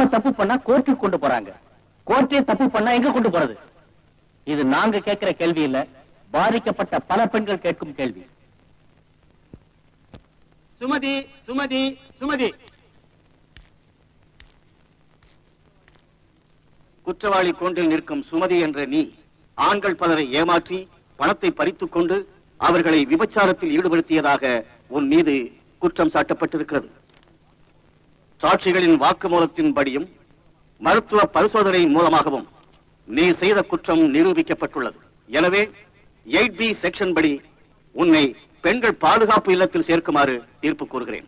நாம தப்பு பண்ணா கோர்ட்டுக்கு கொண்டு போறாங்க கோர்ட்டே தப்பு பண்ணா எங்க கொண்டு போறது இது நாங்க கேட்கிற கேள்வி இல்ல பாதிக்கப்பட்ட பல பெண்கள் கேட்கும் கேள்வி சுமதி சுமதி சுமதி குற்றவாளி கூண்டில் நிற்கும் சுமதி என்ற நீ ஆண்கள் பலரை ஏமாற்றி பணத்தை பறித்துக் கொண்டு அவர்களை விபச்சாரத்தில் ஈடுபடுத்தியதாக உன் மீது குற்றம் சாட்டப்பட்டிருக்கிறது சாட்சிகளின் வாக்குமூலத்தின்படியும் மருத்துவ பரிசோதனையின் மூலமாகவும் நீ செய்த குற்றம் நிரூபிக்கப்பட்டுள்ளது எனவே எயிட் பி செக்ஷன் படி உன்னை பெண்கள் பாதுகாப்பு இல்லத்தில் சேர்க்குமாறு தீர்ப்பு கூறுகிறேன்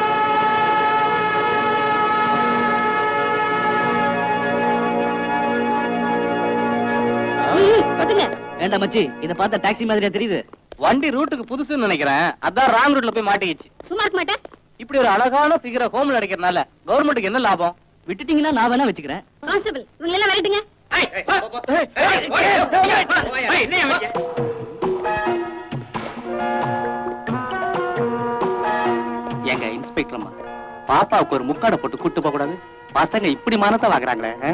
வேண்டாம் மச்சி இத பார்த்தா டாக்ஸி மாதிரியா தெரியுது வண்டி ரூட்டுக்கு புதுசுன்னு நினைக்கிறேன் அதான் ராங் ரூட்ல போய் மாட்டிக்கிச்சு சும்மா இருக்க மாட்டேன் இப்படி ஒரு அழகான பிகரை ஹோம்ல அடைக்கிறதுனால கவர்மெண்ட்டுக்கு என்ன லாபம் விட்டுட்டீங்கன்னா நான் வேணா வச்சுக்கிறேன் கான்ஸ்டபிள் இவங்க எல்லாம் விரட்டுங்க எங்க இன்ஸ்பெக்டர் அம்மா பாப்பாவுக்கு ஒரு முக்காடை போட்டு கூட்டு போக கூடாது பசங்க இப்படி மானத்தை வாங்குறாங்களே ஆ?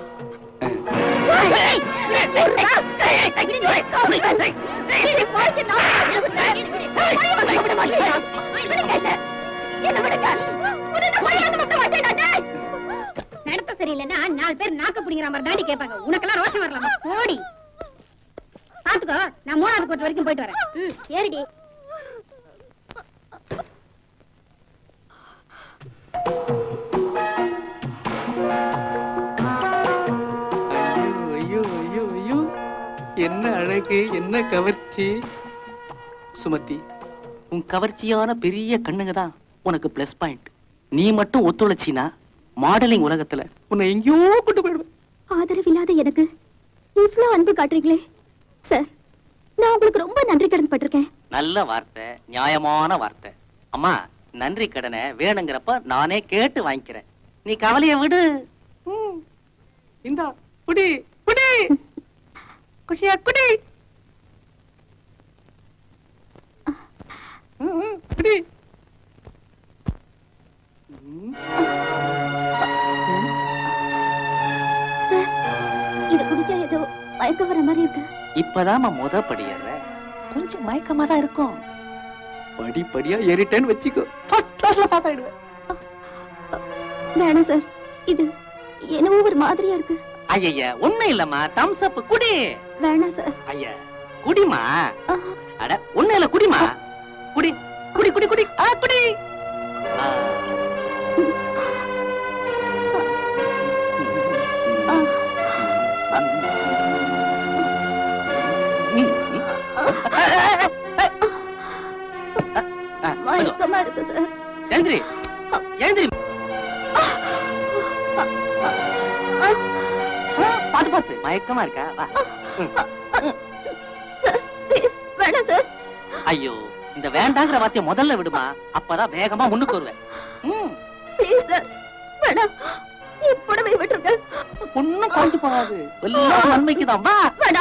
நடத்த சரியில்லைன்னா நாலு பேர் நாக்க பிடிங்கிற மாதிரி தாண்டி கேட்பாங்க உனக்கெல்லாம் ரோஷம் வரலாமா போடி பாத்துக்கோ நான் மூணாவது கோட்டு வரைக்கும் போயிட்டு வரேன் ம், ஏறிடி ஐயோ ஐயோ ஐயோ என்ன அழகு என்ன கவர்ச்சி சுமதி உன் கவர்ச்சியான பெரிய கண்ணுங்க தான் உனக்கு பிளஸ் பாயிண்ட் நீ மட்டும் ஒத்துழைச்சினா மாடலிங் உலகத்துல உன்னை எங்கேயோ கொண்டு போயிடுவேன் ஆதரவில்லாத எனக்கு இவ்ளோ அன்பு காட்டுறீங்களே சார் நான் உங்களுக்கு ரொம்ப நன்றி கடன் பட்டிருக்கேன் நல்ல வார்த்தை நியாயமான வார்த்தை அம்மா நன்றி கடனை வேணுங்கிறப்ப நானே கேட்டு வாங்கிக்கிறேன் நீ கவலைய விடு ம். இந்தா குடி குடி குஷியா குடி ம், ம், குடி ம். சார் இது குடிச்சா ஏதோ மயக்க வர மாதிரி இருக்கு இப்பதாம்மா முத படியற கொஞ்சம் மயக்கமா தான் இருக்கும் படி படியா ஏறிட்டேன்னு வச்சுக்கோ ஃபர்ஸ்ட் கிளாஸ்ல பாஸ் ஆயிடுவேன் வேணாம் சார் இது என்னவோ ஒரு மாதிரியா இருக்கு ஐயா ஒண்ணும் இல்லம்மா தம்ஸ் அப் குடி வேணாம் சார் ஐயா குடிமா அட ஒண்ணும் இல்ல குடிமா குடி குடி குடி குடி ஆ குடி ஆ. ஆ, மெதுவா. மயக்கமா இருக்கு சார் எழுந்திரி எழுந்திரி ஆ, பாத்து பாத்து மயக்கமா இருக்கா வா சார் ப்ளீஸ் வேணாம் சார் ஐயோ இந்த வேண்டாங்கிற வார்த்தைய முதல்ல விடுமா அப்பதான் வேகமா முன்னுக்கு வருவேன் ம், ப்ளீஸ் சார் வேணாம் என் புடவை விட்டுருங்க ஒண்ணும் குறைஞ்சு போகாது எல்லாம் நன்மைக்குதான் வா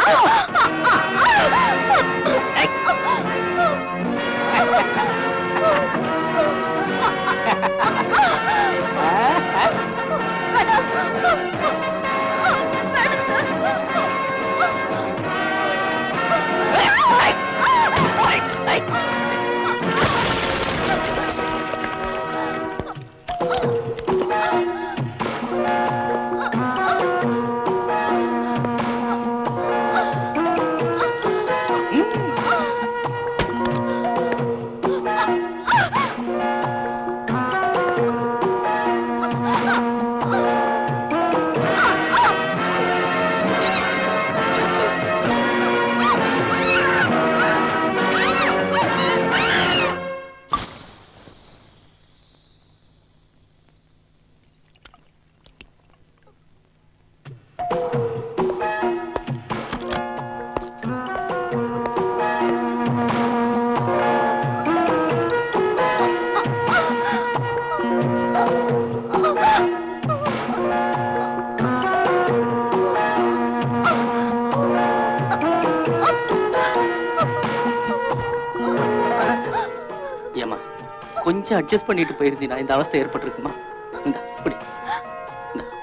ஏமா கொஞ்சம் அட்ஜஸ்ட் பண்ணிட்டு போயிருந்தீனா இந்த அவஸ்தை ஏற்பட்டிருக்குமா இந்த குடி இந்தா.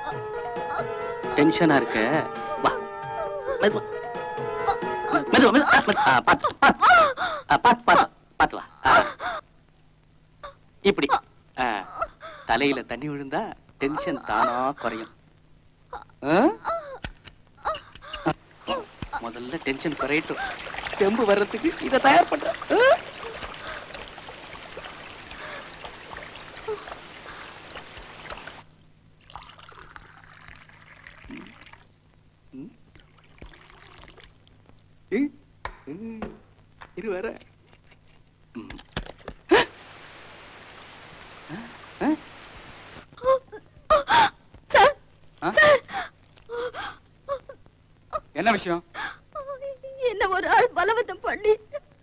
டென்ஷனா இருக்க வா மெதுவா மெதுவா மெதுவா மெதுவா. ஆ, பாத்து பாத்து ஆ, பாத்து பாத்து பாத்து வா ஆ. இப்படி ஆ, தலையில தண்ணி விழுந்தா டென்ஷன் தானா குறையும் ஆ? முதல்ல டென்ஷன் குறையட்டும் தெம்பு வர்றதுக்கு இதை தயார் பண்ற ஆ? ம். ம். இரு வர என்ன விஷயம் என்ன ஒரு ஆள் பலவந்தம் பண்ணி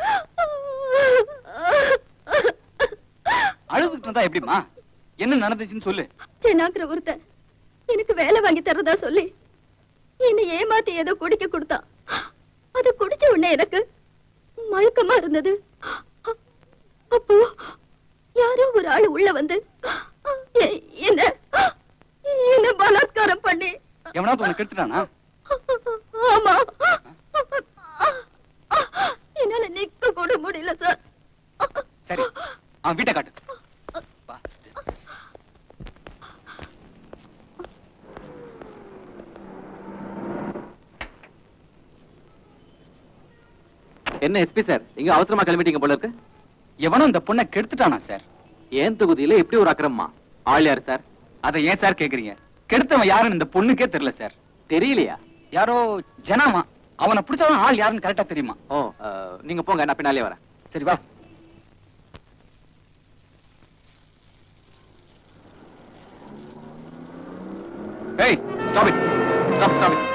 அழுதுட்டு இருந்தா எப்படிமா என்ன நடந்துச்சுன்னு சொல்லு சின்னாக்குற ஒருத்தன் எனக்கு வேலை வாங்கி தரதா சொல்லி என்னை ஏமாத்தி ஏதோ குடிக்க கொடுத்தான் அது குடிச்ச உடனே எனக்கு மயக்கமா இருந்தது அப்போ யாரோ ஒரு ஆள் உள்ள வந்து எ- என்ன என்ன பலாத்காரம் பண்ணி எவனாவது உனக்கு எடுத்துட்டானா ஆமா என்னால நிக்க கூட முடியல சார் சரி அவன் வீட்டை காட்டு Bastards. என்ன எஸ்பி சார் இங்க அவசரமா கிளம்பிட்டீங்க போல இருக்கு எவனும் இந்த பொண்ணை கெடுத்துட்டானா சார் ஏன் தொகுதியில எப்படி ஒரு அக்கிரமமா ஆள் யாரு சார் அதை ஏன் சார் கேக்குறீங்க கெடுத்தவன் யாருன்னு இந்த பொண்ணுக்கே தெரியல சார் தெரியலையா யாரோ ஜனாமா அவனை பிடிச்சவன் ஆள் யாருன்னு கரெக்டா தெரியுமா ஓ அஹ், நீங்க போங்க நான் பின்னாலே வரேன் சரி வா ஏய் stop it stop stop it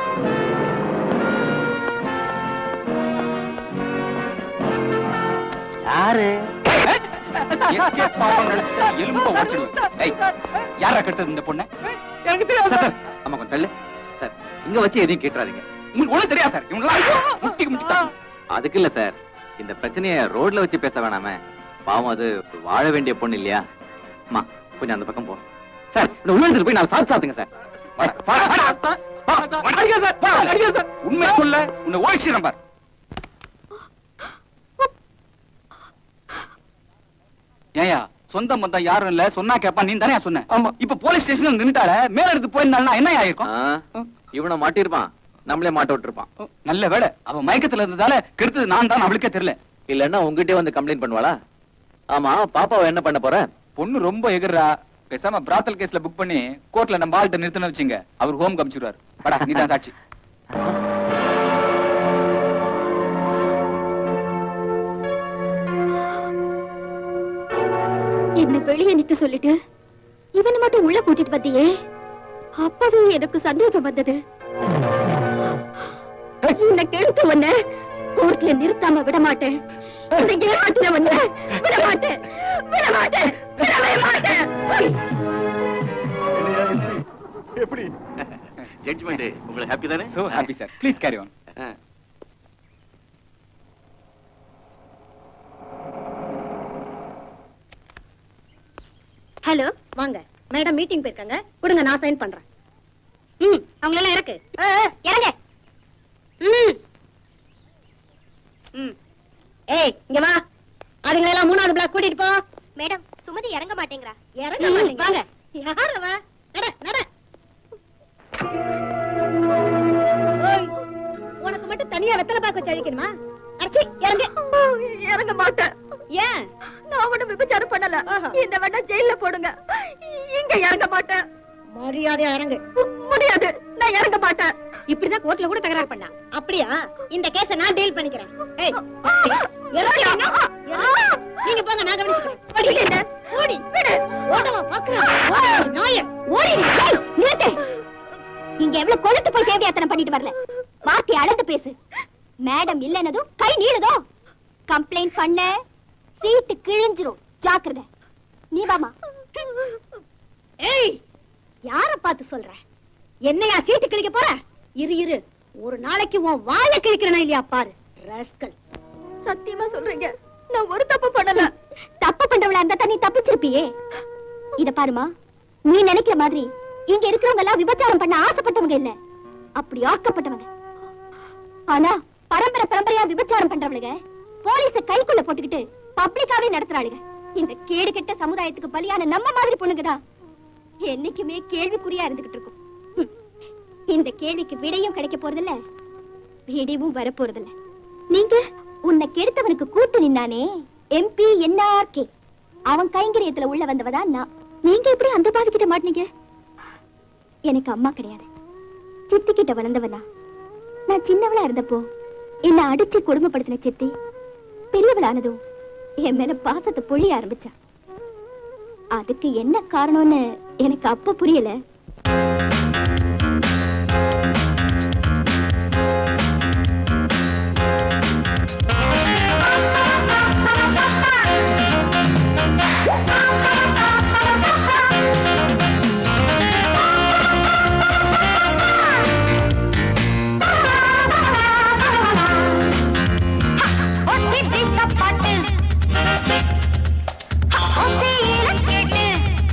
யாரு escape ஆகணும்னு நினைச்சா எலும்ப உடைச்சிடுவேன். ஏய், யாரா கெடுத்தது இந்த பொண்ணை எனக்கு தெரியாது சார் ஆமா கொஞ்சம் தள்ளு சார் இங்க வச்சு எதையும் கேட்டுறாதீங்க உங்களுக்கு ஒண்ணும் தெரியாது சார் இவங்களாம் முட்டிக்கு முட்டிட்டாங்க அதுக்கு இல்ல சார் இந்த பிரச்சனைய ரோட்ல வச்சு பேச வேணாமே பாவம் அது வாழ வேண்டிய பொண்ணு இல்லையா அம்மா கொஞ்சம் அந்த பக்கம் போ சார் இந்த உள்ள எடுத்துட்டு போய் நான் சாப்பிட்டு சாப்பிடுங்க சார் வாடா, வாடா, வாடா. வா, வாடா. அடிங்க சார், வா, அடிங்க சார். உண்மை சொல்ல உன்னை ஓடிச்சிடும் பார் ஏயா சொந்த மொத்தம் யாரும் இல்ல சொன்னா கேப்பா நீ தானே சொன்ன ஆமா இப்ப போலீஸ் ஸ்டேஷன்ல நின்னுட்டால மேல எடுத்து போயிருந்தாலும் என்ன ஆயிருக்கும் ஆ, இவனை மாட்டிருப்பான் நம்மளே மாட்ட விட்டுருப்பான் நல்ல வேலை அவ மயக்கத்துல இருந்ததால கெடுத்தது நான் தான் அவளுக்கே தெரியல இல்லன்னா உங்ககிட்டயே வந்து கம்ப்ளைண்ட் பண்ணுவாளா ஆமா பாப்பாவை என்ன பண்ண போற பொண்ணு ரொம்ப எகுறா பேசாம பிராத்தல் கேஸ்ல புக் பண்ணி கோர்ட்ல நம்ம ஆள்கிட்ட நிறுத்தணும் வச்சுங்க அவர் ஹோம் கமிச்சிருவாரு படா நீதான் சாட்சி என்ன வெளியே நிக்க சொல்லிட்டு இவனை மட்டும் உள்ள கூட்டிட்டு வந்தியே அப்பவே எனக்கு சந்தேகம் வந்தது இந்த கெடுத்தவன கோர்ட்ல நிறுத்தாம விட மாட்டேன் இந்த ஏமாத்தினவன விட மாட்டேன் விட மாட்டேன் விடவே மாட்டேன் எப்படி ஜட்ஜ்மெண்ட் உங்களுக்கு ஹாப்பி தானே so happy sir please carry on hello வாங்க மேடம் மீட்டிங் போயிருக்காங்க கொடுங்க நான் சைன் பண்றேன் ம் அவங்கள எல்லாம் இறக்கு ஆ, ஆ, இறங்க ம் ம் ஏய் இங்க வா அதுங்களை எல்லாம் மூணாவது பிளாக் கூட்டிட்டு போ மேடம் சுமதி இறங்க மாட்டேங்கிறா இறங்க மாட்டீங்க வாங்க யார வா நட நட ஓய், உனக்கு மட்டும் தனியா வெத்தலை பாக்க வச்சு அழிக்கணுமா அடிச்சி இறங்க இறங்க மாட்டேன் ஏன் நான் ஒண்ணும் விபச்சாரம் பண்ணல என்ன வேணா ஜெயில போடுங்க இங்க இறங்க மாட்டேன் மரியாதையா இறங்கு முடியாது நான் இறங்க மாட்டேன் இப்படிதான் கோர்ட்ல கூட தகராறு பண்ணா அப்படியா இந்த கேஸ நான் டீல் பண்ணிக்கிறேன் ஏய், இறங்கு, இறங்கு. நீங்க போங்க நான் கவனிச்சுக்கிறேன் ஓடி என்ன ஓடி விடு ஓடவா பாக்குறேன் ஓடி நாய ஓடி ஏய், நிறுத்து இங்க எவ்வளவு கொழுத்து போய் தேவையாத்தனம் பண்ணிட்டு வரல வார்த்தை அளந்து பேசு மேடம் இல்லனதும் கை நீளுதோ கம்ப்ளைண்ட் பண்ண சீட்டு கிழிஞ்சிரும் ஜாக்கிரதை நீ வாமா ஏய் யார பார்த்து சொல்ற என்னையா சீட்டு கிழிக்க போற இரு இரு ஒரு நாளைக்கு உன் வாயை கிழிக்கிறனா இல்லையா பாரு ரஸ்கல் சத்தியமா சொல்றீங்க நான் ஒரு தப்பு பண்ணல தப்பு பண்றவளா இருந்தா தான் நீ தப்பிச்சிருப்பியே இத பாருமா நீ நினைக்கிற மாதிரி இங்க இருக்கிறவங்க எல்லாம் விபச்சாரம் பண்ண ஆசைப்பட்டவங்க இல்ல அப்படி ஆக்கப்பட்டவங்க ஆனா பரம்பரை பரம்பரையா விபச்சாரம் பண்றவளுங்க போலீஸ கைக்குள்ள போட்டுக்கிட்டு பப்ளிக்காவே நடத்துறாளுங்க இந்த கேடு கெட்ட சமுதாயத்துக்கு பலியான நம்ம மாதிரி பொண்ணுங்க தான் என்னைக்குமே கேள்விக்குறியா இருந்துகிட்டு இருக்கும் ஹம். இந்த கேள்விக்கு விடையும் கிடைக்க போறதில்ல விடையும் வரப்போறதில்ல நீங்க உன்னை கெடுத்தவனுக்கு கூட்டு நின்னானே எம்பி என்ஆர்கே அவன் கைங்கரியத்துல உள்ள வந்தவதான் நான் நீங்க எப்படி அந்த பாவி கிட்ட மாட்டீங்க எனக்கு அம்மா கிடையாது சித்தி கிட்ட வளர்ந்தவனா நான் சின்னவளா இருந்தப்போ என்ன அடிச்சு கொடுமைப்படுத்தின சித்தி பெரியவளானதும் என் மேல பாசத்தை பொழிய ஆரம்பிச்சா அதுக்கு என்ன காரணம்னு எனக்கு அப்ப புரியல ஒத்தி பிடிக்கப்பட்டு ஒத்தி இலக்கிட்டு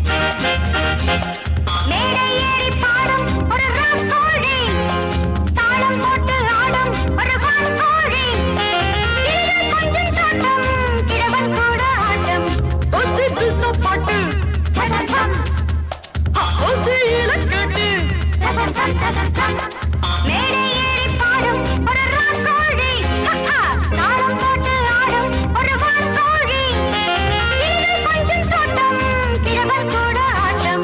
மேடை ஏறி பாடும் ஒரு ராக்கோழி தாளம் போட்டு ஆடும் ஒரு வான்கோழி கிளிகள் கொஞ்சம் தோட்டம் கிழவன் கூட ஆட்டம் ஒத்தி பிடிக்கப்பட்டு சதசம் ஒத்தி இலக்கிட்டு சதசம் சதசம் மேடை ஏறி பாடும் ஒரு ராக்கோழி தாளம் போட்டு ஆடும் ஒரு வான்கோழி கிளிகள் கொஞ்சம் தோட்டம் கிழவன் கூட ஆட்டம்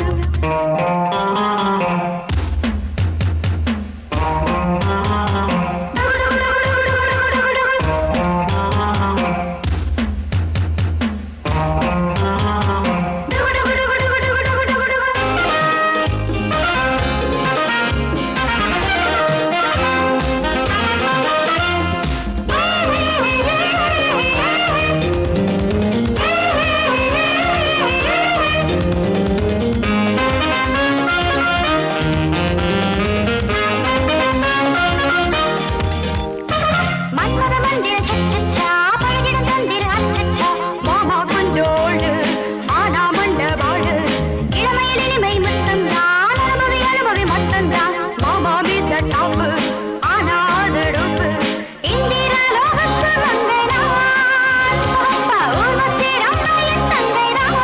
மன்மத மந்திர சச்சச்சா பழகிடும் தந்திர அச்சச்சா மாமா குண்டோடு ஆனா மண்டபாடு இளமையில் இனிமை முத்தந்தான் அனுபவி அனுபவி மத்தந்தான் மாமா மீத டாப்பு ஆனா அது டொப்பு இந்திர லோகத்து வந்தை நான் அப்பா ஊர்வத்தில் அம்மையின் தந்தை நான்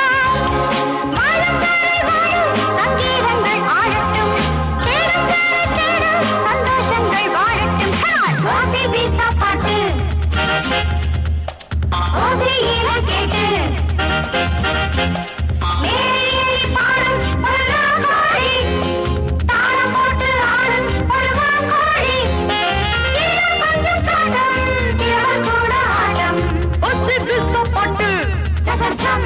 வாழும் வாழும் சங்கீதங்கள் ஆடட்டும் தேடும் தேடும் தேடும் சந்தோஷங்கள் வாழட்டும் ஓசி பீசா பாட்டு ஓசியில கேட்டு மேடையில் பாடும் ஒரு ராகோழி தாளம் போட்டு ஆடும் ஒரு வான்கோழி கீழே கொஞ்சம் காட்டம் கிழவன் கூட ஆட்டம் ஓசி பீசா பாட்டு சச்சம்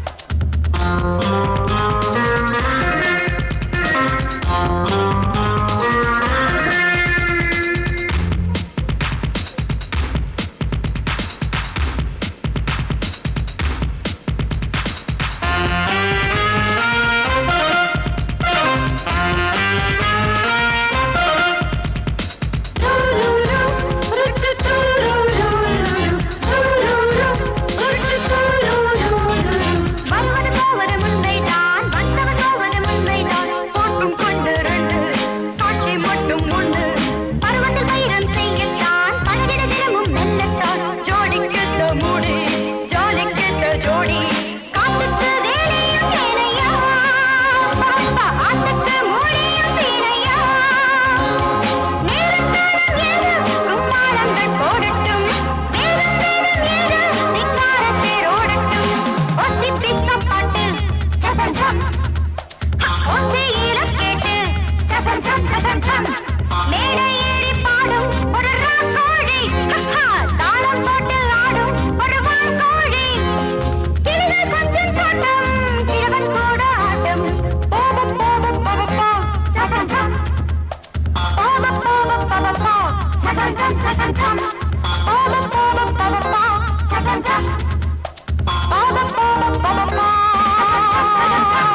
வந்தவன் போவது முன்னைதான், வந்தவன் போவது முன்னைதான். போட்டும் கொண்டு ரெண்டு, காட்சி மட்டும் உண்டு. பருவத்தில் வைரம் செய்யத்தான், பழகிட தினமும் மெல்லத்தான். ஜோடிக்கேத்த மூடி, ஜாலிக்கேத்த ஜோடி. காத்துக்கு வேலையும் வேலையா, பாப்பா ஆத்துக்கு மூடியும் வீணையா. நேரத்தாலும் ஏது, கும்மாளங்கள் போடட்டும். வேதம் வேதம் ஏது, சிங்காரத் தேரோடட்டும். ஒத்தி பித்த பாட்டு, சசம் சம். ஒத்தியில கேட்டு, சசம் சம் சசம் சம். மேடை ஏறி பாடும் ஒரு ராக்கோழி. தாளம் போட்டு ஆடும் ஒரு வான்கோழி. கிளிகள் கொஞ்சம் தோட்டம், கிழவன் கூட ஆட்டம். போக போக போக போ, சசம் சம். போக போக போக போ, சசம் சம் சசம் சம். போக போக போக போ, சசம் சம். போக போக போக போ, சசம் சம்.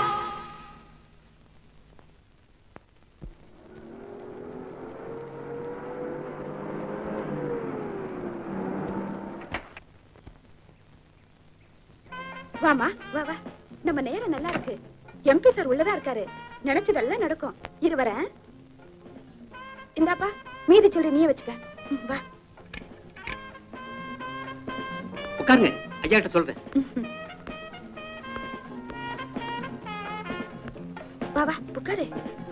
வாமா வா வா நம்ம நேரம் நல்லா இருக்கு எம்பி சார் உள்ளதா இருக்காரு நினைச்சதெல்லாம் நடக்கும் இருவரேன் இந்தாப்பா மீதி சொல்லி நீயே வச்சுக்க ம், வா உட்காருங்க ஐயா கிட்ட சொல்றேன் வா வா உட்காரு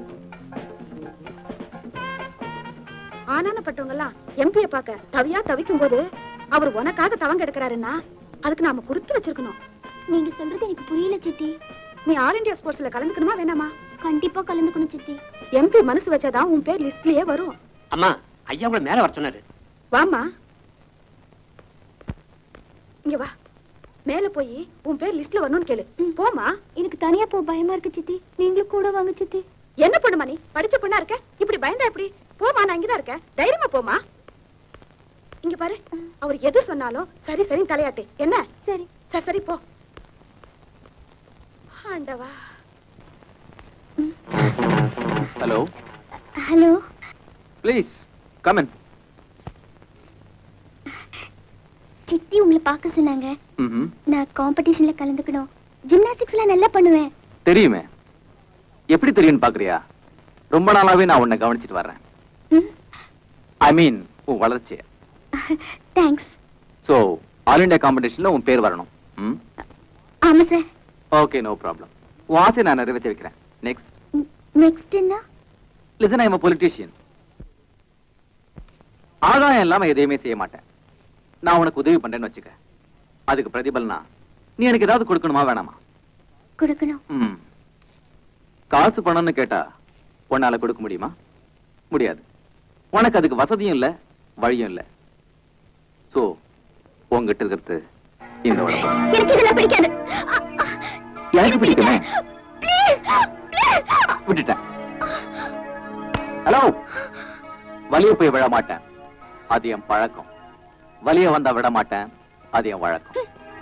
ஆனானப்பட்டவங்க எல்லாம் எம்பிய பார்க்க தவியா தவிக்கும் போது அவர் உனக்காக தவங்க எடுக்கிறாருன்னா அதுக்கு நாம கொடுத்து வச்சிருக்கணும் நீங்க சொல்றது எனக்கு புரியல சித்தி நீ ஆல் இந்தியா ஸ்போர்ட்ஸ்ல கலந்துக்கணுமா வேணாமா கண்டிப்பா கலந்துக்கணும் சித்தி எம்பி மனசு வச்சாதான் உன் பேர் லிஸ்ட்லயே வரும் அம்மா ஐயா உங்களை மேல வர சொன்னாரு வாமா இங்க வா மேல போய் உன் பேர் லிஸ்ட்ல வரணும்னு கேளு போமா எனக்கு தனியா போ பயமா இருக்கு சித்தி நீங்களும் கூட வாங்க சித்தி என்ன பண்ணுமா நீ படிச்ச பொண்ணா இருக்க இப்படி பயந்தா எப்படி போமா நான் இங்கதான் இருக்கேன் தைரியமா போமா இங்க பாரு அவர் எது சொன்னாலும் சரி சரி தலையாட்டு என்ன சரி சரி சரி போ ஆண்டவா ஹலோ ஹலோ ப்ளீஸ் கமன் சித்தி உங்களை பார்க்க சொன்னாங்க ம் நான் காம்படிஷன்ல கலந்துக்கணும் ஜிம்னாஸ்டிக்ஸ்லாம் நல்லா பண்ணுவேன் தெரியுமே எப்படி தெரியும்னு பாக்குறியா ரொம்ப நாளாவே நான் உன்னை கவனிச்சிட்டு வர்றேன் ம் ஐ மீன் உன் வளர்ச்சி தேங்க்ஸ் சோ ஆல் இந்தியா காம்படிஷன்ல உன் பேர் வரணும் ம் ஆமா சார் ஓகே நோ ப்ராப்ளம் உன் ஆசையை நான் நிறைவேற்றி வைக்கிறேன் நெக்ஸ்ட் நெக்ஸ்ட் என்ன லிசன் ஐம் பொலிட்டீஷியன் ஆதாயம் இல்லாம எதையுமே செய்ய மாட்டேன் நான் உனக்கு உதவி பண்றேன்னு வச்சுக்க அதுக்கு பிரதிபலனா நீ எனக்கு ஏதாவது கொடுக்கணுமா வேணாமா கொடுக்கணும் ம் காசு பணம்னு கேட்டா உன்னால கொடுக்க முடியுமா முடியாது உனக்கு அதுக்கு வசதியும் இல்ல வழியும் இல்ல சோ உங்ககிட்ட இருக்கிறது இந்த உடம்பு எனக்கு இதெல்லாம் பிடிக்காது எனக்கு பிடிக்குமே ப்ளீஸ் ப்ளீஸ் விட்டுட்டேன் ஹலோ வலிய போய் விழ மாட்டேன் அது என் பழக்கம் வலிய வந்தா விட மாட்டேன் அது என் வழக்கம்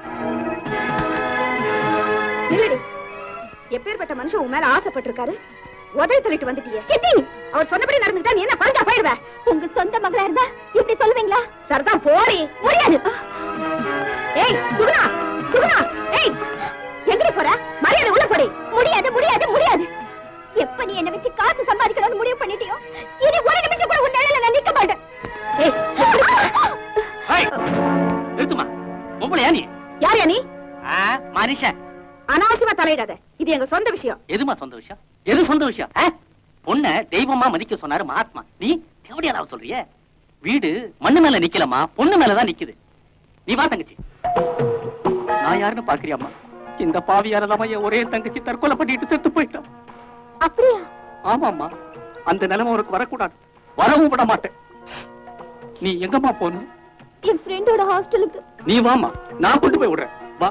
நில்லடி எப்பேற்பட்ட மனுஷன் உன் மேல ஆசைப்பட்டிருக்காரு உதவி தள்ளிட்டு வந்துட்டியே சித்தி அவர் சொன்னபடி நடந்துட்டா நீ என்ன குழந்தை போயிடுவ உங்க சொந்த மகளா இருந்தா இப்படி சொல்லுவீங்களா சரிதான் போடி முடியாது ஏய் சுகுணா சுகுணா ஏய் எங்கடி போற மரியாதை உள்ள போடி முடியாது முடியாது முடியாது எப்ப நீ என்ன வச்சு காசு சம்பாதிக்கணும்னு முடிவு பண்ணிட்டியோ இனி ஒரு நிமிஷம் கூட உன் நிழல்ல நான் நிக்க மாட்டேன் ஏய் ஏய், நிறுத்துமா பொம்பளையா நீ யார் நீ ஆ, மனுஷன் அனாவசியமா தலையிடாத இது எங்க சொந்த விஷயம் எதுமா சொந்த விஷயம் எது சொந்த விஷயம் ஆ? பொண்ண தெய்வமா மதிக்க சொன்னாரு மகாத்மா நீ தேவடியால சொல்றிய வீடு மண்ணு மேல நிக்கலமா பொண்ணு மேலதான் நிக்குது நீ வா தங்கச்சி நான் யாருன்னு பாக்குறியாமா இந்த பாவியாரதாம என் ஒரே தங்கச்சி தற்கொலை பண்ணிட்டு செத்து போயிட்டான் அப்படியா ஆமாம்மா அந்த நிலைமை உனக்கு வரக்கூடாது வரவும் விட மாட்டேன் நீ எங்கம்மா போகணும் என் ஃப்ரெண்டோட ஹாஸ்டலுக்கு நீ வாமா நான் கொண்டு போய் விடுறேன் வா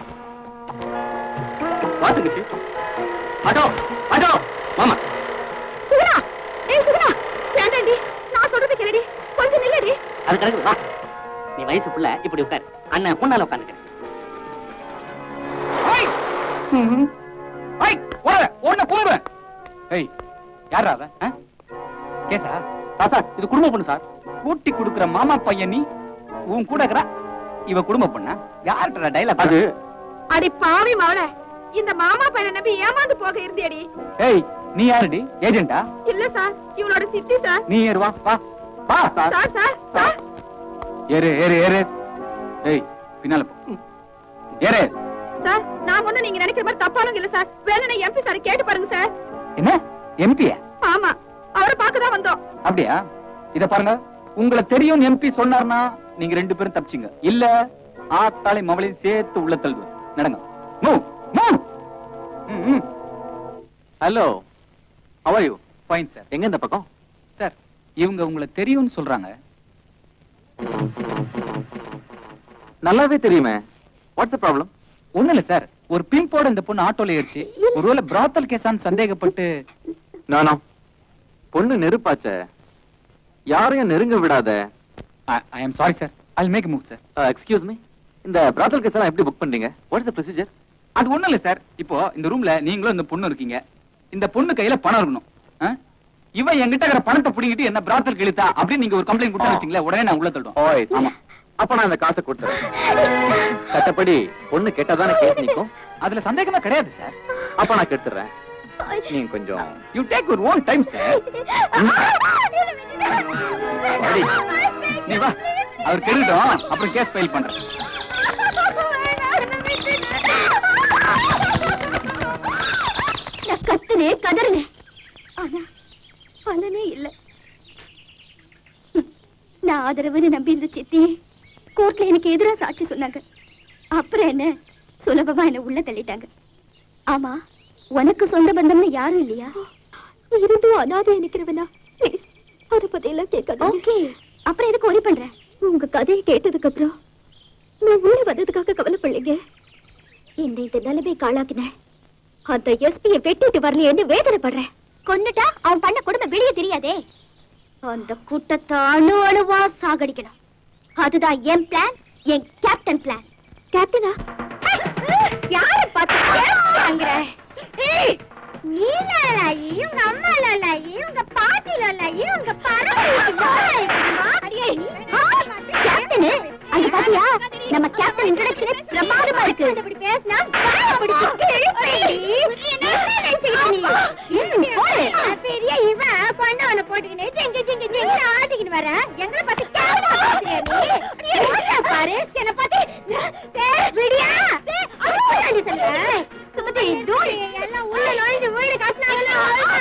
வா தங்கச்சி அடோ அடோ மாமா சுகுணா ஏய் சுகுணா வேண்டாண்டி நான் சொல்றது கேளுடி கொஞ்சம் நில்லடி அது கிடக்குது வா நீ வயசு புள்ள இப்படி உட்காரு அண்ணன் முன்னால உட்காந்துக்க உன்ன கும்புறேன் ஏய் யாரா அவன் ஆ? கேசா சார் சார் இது குடும்ப பொண்ணு சார் கூட்டி குடுக்குற மாமா பையன் நீ உன் கூட இருக்கிறா இவ குடும்ப பொண்ணா யார்கிட்ட டைலாக் அது அடி பாவி மவள இந்த மாமா பையனை நம்பி ஏமாந்து போக இருந்தியடி ஏய் நீ யாருடி ஏஜென்டா இல்ல சார் இவளோட சித்தி சார் நீ ஏறு வா வா வா சார் சார் சார் சார் ஏறு ஏறு ஏறு ஏய் பின்னால போ ஏறு சார் நான் ஒண்ணு நீங்க நினைக்கிற மாதிரி தப்பானவங்க இல்ல சார் வேணும்னா எம்பி சார் கேட்டு பாருங்க சார் என்ன எம்பியா ஆமா அவரை பார்க்க தான் வந்தோம் அப்படியா இத பாருங்க உங்களை தெரியும் எம்பி சொன்னார்னா நீங்க ரெண்டு பேரும் தப்பிச்சிங்க இல்ல ஆத்தாளை மவளையும் சேர்த்து உள்ள தள்ளுவேன் நடங்க move move hello how you fine sir எங்க இந்த பக்கம் சார் இவங்க உங்களை தெரியும்னு சொல்றாங்க நல்லாவே தெரியுமே வாட்ஸ் ப்ராப்ளம் ஒண்ணு இல்ல சார் ஒரு பிம்போட இந்த பொண்ணு ஆட்டோல ஏறிச்சு ஒருவேளை பிராத்தல் கேசான்னு சந்தேகப்பட்டு நானா பொண்ணு நெருப்பாச்சே யாரையும் நெருங்க விடாத I am sorry sir I make move sir excuse me இந்த பிராத்தல் கேஸ் எல்லாம் எப்படி புக் பண்றீங்க வாட் இஸ் ப்ரொசீஜர் அது ஒண்ணும் இல்ல சார் இப்போ இந்த ரூம்ல நீங்களும் இந்த பொண்ணு இருக்கீங்க இந்த பொண்ணு கையில பணம் இருக்கணும் ஆ? இவன் என்கிட்ட இருக்கிற பணத்தை புடிங்கிட்டு என்ன பிராத்தல் கிழித்தா அப்படின்னு நீங்க ஒரு கம்ப்ளைண்ட் கொடுத்தா வச்சீங்களா உடனே நான் உள்ள தள்ளுவோம் ஆமா அப்ப நான் அந்த காசை கொடுத்துறேன் சட்டப்படி பொண்ணு கேட்டாதானே கேஸ் நிக்கும் அதுல சந்தேகமே கிடையாது சார் அப்ப நான் கெடுத்துறேன் நீங்க கொஞ்சம் you take your own time sir வாடி. நீ வா அவர் கெடுட்டோம் அப்புறம் கேஸ் ஃபைல் பண்றேன் நான் கத்துனேன் கதறினேன் ஆனா பலனே இல்ல ம், நான் ஆதரவுன்னு நம்பி இருந்த சித்தி கோர்ட்ல எனக்கு எதிரா சாட்சி சொன்னாங்க அப்புறம் என்ன சுலபமா என்ன உள்ள தள்ளிட்டாங்க ஆமா உனக்கு சொந்த பந்தம்னு யாரும் இல்லையா இருந்தும் அனாதை நிக்கிறவனா ப்ளீஸ் அத பத்தி எல்லாம் கேட்காத ஓகே அப்புறம் எதுக்கு ஒரி பண்ற உங்க கதையை கேட்டதுக்கு அப்புறம் நான் உள்ள வந்ததுக்காக கவலைப்படலைங்க என்னை இந்த நிலைமை காளாக்கினேன் அந்த எஸ்பிய வெட்டிட்டு வரலையேன்னு வேதனைப்படுறேன் கொன்னுட்டா அவன் பண்ண கொடுமை வெளியே தெரியாதே அந்த கூட்டத்தை அணு அணுவா சாகடிக்கணும் அதுதான் என் பிளான் என் கேப்டன் பிளான் கேப்டனா யார பார்த்து கேப்டன்ங்கற ஏய் நீ லாலாயி உங்க அம்மா லாலாயி உங்க பாட்டி லாலாயி உங்க பரவாயில்லை அடியே நீ கேப்டன் அங்க பாத்தியா நம்ம கேப்டன் இன்ட்ரோடக்ஷனே பிரமாதமா இருக்கு அப்படி பேசினா அப்படி பெரிய இவன் கொண்டவன போட்டுக்கினே ஜெங்க ஜெங்க ஜெங்க ஆட்டிக்கிட்டு வர எங்களை பார்த்து கேவலமா நீ ஓடுறா பாரு என்ன பார்த்து விடியா அப்படி சொல்ல சுமதி தூள் எல்லாம் உள்ள நுழைஞ்சு வீடு கட்டினாங்களோ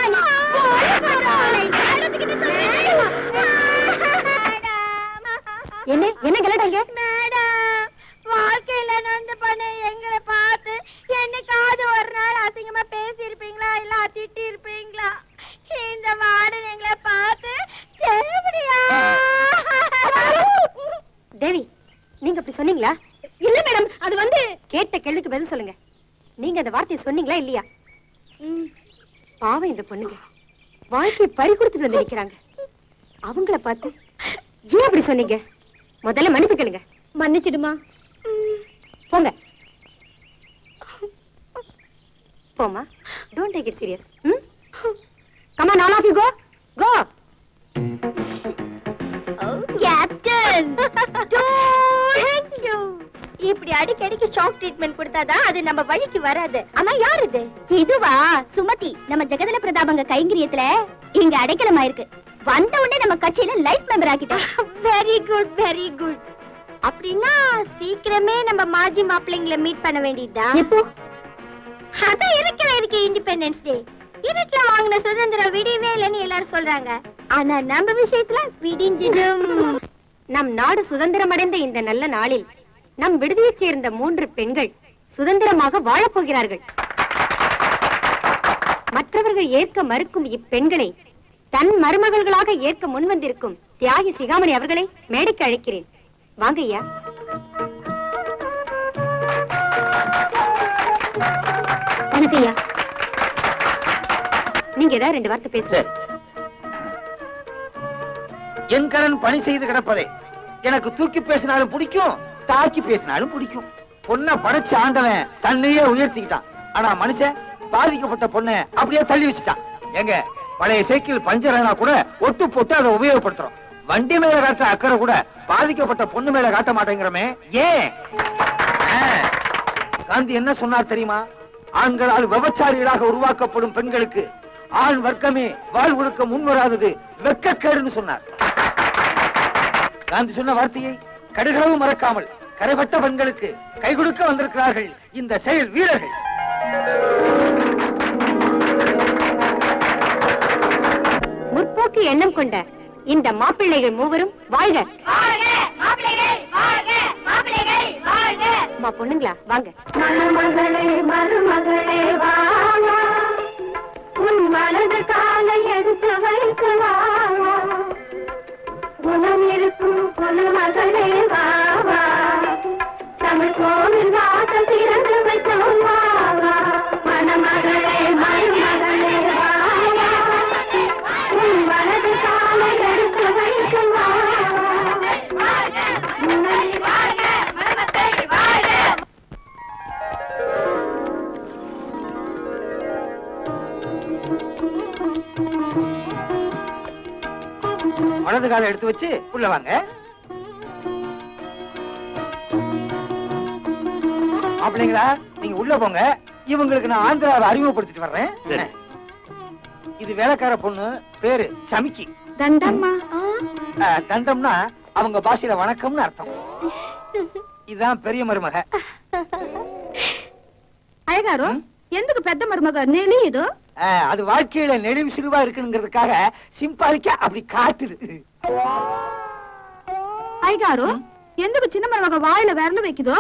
என்ன என்ன கலடாங்க மேடம் வாழ்க்கையில நொந்து பண்ண எங்களை பார்த்து என்னைக்காவது ஒரு நாள் அசிங்கமா பேசி இருப்பீங்களா இல்ல திட்டி இருப்பீங்களா இந்த வார்டன் எங்களை பார்த்து தேவடியா தேவி நீங்க அப்படி சொன்னீங்களா இல்ல மேடம் அது வந்து கேட்ட கேள்விக்கு பதில் சொல்லுங்க நீங்க அந்த வார்த்தையை சொன்னீங்களா இல்லையா பாவம் இந்த பொண்ணுங்க வாழ்க்கையை பறி கொடுத்துட்டு வந்து நிக்கிறாங்க அவங்கள பார்த்து ஏன் அப்படி சொன்னீங்க முதல்ல மன்னிப்பு கேளுங்க மன்னிச்சிடுமா போங்க போமா don't take it serious hmm come on all of you go go captain thank you இப்படி அடிக்கடிக்கு ஷாக் ட்ரீட்மெண்ட் கொடுத்தாதான் அது நம்ம வழிக்கு வராது ஆமா யார் இது இதுவா சுமதி நம்ம ஜெகதல பிரதாபங்க கைங்கரியத்துல இங்க அடைக்கலமா இருக்கு வந்த உடனே நம்ம கட்சியில லைஃப் மெம்பர் ஆக்கிட்டோம் வெரி குட் வெரி குட் அப்படின்னா சீக்கிரமே நம்ம மாஜி மாப்பிள்ளைங்களை மீட் பண்ண வேண்டியதா எப்போ அதான் இருக்கிற இருக்கு இண்டிபெண்டன்ஸ் டே இருட்டுல வாங்கின சுதந்திரம் விடியவே இல்லைன்னு எல்லாரும் சொல்றாங்க ஆனா நம்ம விஷயத்துல விடிஞ்சிடும் நம் நாடு சுதந்திரம் அடைந்த இந்த நல்ல நாளில் நம் விடுதியைச் சேர்ந்த மூன்று பெண்கள் சுதந்திரமாக வாழப் போகிறார்கள் மற்றவர்கள் ஏற்க மறுக்கும் இப்பெண்களை தன் மருமகள்களாக ஏற்க முன்வந்திருக்கும் தியாகி சிகாமணி அவர்களை மேடைக்கு அழைக்கிறேன் வாங்க ஐயா வணக்கம் ஐயா நீங்க ஏதாவது ரெண்டு வார்த்தை பேசுங்க என் கடன் பணி செய்து கிடப்பதே எனக்கு தூக்கி பேசினாலும் பிடிக்கும் தாக்கி பேசினாலும் பிடிக்கும் பொண்ண படைச்ச ஆண்டவன் தன்னையே உயர்த்திக்கிட்டான் ஆனா மனுஷன் பாதிக்கப்பட்ட பொண்ணை அப்படியே தள்ளி வச்சுட்டான் எங்க பழைய சைக்கிள் பஞ்சர் ஆனா கூட ஒட்டு போட்டு அதை உபயோகப்படுத்துறோம் வண்டி மேல காட்டுற அக்கறை கூட பாதிக்கப்பட்ட பொண்ணு மேல காட்ட மாட்டேங்கிறோமே ஏன் ஆ, காந்தி என்ன சொன்னார் தெரியுமா ஆண்களால் விபச்சாரிகளாக உருவாக்கப்படும் பெண்களுக்கு ஆண் வர்க்கமே வாழ் கொடுக்க முன்வராதது வெட்கக்கேடுன்னு சொன்னார் காந்தி சொன்ன வார்த்தையை கடுகளவு மறக்காமல் கரைபட்ட பெண்களுக்கு கை கொடுக்க வந்திருக்கிறார்கள் இந்த செயல் வீரர்கள் முற்போக்கு எண்ணம் கொண்ட இந்த மாப்பிள்ளைகள் மூவரும் வாழ்க அம்மா பொண்ணுங்களா வாங்க மணமகளே மருமகளே வாவா உன் வலது காலை எடுத்து வைத்து வாவா குணம் இருக்கும் குலமகளே வாவா தமிழ் கோவில் வாசல் திறந்து வைத்தோம் வாவா மணமகளே மருமகளே வாவா உன் வலது காலை எடுத்து வைத்து வாவா உன்னை வாழ்க மருமக்கள் வாழ்க வலது காலை எடுத்து வச்சு உள்ள வாங்க மாப்பிள்ளைங்களா நீங்க உள்ள போங்க இவங்களுக்கு நான் ஆந்திராவை அறிமுகப்படுத்திட்டு வர்றேன் சரி. இது வேலைக்கார பொண்ணு பேரு சமிக்கி தண்டம்மா அஹ், தண்டம்னா அவங்க பாஷையில வணக்கம்னு அர்த்தம் இதுதான் பெரிய மருமக అయ్యగారు ఎందుకు పెద్ద మరుమగ తెలియదు அஹ், அது வாழ்க்கையில நெளிவு சிறுவா இருக்குங்கிறதுக்காக சிம்பாலிக்கா அப்படி காட்டுது అయ్యగారు ఎందుకు చిన్న మరుమగ వాయిల వెరలు వెక్కిదో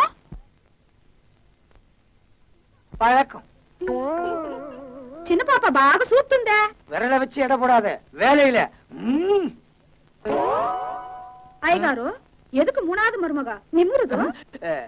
பழக்கம் చిన్న పాప బాగా చూస్తుందే விரல வச்சு எடை போடாத வேலையில ம்ம். అయ్యగారు ఎదుకు మూనాది మరుమగ నిమ్మురుదు அஹ்.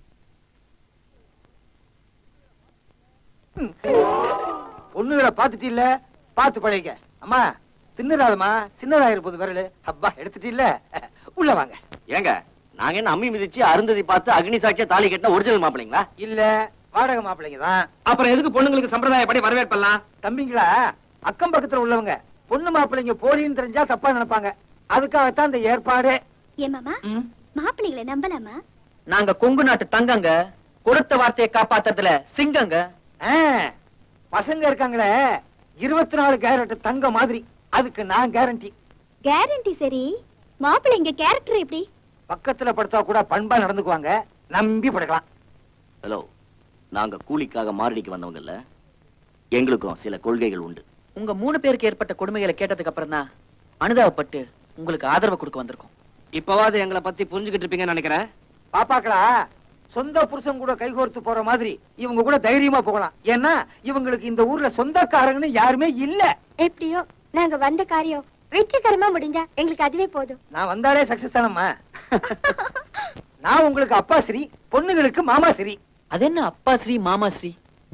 ம். பொண்ணுகளை பாத்துட்டு இல்ல பாத்து பழகிக்க அம்மா தின்னுறாதம்மா சின்னதாயிரு போது விரலு அப்பா எடுத்துட்டு இல்ல உள்ள வாங்க ஏங்க நாங்க என்ன அம்மி மிதிச்சு அருந்ததி பார்த்து அக்னி சாட்சியா தாலி கட்டின ஒரிஜினல் மாப்பிள்ளைங்களா இல்ல வாடகை மாப்பிள்ளைங்க தான் அப்புறம் எதுக்கு பொண்ணுங்களுக்கு சம்பிரதாயப்படி வரவேற்பெல்லாம் தம்பிங்களா அக்கம் பக்கத்துல உள்ளவங்க பொண்ணு மாப்பிள்ளைங்க போலின்னு தெரிஞ்சா தப்பா நினைப்பாங்க அதுக்காகத்தான் இந்த ஏற்பாடு ஏன் மாமா மாப்பிள்ளைகளை நம்பலாமா நாங்க கொங்கு நாட்டு தங்கங்க கொடுத்த வார்த்தையை காப்பாத்துறதுல சிங்கங்க ஆ, பசங்க இருக்காங்களே இருபத்தி நாலு கேரட் தங்க மாதிரி அதுக்கு நான் கேரண்டி கேரண்டி சரி மாப்பிள்ளைங்க கேரக்டர் எப்படி பக்கத்துல படுத்தா கூட பண்பா நடந்துக்குவாங்க நம்பி படுக்கலாம் ஹலோ நாங்க கூலிக்காக மாரடிக்கு வந்தவங்க இல்ல எங்களுக்கும் சில கொள்கைகள் உண்டு உங்க மூணு பேருக்கு ஏற்பட்ட கொடுமைகளை கேட்டதுக்கு அப்புறம் தான் அனுதாபப்பட்டு உங்களுக்கு ஆதரவு கொடுக்க வந்திருக்கோம் இப்பவாது எங்களை பத்தி புரிஞ்சுகிட்டு இருப்பீங்கன்னு நினைக்கிறேன் பாப்பாக்களா சொந்த புருஷன் கூட கைகோர்த்து போற மாதிரி இவங்க கூட தைரியமா போகலாம் ஏன்னா இவங்களுக்கு இந்த ஊர்ல சொந்தக்காரங்கன்னு யாருமே இல்ல எப்படியோ நாங்க வந்த காரியம் வெற்றிகரமா முடிஞ்சா எங்களுக்கு அதுவே போதும் நான் வந்தாலே சக்சஸ் தானம்மா நான் உங்களுக்கு அப்பா ஸ்ரீ பொண்ணுங்களுக்கு மாமா ஸ்ரீ அது என்ன அப்பா ஸ்ரீ மாமா ஸ்ரீ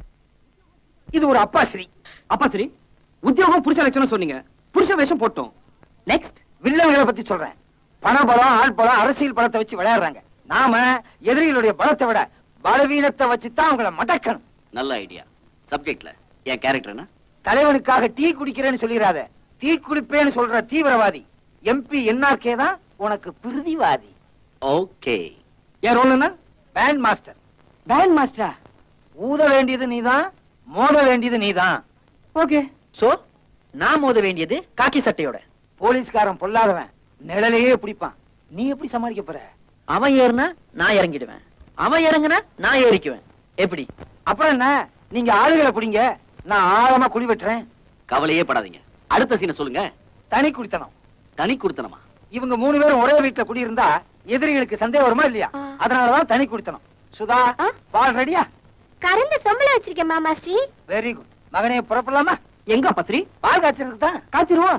இது ஒரு அப்பா ஸ்ரீ அப்பா சரி உத்தியோகம் புருஷ லட்சணம் சொன்னீங்க புருஷ வேஷம் போட்டோம் நெக்ஸ்ட் வில்லன்களை பத்தி சொல்றேன் பணபலம் ஆள் பலம் அரசியல் பலத்தை வச்சு விளையாடுறாங்க நாம எதிரிகளுடைய பலத்தை விட பலவீனத்தை வச்சு தான் அவங்கள மடக்கணும் நல்ல ஐடியா சப்ஜெக்ட்ல என் கேரக்டர் என்ன தலைவனுக்காக டீ குடிக்கிறேன்னு சொல்லிடாத டீ குடிப்பேன்னு சொல்ற தீவிரவாதி எம்பி என்ஆர்கே தான் உனக்கு பிரிதிவாதி ஓகே என் ரோல் என்ன பேண்ட் மாஸ்டர் பேண்ட் மாஸ்டரா ஊத வேண்டியது நீதான் மோத வேண்டியது நீதான் ஓகே சோ நான் மோத வேண்டியது காக்கி சட்டையோட போலீஸ்காரன் பொல்லாதவன் நிழலையே பிடிப்பான் நீ எப்படி சமாளிக்க போற அவன் ஏறுனா நான் இறங்கிடுவேன் அவன் இறங்குனா நான் ஏறிக்குவேன் எப்படி அப்புறம் என்ன நீங்க ஆளுகளை பிடிங்க நான் ஆழமா குழி வெட்டுறேன் கவலையே படாதீங்க அடுத்த சீனை சொல்லுங்க தனி குடித்தனம் தனி கொடுத்தனமா இவங்க மூணு பேரும் ஒரே வீட்டுல குடியிருந்தா எதிரிகளுக்கு சந்தேகம் வருமா இல்லையா ஆ. அதனாலதான் தனி குடித்தனம் சுதா ஆ? பால் ரெடியா கறந்த சொம்பல வச்சிருக்கேன் மாமா ஸ்ரீ வெரி குட் மகனே புறப்படலாமா எங்க அப்பா சரி பால் காய்ச்சறதுக்கு தான் காய்ச்சிருவா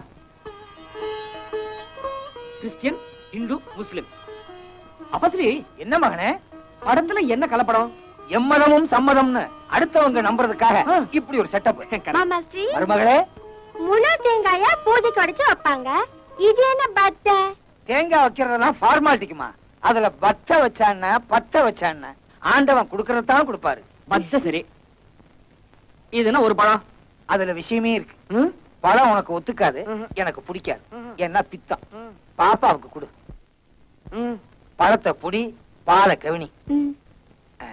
கிறிஸ்டியன் இந்து முஸ்லிம் அப்பா சரி என்ன மகனே படத்துல என்ன கலப்படம் எம்மதமும் சம்மதம்னு அடுத்தவங்க நம்புறதுக்காக ஆ. இப்படி ஒரு செட்டப் மாமா ஸ்ரீ மருமகளே முழு தேங்காயா பூஜைக்கு உடைச்சு வைப்பாங்க இது என்ன பத்த தேங்காய் வைக்கிறதெல்லாம் ஃபார்மாலிட்டிக்குமா அதுல பத்த வச்சான்னா பத்த வச்சான்னா ஆண்டவன் குடுக்கறதான் கொடுப்பாரு பத்த சரி இதுனா ஒரு பழம் அதுல விஷயமே இருக்கு ம்? பழம் உனக்கு ஒத்துக்காது ம்ஹும். எனக்கு பிடிக்காது ம்ஹும். ஏன்னா பித்தம் ம். பாப்பாவுக்கு கொடு ம். பழத்தை புடி பாலை கவினி ஆ.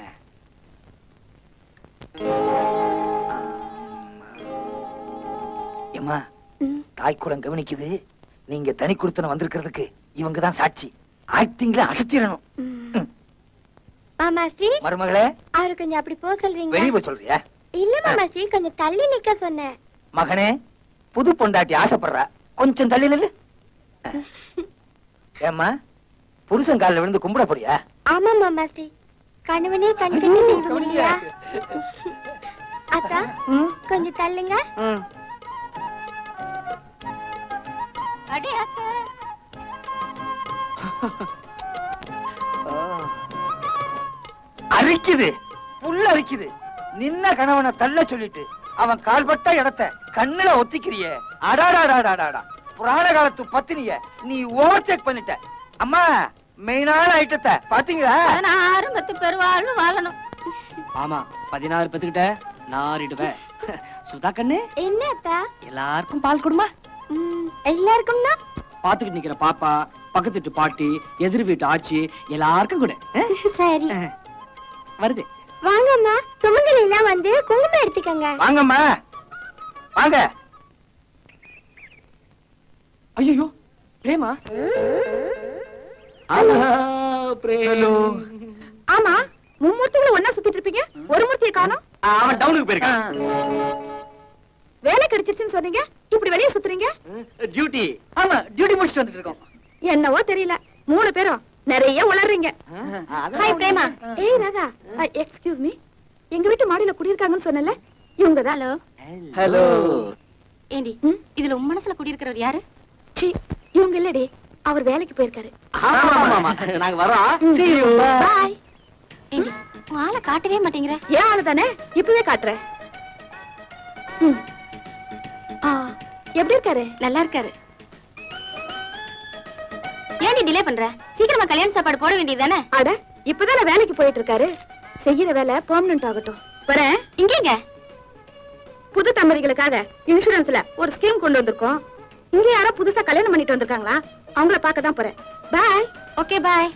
ஏம்மா தாய் குடம் கவனிக்குது நீங்க தனி கொடுத்தன வந்திருக்கிறதுக்கு இவங்க தான் சாட்சி ஆக்டிங்ல அசத்திரணும் மாமா ஸ்ரீ மருமகளே அவரு கொஞ்சம் அப்படி போக சொல்றீங்க வெளிய போய் சொல்றியா இல்ல மாமா ஸ்ரீ கொஞ்சம் தள்ளி நிக்க சொன்னேன் மகனே புது பொண்டாட்டி ஆசைப்படுறா கொஞ்சம் தள்ளி நில்லு ஏம்மா புருஷன் காலில் விழுந்து கும்பிட போறியா ஆமா மாமா ஸ்ரீ கணவனே கண்கட்டி தெய்வம் இல்லையா அத்தா கொஞ்சம் தள்ளுங்க ம். அடே அத்தா அரிக்குது புல்ல அரிக்குது நின்ன கணவனை தள்ள சொல்லிட்டு அவன் கால்பட்ட இடத்த கண்ணுல ஒத்திக்கிறியே அடாடாடாடாடாடா புராண காலத்து பத்தினிய நீ ஓவர்டேக் பண்ணிட்ட அம்மா மெயினான ஐட்டத்தை பாத்தீங்களா பதினாறு பத்து பெருவாழ்வு வாழணும் ஆமா பதினாறு பெத்துக்கிட்ட நாரிடுவேன் சுதா கண்ணு என்ன அத்தா எல்லாருக்கும் பால் கொடுமா ம், எல்லாருக்கும்னா பாத்துக்கிட்டு நிக்கிற பாப்பா பக்கத்து வீட்டு பாட்டி எதிர் வீட்டு ஆச்சி எல்லாருக்கும் கூட அஹ், சரி அஹ். வருது வாங்கம்மா சுமங்கலி எல்லாம் வந்து குங்குமம் எடுத்துக்கங்க வாங்கம்மா வாங்க ஐயோ பிரேமா ஹலோ ஆமா மும்மூர்த்திகளும் ஒன்னா சுத்திட்டு இருப்பீங்க ஒரு மூர்த்தியை காணோம் அவன் டவுனுக்கு போயிருக்கான் வேலை கிடைச்சிருச்சுன்னு சொன்னீங்க இப்படி வெளியே சுத்துறீங்க டியூட்டி ஆமா டியூட்டி முடிச்சுட்டு வந்துட்டு இருக்கோம் என்னவோ தெரியல மூணு பேரும் நிறைய உளறீங்க ஹாய் பிரேமா ஏய் ராதா எக்ஸ்கியூஸ் மீ எங்க வீட்டு மாடியில குடியிருக்காங்கன்னு சொன்னல இவங்க தான் ஹலோ ஹலோ ஏண்டி இதுல உன் மனசுல குடியிருக்கிறவர் யாரு சி இவங்க இல்லடி அவர் வேலைக்கு போயிருக்காரு ஆமா ஆமா ஆமா நாங்க வரோம் See you. பாய் ஏண்டி உன் ஆளை காட்டவே மாட்டேங்கிற ஏன் ஆளு தானே இப்பவே காட்டுறேன் ம். ஆ, எப்படி இருக்காரு நல்லா இருக்காரு ஏன் நீ டிலே பண்ற சீக்கிரமா கல்யாண சாப்பாடு போட வேண்டியதுதானே அட இப்பதானே வேலைக்கு போயிட்டு இருக்காரு செய்யற வேலை பெர்மனன்ட் ஆகட்டும் வரேன் இங்கேங்க புது தம்பதிகளுக்காக இன்சூரன்ஸ்ல ஒரு ஸ்கீம் கொண்டு வந்திருக்கோம் இங்க யாரோ புதுசா கல்யாணம் பண்ணிட்டு வந்திருக்காங்களா அவங்கள பார்க்க தான் போறேன் பாய் ஓகே பாய்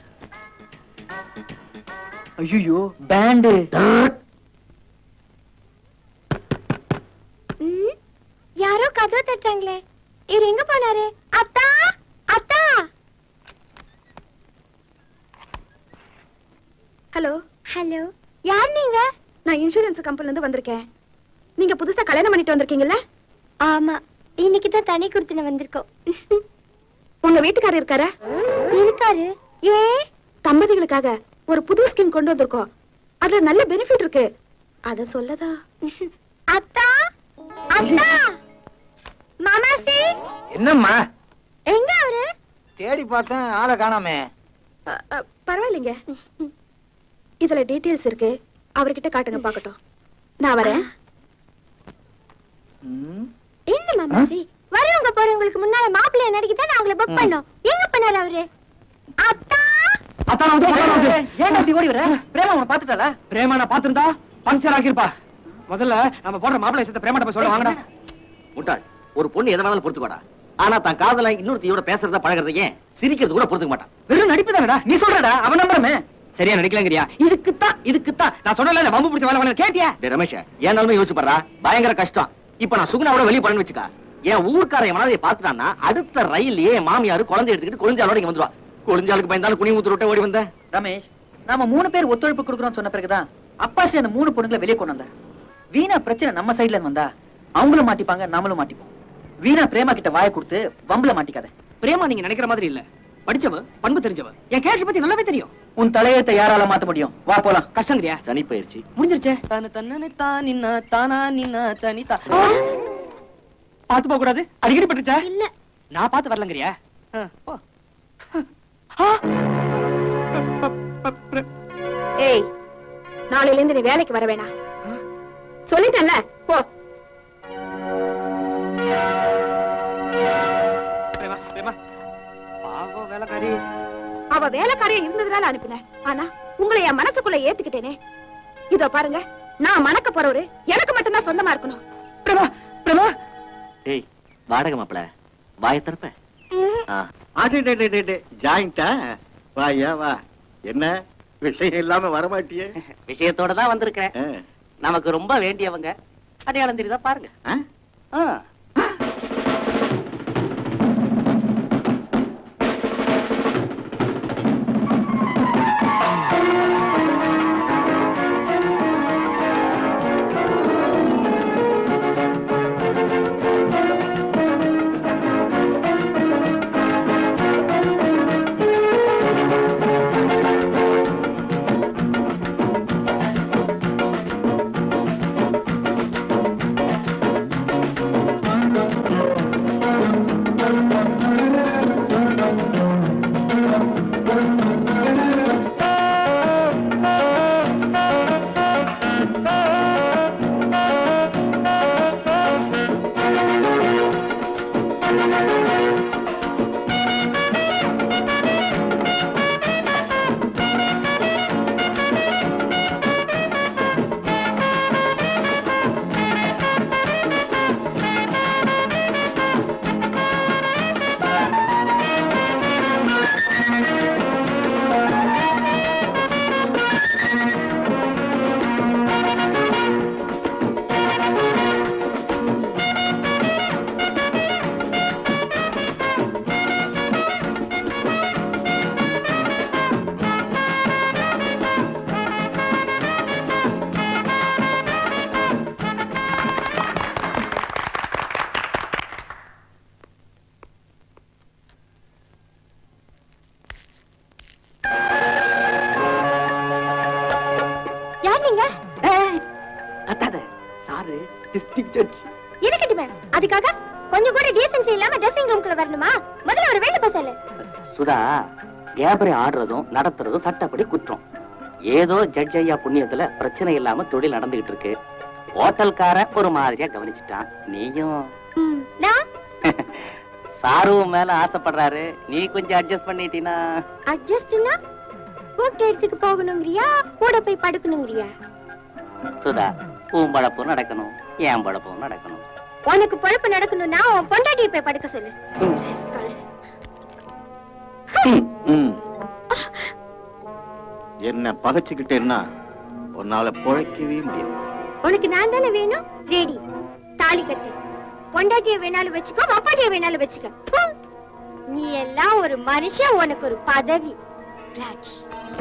ஐயோ பேண்டு யாரோ கதவை தட்டாங்களே இவர் எங்க போனாரு அத்தா அத்தா ஹலோ ஹலோ யார் நீங்க நான் இன்சூரன்ஸ் கம்பெனில இருந்து வந்திருக்கேன் நீங்க புதுசா கல்யாணம் பண்ணிட்டு வந்திருக்கீங்கல்ல ஆமா இன்னைக்கு தான் தனி கொடுத்துன வந்திருக்கோம் உங்க வீட்டுக்காரர் இருக்காரா இருக்காரு ஏ தம்பதிகளுக்காக ஒரு புது ஸ்கீம் கொண்டு வந்திருக்கோம் அதுல நல்ல பெனிஃபிட் இருக்கு அத சொல்லதா அத்தா அத்தா மாமாசி என்னம்மா எங்க அவரு தேடி பார்த்தேன் ஆளை காணாமே அ, அ, பரவாயில்லைங்க இதுல டீடைல்ஸ் இருக்கு அவர்கிட்ட காட்டுங்க பாக்கட்டும் நான் வரேன் என்ன மாமாசி வரவங்க போறவங்களுக்கு முன்னால மாப்பிள்ளைய நடிக்க தான் அவங்கள புக் பண்ணோம் எங்க பண்ணாரு அவரு அத்தா அதான் வந்து ஏன் அப்படி ஓடி வர பிரேமா உன்னை பாத்துட்டால பிரேமா நான் பாத்துருந்தா பஞ்சர் ஆகிருப்பா முதல்ல நம்ம போடுற மாப்பிள்ளை விஷயத்தை பிரேமாட்ட போய் சொல்ல வாங்கடா முட்டாள் ஒரு பொண்ணு எதை வேணாலும் பொறுத்துக்கோடா ஆனா தான் காதல இன்னொருத்தையோட பேசுறத பழகுறத ஏன் சிரிக்கிறது கூட பொறுத்துக்க மாட்டான் வெறும் நடிப்பு தானடா நீ சொல்றடா அவன் நம்புறமே சரியா நடிக்கலங்கிறியா இதுக்குத்தான் இதுக்குத்தான் நான் சொன்னல இந்த வம்பு பிடிச்ச வேலை வேலை கேட்டியா டேய் ரமேஷ் ஏன் நிலைமை யோசிச்சு பாடுறா பயங்கர கஷ்டம் இப்ப நான் சுகுணாவோட வெளிய போறேன்னு வச்சுக்கா என் ஊர்க்கார என் மனதை பாத்துட்டான்னா அடுத்த ரயிலே என் மாமியாரு குழந்தை எடுத்துக்கிட்டு குழந்தையாளோட இங்க வந்துருவா குழந்தையாளுக்கு பயந்தாலும் குனி ஊத்து விட்டு ஓடி வந்தேன் ரமேஷ் நாம மூணு பேர் ஒத்துழைப்பு கொடுக்குறோம் சொன்ன பிறகுதான் அப்பாசி அந்த மூணு பொண்ணுங்களை வெளியே கொண்டு வந்தார் வீணா பிரச்சனை நம்ம சைடுல இருந்து வந்தா அவங்களும் மாட்டிப்பாங்க நாமளும் மாட்டிப்போம் வீணா பிரேமா கிட்ட வாயை கொடுத்து வம்புல மாட்டிக்காத பிரேமா நீங்க நினைக்கிற மாதிரி இல்ல படிச்சவ பண்பு தெரிஞ்சவ என் கேரக்டர் பத்தி நல்லாவே தெரியும் உன் தலையத்தை யாரால மாத்த முடியும் வா போலாம் கஷ்டங்கிறியா சனி பயிற்சி முடிஞ்சிருச்சே தான தன்னனே தான் நின்னா தானா நின்னா தனிதா பாத்து போக கூடாது அடிக்கடி பட்டுச்சா இல்ல நான் பார்த்து வரலங்கிறியா ஆ, போ. ஆ! ஏய் நாளையில இருந்து நீ வேலைக்கு வர வேணாம் சொல்லிட்டேன்ல போ பிரேமா, பிரேமா. பாவம் வேலைக்காரி அவ வேலைக்காரியா இருந்ததுனால அனுப்பினேன் ஆனா உங்களை என் மனசுக்குள்ள ஏத்துக்கிட்டேனே இதோ பாருங்க நான் மணக்க போறவரு எனக்கு மட்டும்தான் சொந்தமா இருக்கணும் பிரேமா பிரேமா ஏய் வாடகை மாப்பிள வாய திறப்ப ஆ, அடே ஜாயிண்டா வாயா வா என்ன விஷயம் இல்லாம வரமாட்டியே விஷயத்தோட தான் வந்திருக்கிறேன் ஆ. நமக்கு ரொம்ப வேண்டியவங்க அடையாளம் தெரியுதா பாருங்க ஆ? ஆ. ஆ நீங்க கத்தாத சாரு டிஸ்ட்ரிக்ட் ஜட்ஜ் எனக்கு டிமாண்ட் அதுக்காக கொஞ்சம் கூட டீசன்சி இல்லாம ட்ரெஸ்ஸிங் ரூம்குள்ள வரணுமா முதல்ல ஒரு வேலை சொல்லு சுதா கேபரை ஆடுறதும் நடத்துறதும் சட்டப்படி குற்றம் ஏதோ ஜட்ஜ் ஐயா புண்ணியத்துல பிரச்சனை இல்லாம தொழில் நடந்துகிட்டு இருக்கு ஹோட்டல்காரன் ஒரு மாதிரியா கவனிச்சுட்டான் நீயும் ம், நான் சாரு மேல ஆசைப்படுறாரு நீ கொஞ்சம் அட்ஜஸ்ட் பண்ணிட்டீனா அட்ஜஸ்ட்னா கூட்ட இடத்துக்கு போகணுங்கிறியா கூட போய் படுக்கணுங்கிறியா சுதா உன் பழப்பும் நடக்கணும் என் பழப்பும் நடக்கணும் உனக்கு பொழப்பு நடக்கணும்னா உன் பொண்டாட்டியை போய் படுக்க சொல்லு rascal. ம். என்ன பகைச்சுக்கிட்டேன்னா உன்னால பொழைக்கவே முடியாது உனக்கு நான் தானே வேணும் ரெடி தாலி கட்டு பொண்டாட்டிய வேணாலும் வச்சுக்கோ அப்பாட்டிய வேணாலும் வச்சுக்க ப்பு. நீ எல்லாம் ஒரு மனுஷன் உனக்கு ஒரு பதவி ராஜி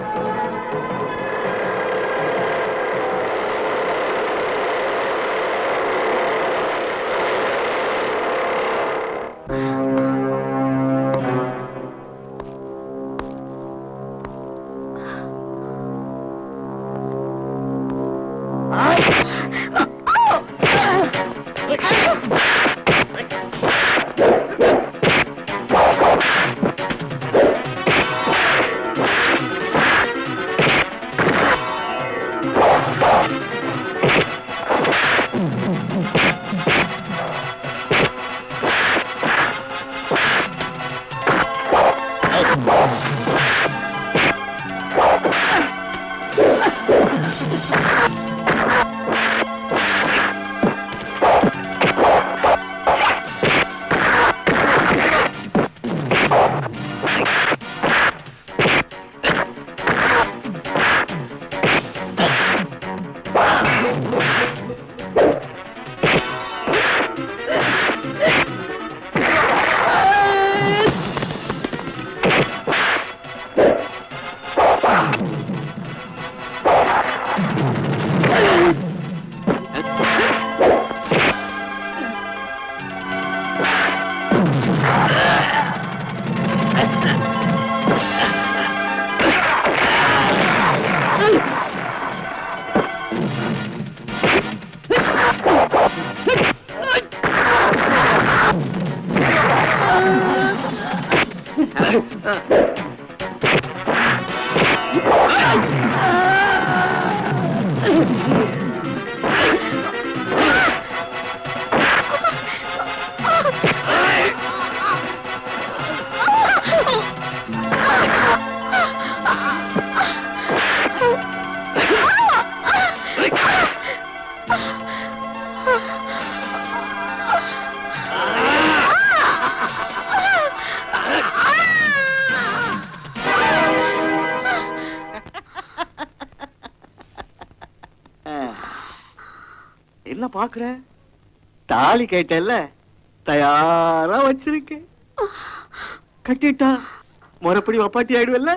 என்ன பாக்குற தாலி கேட்டல்ல தயாரா வச்சிருக்கேன் கட்டிட்டா முறைப்படி வப்பாட்டி ஆயிடுவல்ல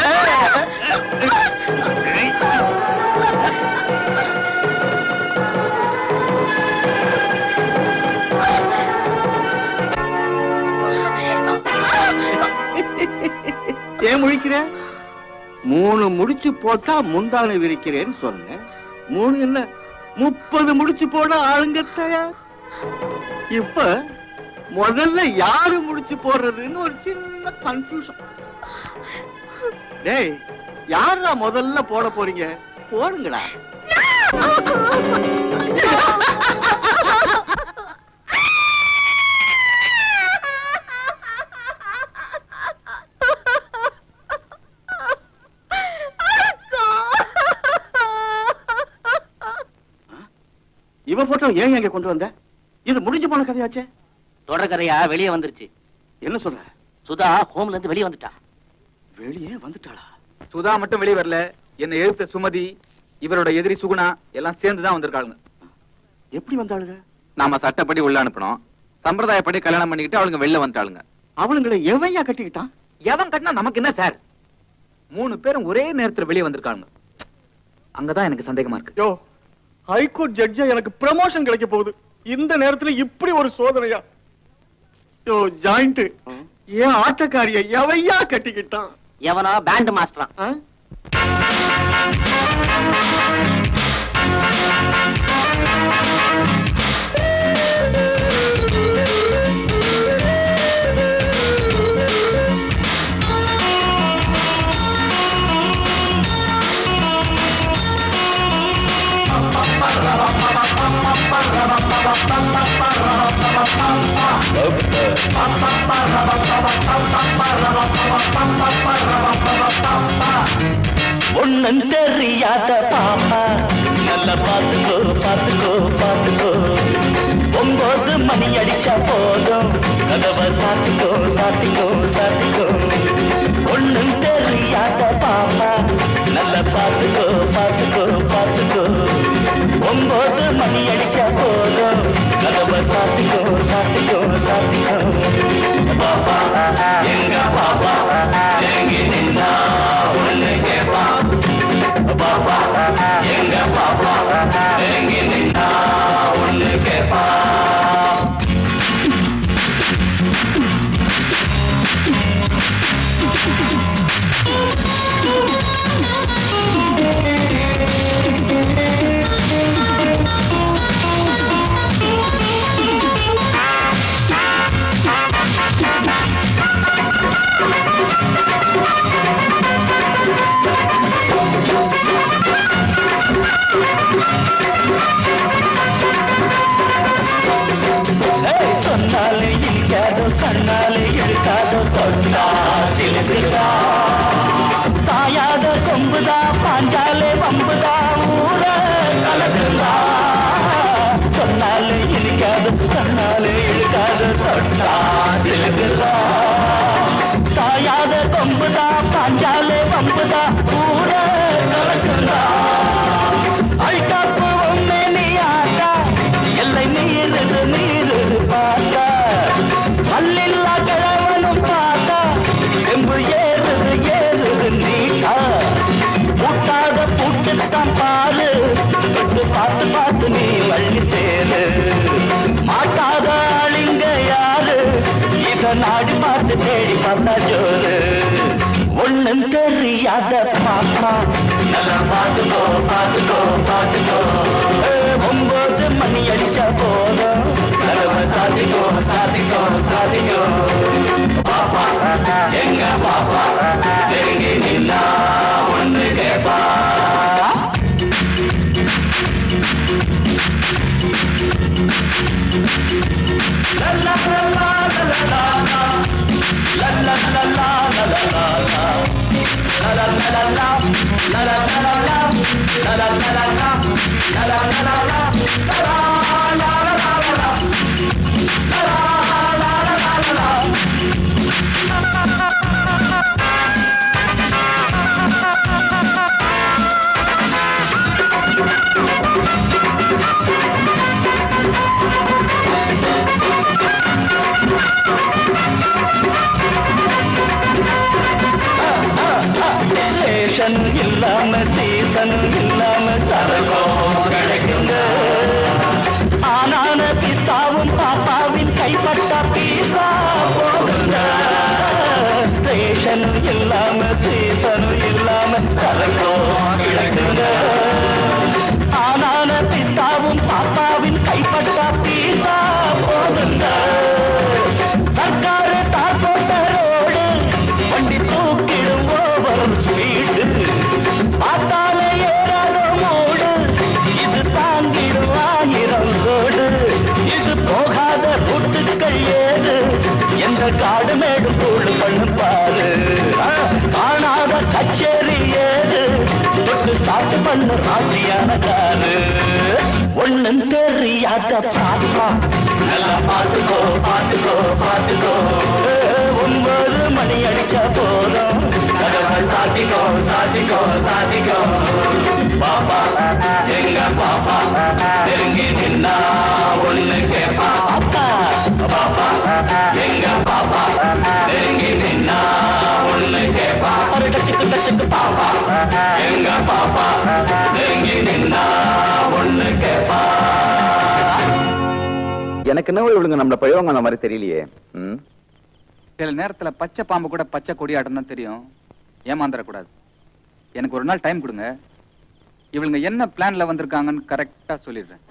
ஏன் முழிக்கிற மூணு முடிச்சு போட்டா முந்தானை விரிக்கிறேன்னு சொன்னேன் மூணு என்ன முப்பது முடிச்சு போட ஆளுங்க தயார் இப்ப முதல்ல யாரு முடிச்சு போடுறதுன்னு ஒரு சின்ன கன்ஃபியூஷன் டேய் யாரா முதல்ல போட போறீங்க போடுங்கடா இவ போட்டோ ஏன் எங்க கொண்டு வந்த இது முடிஞ்சு போன கதையாச்சே தொடர்கதையா வெளியே வந்துருச்சு என்ன சொல்ற சுதா ஹோம்ல இருந்து வெளியே வந்துட்டா வெளியே வந்துட்டாளா சுதா மட்டும் வெளியே வரல என்ன எழுத்த சுமதி இவரோட எதிரி சுகுணா எல்லாம் சேர்ந்து தான் வந்திருக்காளுங்க எப்படி வந்தாளுங்க நாம சட்டப்படி உள்ள அனுப்பணும் சம்பிரதாயப்படி கல்யாணம் பண்ணிக்கிட்டு அவளுங்க வெளில வந்துட்டாளுங்க அவளுங்களை எவையா கட்டிக்கிட்டான் எவன் கட்டினா நமக்கு என்ன சார் மூணு பேரும் ஒரே நேரத்துல வெளியே வந்திருக்காங்க அங்கதான் எனக்கு சந்தேகமா இருக்கு யோ ஹைகோர்ட் ஜட்ஜா எனக்கு ப்ரமோஷன் கிடைக்க போகுது இந்த நேரத்துல இப்படி ஒரு சோதனையா யோ ஜாயிண்ட் ஏன் ஆட்டக்காரிய எவையா கட்டிக்கிட்டான் எவனோ பேண்ட் மாஸ்டரா ஆ? ஒண்ணும் தெரியாத பாப்பா நல்லா பாத்துக்கோ பாத்துக்கோ பாத்துக்கோ ஒன்பது மணி அடிச்சா போதும் கதவை சாத்திக்கோ சாத்திக்கோ சாத்திக்கோ ஒண்ணும் தெரியாத பாப்பா நல்லா பாத்துக்கோ பாத்துக்கோ பாத்துக்கோ ஒன்பது மணி அடிச்சா போதும் கதவை சாத்திக்கோ சாத்திக்கோ சாத்திக்கோ பாப்பா எங்க பாப்பா எங்க நின்னா ஒண்ணு கேப்பா பாப்பா எங்க பாப்பா எங்க நின்னா ஒண்ணு கேப்பா ஏய், சொன்னாலே இனிக்காதோ கண்ணாலே இழுக்காதோ தொட்டா சிலுக்குதா சாயாத கொம்புதா பாஞ்சாலே வம்புதா ஊர கலக்குதா சொன்னாலே இனிக்காதோ கண்ணாலே இழுக்காதோ தொட்டா சிலுக்குதா சாயாத கொம்புதா பாஞ்சாலே வம்புதா ஊர கலக்குதா அழுக்காப்பு ஒண்ணு நீ ஆட்டா எல்லை நீருது நீருது பார்த்தா மல்லில்லா கிழவனும் பார்த்தா செம்பு ஏறுது ஏறுது நீட்டா பூட்டாத பூட்டுத்தான் பாரு தொட்டு பார்த்து பார்த்து நீ வள்ளி சேரு மாட்டாத ஆளுங்க யாரு இத நாடி பார்த்து தேடி பார்த்தா ஜோரு ஒண்ணும் தெரியாத பாப்பா நல்லா பாத்துக்கோ பாத்துக்கோ பாத்துக்கோ ஏ, ஒன்பது மணி அடிச்சா போதும் கதவை சாத்திக்கோ சாத்திக்கோ சாத்திக்கோ பாப்பா எங்க பாப்பா நெருங்கி நின்னா ஒண்ணு கேப்பா லா, லா, லா, லா, லா, லா, லா. La la la la la la la la La la la la la La la la la la La la la la la La la la la la La la la la la la la La la la la la la la ration இல்லாம season இல்லாம சரகோ கிடைக்குங்க ஆனான பிஸ்தாவும் பாப்பாவின் கைப்பட்ட பீசா போகுங்க ரேஷன் இல்லாம சீசன் இல்லாம சரகோ கிடைக்குங்க ஆனான பிஸ்தாவும் பாப்பாவின் கைப்பட்ட பீசா போகுங்க சர்க்காரு தார் போட்ட ரோடு வண்டி தூக்கிடும் ஓவர் ஸ்பீடு பார்த்தாலே ஏறாத மூடு இது தாங்கிடும் ஆயிரம் சோடு இது போகாத புட்டுக்கள் ஏது எந்த காடு மேடு கூடு பண்ணு பாரு ஆ, காணாத கச்சேரி ஏது தொட்டு ஸ்டார்ட் பண்ணு ராசியான காரு ஒண்ணும் தெரியாத பாப்பா நல்லா பாத்துக்கோ பாத்துக்கோ பாத்துக்கோ ஏ, ஒன்பது மணி அடிச்சா போதும் கதவை சாத்திக்கோ சாத்திக்கோ சாத்திக்கோ பாப்பா எங்க பாப்பா நெருங்கி நின்னா ஒண்ணு கேப்பா அப்பா பாப்பா எங்க பாப்பா நெருங்கி நின்னா ஒண்ணு கேப்பா ஒரு டச்சுக்கு டச்சுக்கு பாப்பா எங்க பாப்பா நெருங்கி நின்னா ஒண்ணு கேப்பா எனக்கு என்ன இவளுங்க நம்மள பழிவாங்க அந்த மாதிரி தெரியலையே ம் சில நேரத்துல பச்சை பாம்பு கூட பச்சை கொடியாட்டம் தான் தெரியும் ஏமாந்துடக்கூடாது எனக்கு ஒரு நாள் டைம் கொடுங்க இவளுங்க என்ன பிளான்ல வந்திருக்காங்கன்னு கரெக்டா சொல்லிடுறேன்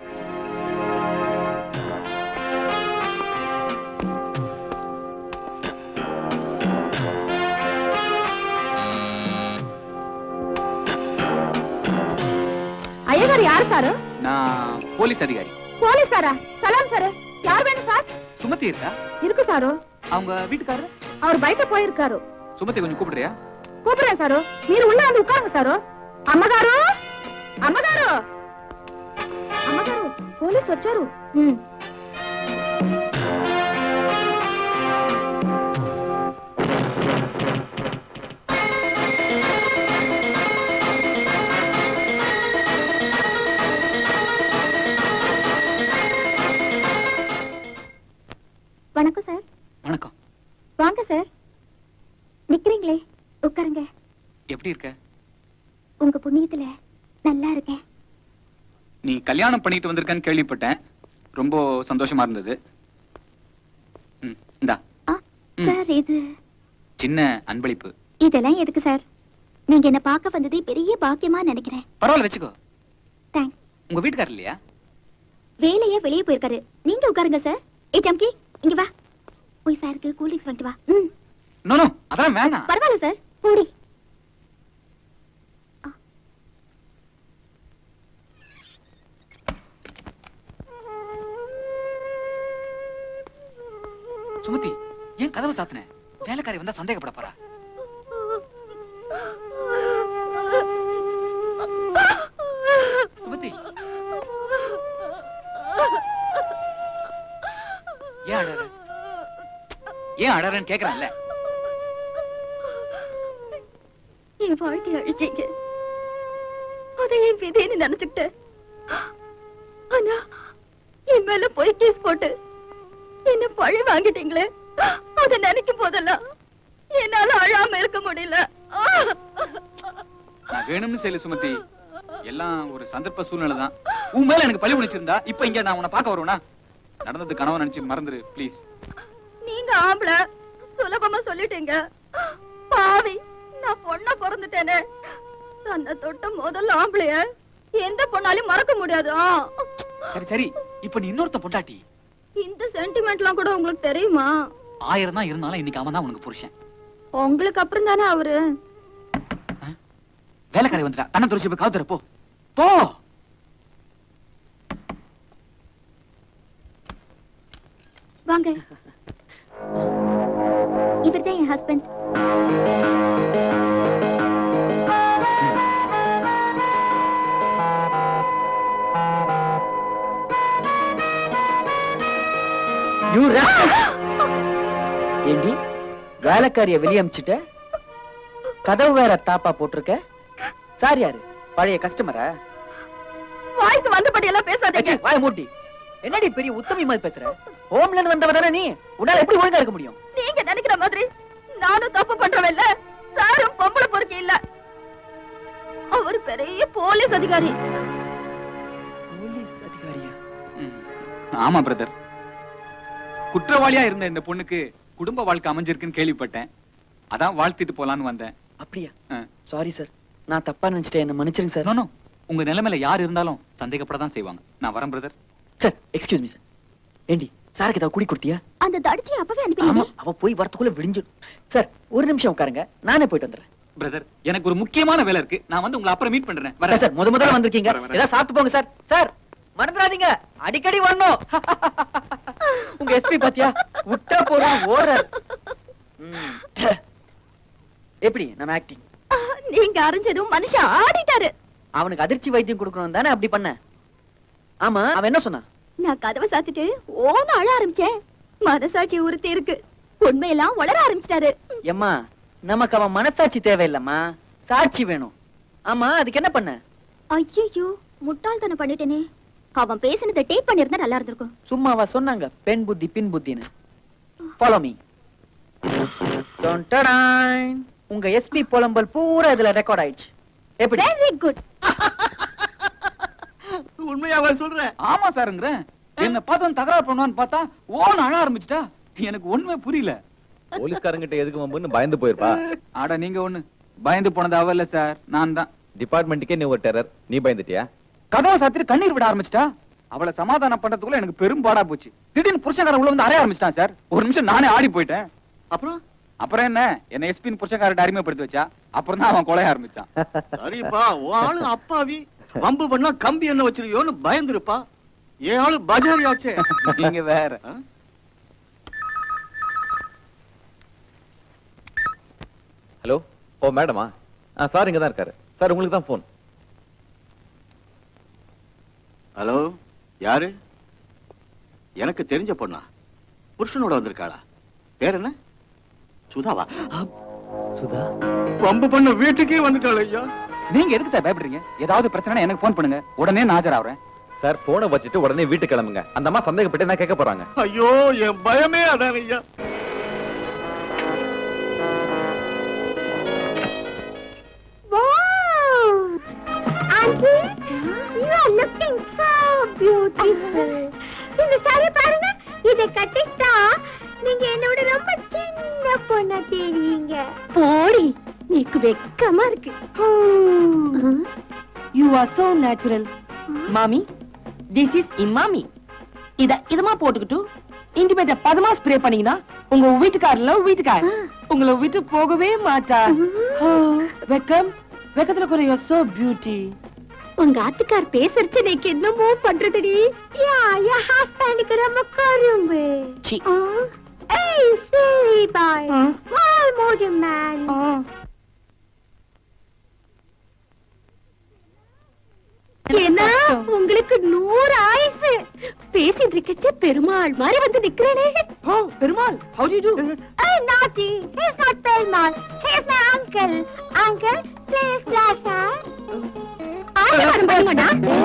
ஐயனார் யாரு சாரு நான் போலீஸ் அதிகாரி போலீஸ் சாரா சலாம் சார் யார் வேணும் சார் சுமதி இருக்கா இருக்கு சாரு அவங்க வீட்டுக்காரரு அவர் బయట పోயிருக்காరు சுமதி கொஞ்சம் கூப்பிடுறியா கூப்பிடுறேன் சாரு మీరు உள்ள வந்து உட்காருங்க சாரு అమ్మగారు అమ్మగారు అమ్మగారు పోలీస్ వచ్చారు வணக்கம் சார் வணக்கம் வாங்க சார் நிக்கிறீங்களே உட்காருங்க எப்படி இருக்க உங்க புண்ணியத்துல நல்லா இருக்கேன் நீ கல்யாணம் பண்ணிட்டு வந்திருக்கன்னு கேள்விப்பட்டேன் ரொம்ப சந்தோஷமா இருந்தது ம், இந்தா ம். சார் இது சின்ன அன்பளிப்பு இதெல்லாம் எதுக்கு சார் நீங்க என்ன பார்க்க வந்ததே பெரிய பாக்கியமா நினைக்கிறேன் பரவாயில்ல வச்சுக்கோ தேங்க்ஸ் உங்க வீட்டுக்காரர் இல்லையா வேலையா வெளியே போயிருக்காரு நீங்க உட்காருங்க சார் ஏ சம்கி இங்க வா போய் சாருக்கு கூல் ட்ரிங்க்ஸ் வாங்கிட்டு வா ம் நோ நோ அதெல்லாம் வேணாம் பரவாயில்ல சார் போடி சுமதி ஏன் கதவை சாத்தின வேலைக்காரி வந்தா சந்தேகப்பட போறா சுமதி ஏன் அழற ஏன் அழறன்னு கேக்குறான்ல என் வாழ்க்கை அழிச்சீங்க அதை என் விதைன்னு நினைச்சுக்கிட்டேன் ஆனா என் மேல போய் கேஸ் போட்டு என்ன பழி வாங்கிட்டீங்களே அத நினைக்கும் போதெல்லாம் என்னால அழாம இருக்க முடியல நான் வேணும்னு செய்யல சுமதி எல்லாம் ஒரு சந்தர்ப்ப சூழ்நிலை தான் உன் மேல எனக்கு பழி விழிச்சிருந்தா இப்ப இங்க நான் உன்னை பார்க்க வருவேனா நடந்தது கனவு நினைச்சு மறந்துரு ப்ளீஸ் நீங்க ஆம்பளை சுலபமா சொல்லிட்டீங்க பாவி நான் பொண்ணா பிறந்துட்டேனே தன்னை தொட்ட முதல் ஆம்பளைய எந்த பொண்ணாலையும் மறக்க முடியாது ஆ. சரி சரி இப்ப நீ இன்னொருத்த பொண்டாட்டி இந்த சென்டிமெண்ட்லாம் கூட உங்களுக்கு தெரியுமா ஆயிரம் தான் இருந்தாலும் இன்னைக்கு அவன் தான் உனக்கு புருஷன் உங்களுக்கு அப்புறம் தானே அவரு வேலைக்காரி வந்துட்டா கண்ணை துறைச்சு போய் காத்துற போ போ வாங்க இவர்தான் என் ஹஸ்பண்ட் யூ ஏண்டி வேலைக்காரிய வெளிய அமிச்சிட்ட கதவு வேற தாப்பா போட்டிருக்க சார் யாரு பழைய கஸ்டமரா வாய்க்கு வந்தபடி எல்லாம் பேசாதீங்க வாய மூட்டி என்னடி பெரிய உத்தமி மாதிரி பேசுற ஹோம்ல இருந்து வந்தவ தானே நீ உன்னால எப்படி ஒழுங்கா இருக்க முடியும் நீங்க நினைக்கிற மாதிரி நானும் தப்பு பண்றவன் இல்ல சாரும் பொம்பளை பொறுக்கி இல்ல அவர் பெரிய போலீஸ் அதிகாரி போலீஸ் அதிகாரியா ஆமா பிரதர் குற்றவாளியா இருந்த இந்த பொண்ணுக்கு குடும்ப வாழ்க்கை அமைஞ்சிருக்குன்னு கேள்விப்பட்டேன் அதான் வாழ்த்திட்டு போலான்னு வந்தேன் அப்படியா சாரி சார் நான் தப்பா நினைச்சிட்டேன் என்ன மன்னிச்சிருங்க சார் நோ நோ உங்க நிலைமையில யார் இருந்தாலும் சந்தேகப்பட தான் செய்வாங்க நான் வரேன் brother sir excuse me sir ஏண்டி சாருக்கு ஏதாவது குடி கொடுத்தியா அந்த தடிச்சி அப்பவே ஆமா அனுப்பினீங்க அவ போய் வரத்துக்குள்ள விடிஞ்சிடும் சார் ஒரு நிமிஷம் உட்காருங்க நானே போயிட்டு வந்துடுறேன் பிரதர் எனக்கு ஒரு முக்கியமான வேலை இருக்கு நான் வந்து உங்களை அப்புறம் மீட் பண்றேன் வரேன் சார் முத முதல்ல வந்திருக்கீங்க வரேன், வரேன். ஏதாவது சாப்பிட்டு போங்க சார் சார் மறந்துடாதீங்க அடிக்கடி வரணும் உங்க எஸ்பி பாத்தியா விட்டா போறோம் ஓடுறாரு ம். எப்படி நம்ம ஆக்டிங் நீங்க அறிஞ்சதும் மனுஷன் ஆடிட்டாரு அவனுக்கு அதிர்ச்சி வைத்தியம் கொடுக்கணும் தானே அப்படி பண்ண ஆமா அவன் என்ன சொன்னான் நான் கதவை சாத்திட்டு ஓன அழ ஆரம்பிச்சேன் மனசாட்சி உறுத்தி இருக்கு உண்மையெல்லாம் வளர ஆரம்பிச்சிட்டாரு எம்மா நமக்கு அவன் மனசாட்சி தேவையில்லம்மா சாட்சி வேணும் ஆமா அதுக்கு என்ன பண்ண ஐயோ முட்டாள்தனம் பண்ணிட்டேனே அவன் பேசினதை டேப் பண்ணிருந்தா நல்லா இருந்திருக்கும் சும்மாவா சொன்னாங்க பெண் புத்தி பின் புத்தின்னு ஃபாலோ மீ உங்க எஸ்பி புலம்பல் பூரா இதுல ரெக்கார்ட் ஆயிடுச்சு எப்படி வெரி குட் உண்மையாவா சொல்ற ஆமா சாருங்கிறேன் என்ன பார்த்து தகராறு பண்ணுவான்னு பார்த்தா ஓன அழ ஆரம்பிச்சிட்டா எனக்கு ஒண்ணுமே புரியல போலீஸ்காரங்கிட்ட எதுக்கு வம்புன்னு பயந்து போயிருப்பா ஆட நீங்க ஒண்ணு பயந்து போனது அவ இல்ல சார் நான் தான் டிபார்ட்மெண்ட்டுக்கே நீ ஒரு டெரர் நீ பயந்துட்டியா கதவை சாத்திட்டு கண்ணீர் விட ஆரம்பிச்சிட்டா அவளை சமாதானம் பண்றதுக்குள்ள எனக்கு பெரும் பாடா போச்சு திடீர்னு புருஷன்கார உள்ள வந்து அறைய ஆரம்பிச்சிட்டான் சார் ஒரு நிமிஷம் நானே ஆடி போயிட்டேன் அப்புறம் அப்புறம் என்ன என்ன எஸ்பின் புருஷன்காரட்ட அடிமைப்படுத்தி வச்சா அப்புறம் தான் அவன் கொலைய ஆரம்பிச்சான் சரிப்பா உன் ஆளு அப்பாவி வம்பு பண்ணா கம்பி என்ன வச்சிருவியோன்னு பயந்துருப்பா என் ஆளு பஜாரி ஆச்சே நீங்க வேற ஹலோ ஓ மேடமா ஆ சார் இங்க தான் இருக்காரு சார் உங்களுக்கு தான் ஃபோன் ஹலோ யாரு எனக்கு தெரிஞ்ச பொண்ணா புருஷனோட வந்திருக்காளா பேர் என்ன சுதாவா சுதா வம்பு பண்ண வீட்டுக்கே வந்துட்டாள் ஐயா நீங்க எதுக்கு சார் பயப்படுறீங்க ஏதாவது பிரச்சனை எனக்கு ஃபோன் பண்ணுங்க உடனே நான் ஆஜராகிறேன் சார் போனை வச்சுட்டு உடனே வீட்டுக்கு கிளம்புங்க அந்த அம்மா சந்தேகப்பட்டு என்ன கேட்க போறாங்க ஐயோ என் பயமே அதான் ஐயா Wow! Auntie, you are looking so beautiful. இந்த சாரி பாருங்க இத கட்டிட்டா நீங்க என்னோட ரொம்ப சின்ன பொண்ணா தெரியுங்க போடி நீக்கு வெக்கமா இருக்கு யூ ஆர் சோ நேச்சுரல் மாமி திஸ் இஸ் இமாமி இத இதமா போட்டுக்கிட்டு இன்டிமேட்ட பதமா ஸ்ப்ரே பண்ணீங்கன்னா உங்க வீட்டுக்காரல வீட்டுக்கார உங்களை விட்டு போகவே மாட்டார் வெக்கம் வெக்கத்துல குறைய சோ பியூட்டி உங்க ஆத்துக்கார் பேசுறச்சு நீக்கு என்னமோ பண்றதுடி யா யா ஹஸ்பண்டுக்கு ரொம்ப கரும்பு சி. ஆ. ஏய் silly boy why mood man ஏன்னா உங்களுக்கு நூறு ஆயுசு பேசிட்டு இருக்கச்ச பெருமாள் மாதிரி வந்து நிக்கிறேனே ஓ Perumal how do you do Hey, naughty! He's not Pelmal. He's my uncle. Uncle, please bless us. ஆசீர்வாதம் பண்ணுங்கடா.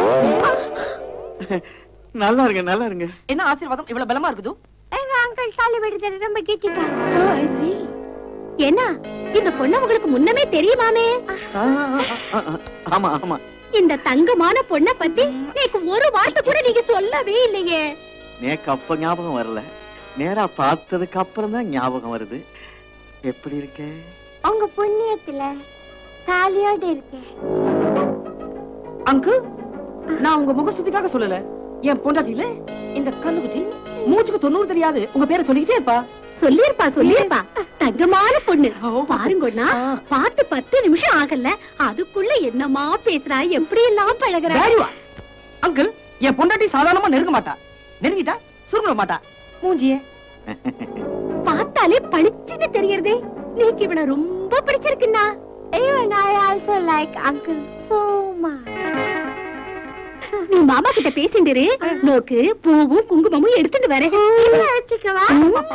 நல்லா இருங்க நல்லா இருங்க என்ன ஆசீர்வாதம் இவ்வளவு பலமா இருக்குது எங்க அங்கிள் தள்ளி விடுதல் ரொம்ப கெட்டிக்காரன். என்ன இந்த பொண்ணு உங்களுக்கு முன்னமே தெரியுமாமே ஆ, ஆ, ஆ, ஆ, ஆமா ஆமா இந்த தங்கமான பொண்ண பத்தி எனக்கு ஒரு வார்த்தை கூட நீங்க சொல்லவே இல்லையே நேக்கு அப்ப ஞாபகம் வரல நேரா பார்த்ததுக்கு அப்புறம் தான் ஞாபகம் வருது எப்படி இருக்க உங்க புண்ணியத்துல தாலியோட இருக்கேன் அங்கு நான் உங்க முகஸ்துதிக்காக சொல்லல என் பொண்டாட்டில இந்த கண்ணுக்குட்டி மூச்சுக்கு தொண்ணூறு தெரியாது உங்க பேரை சொல்லிக்கிட்டே இருப்பா சொல்லிருப்பா சொல்லிருப்பா தங்கமான பொண்ணு பாருங்கண்ணா பார்த்து பத்து நிமிஷம் ஆகல அதுக்குள்ள என்னமா பேசுறா எப்படி எல்லாம் பழகுறா Very well. அங்கிள் என் பொண்டாட்டி சாதாரணமா நெருங்க மாட்டா நெருங்கிட்டா சுருங்க மாட்டா மூஞ்சியே பார்த்தாலே பளிச்சுன்னு தெரியறதே நீக்கு இவனை ரொம்ப பிடிச்சிருக்குண்ணா even I also like uncle so much நீ மாமா கிட்ட பேசிட்டு நோக்கு பூவும் குங்குமமும் எடுத்துட்டு வரேன் வச்சுக்கவா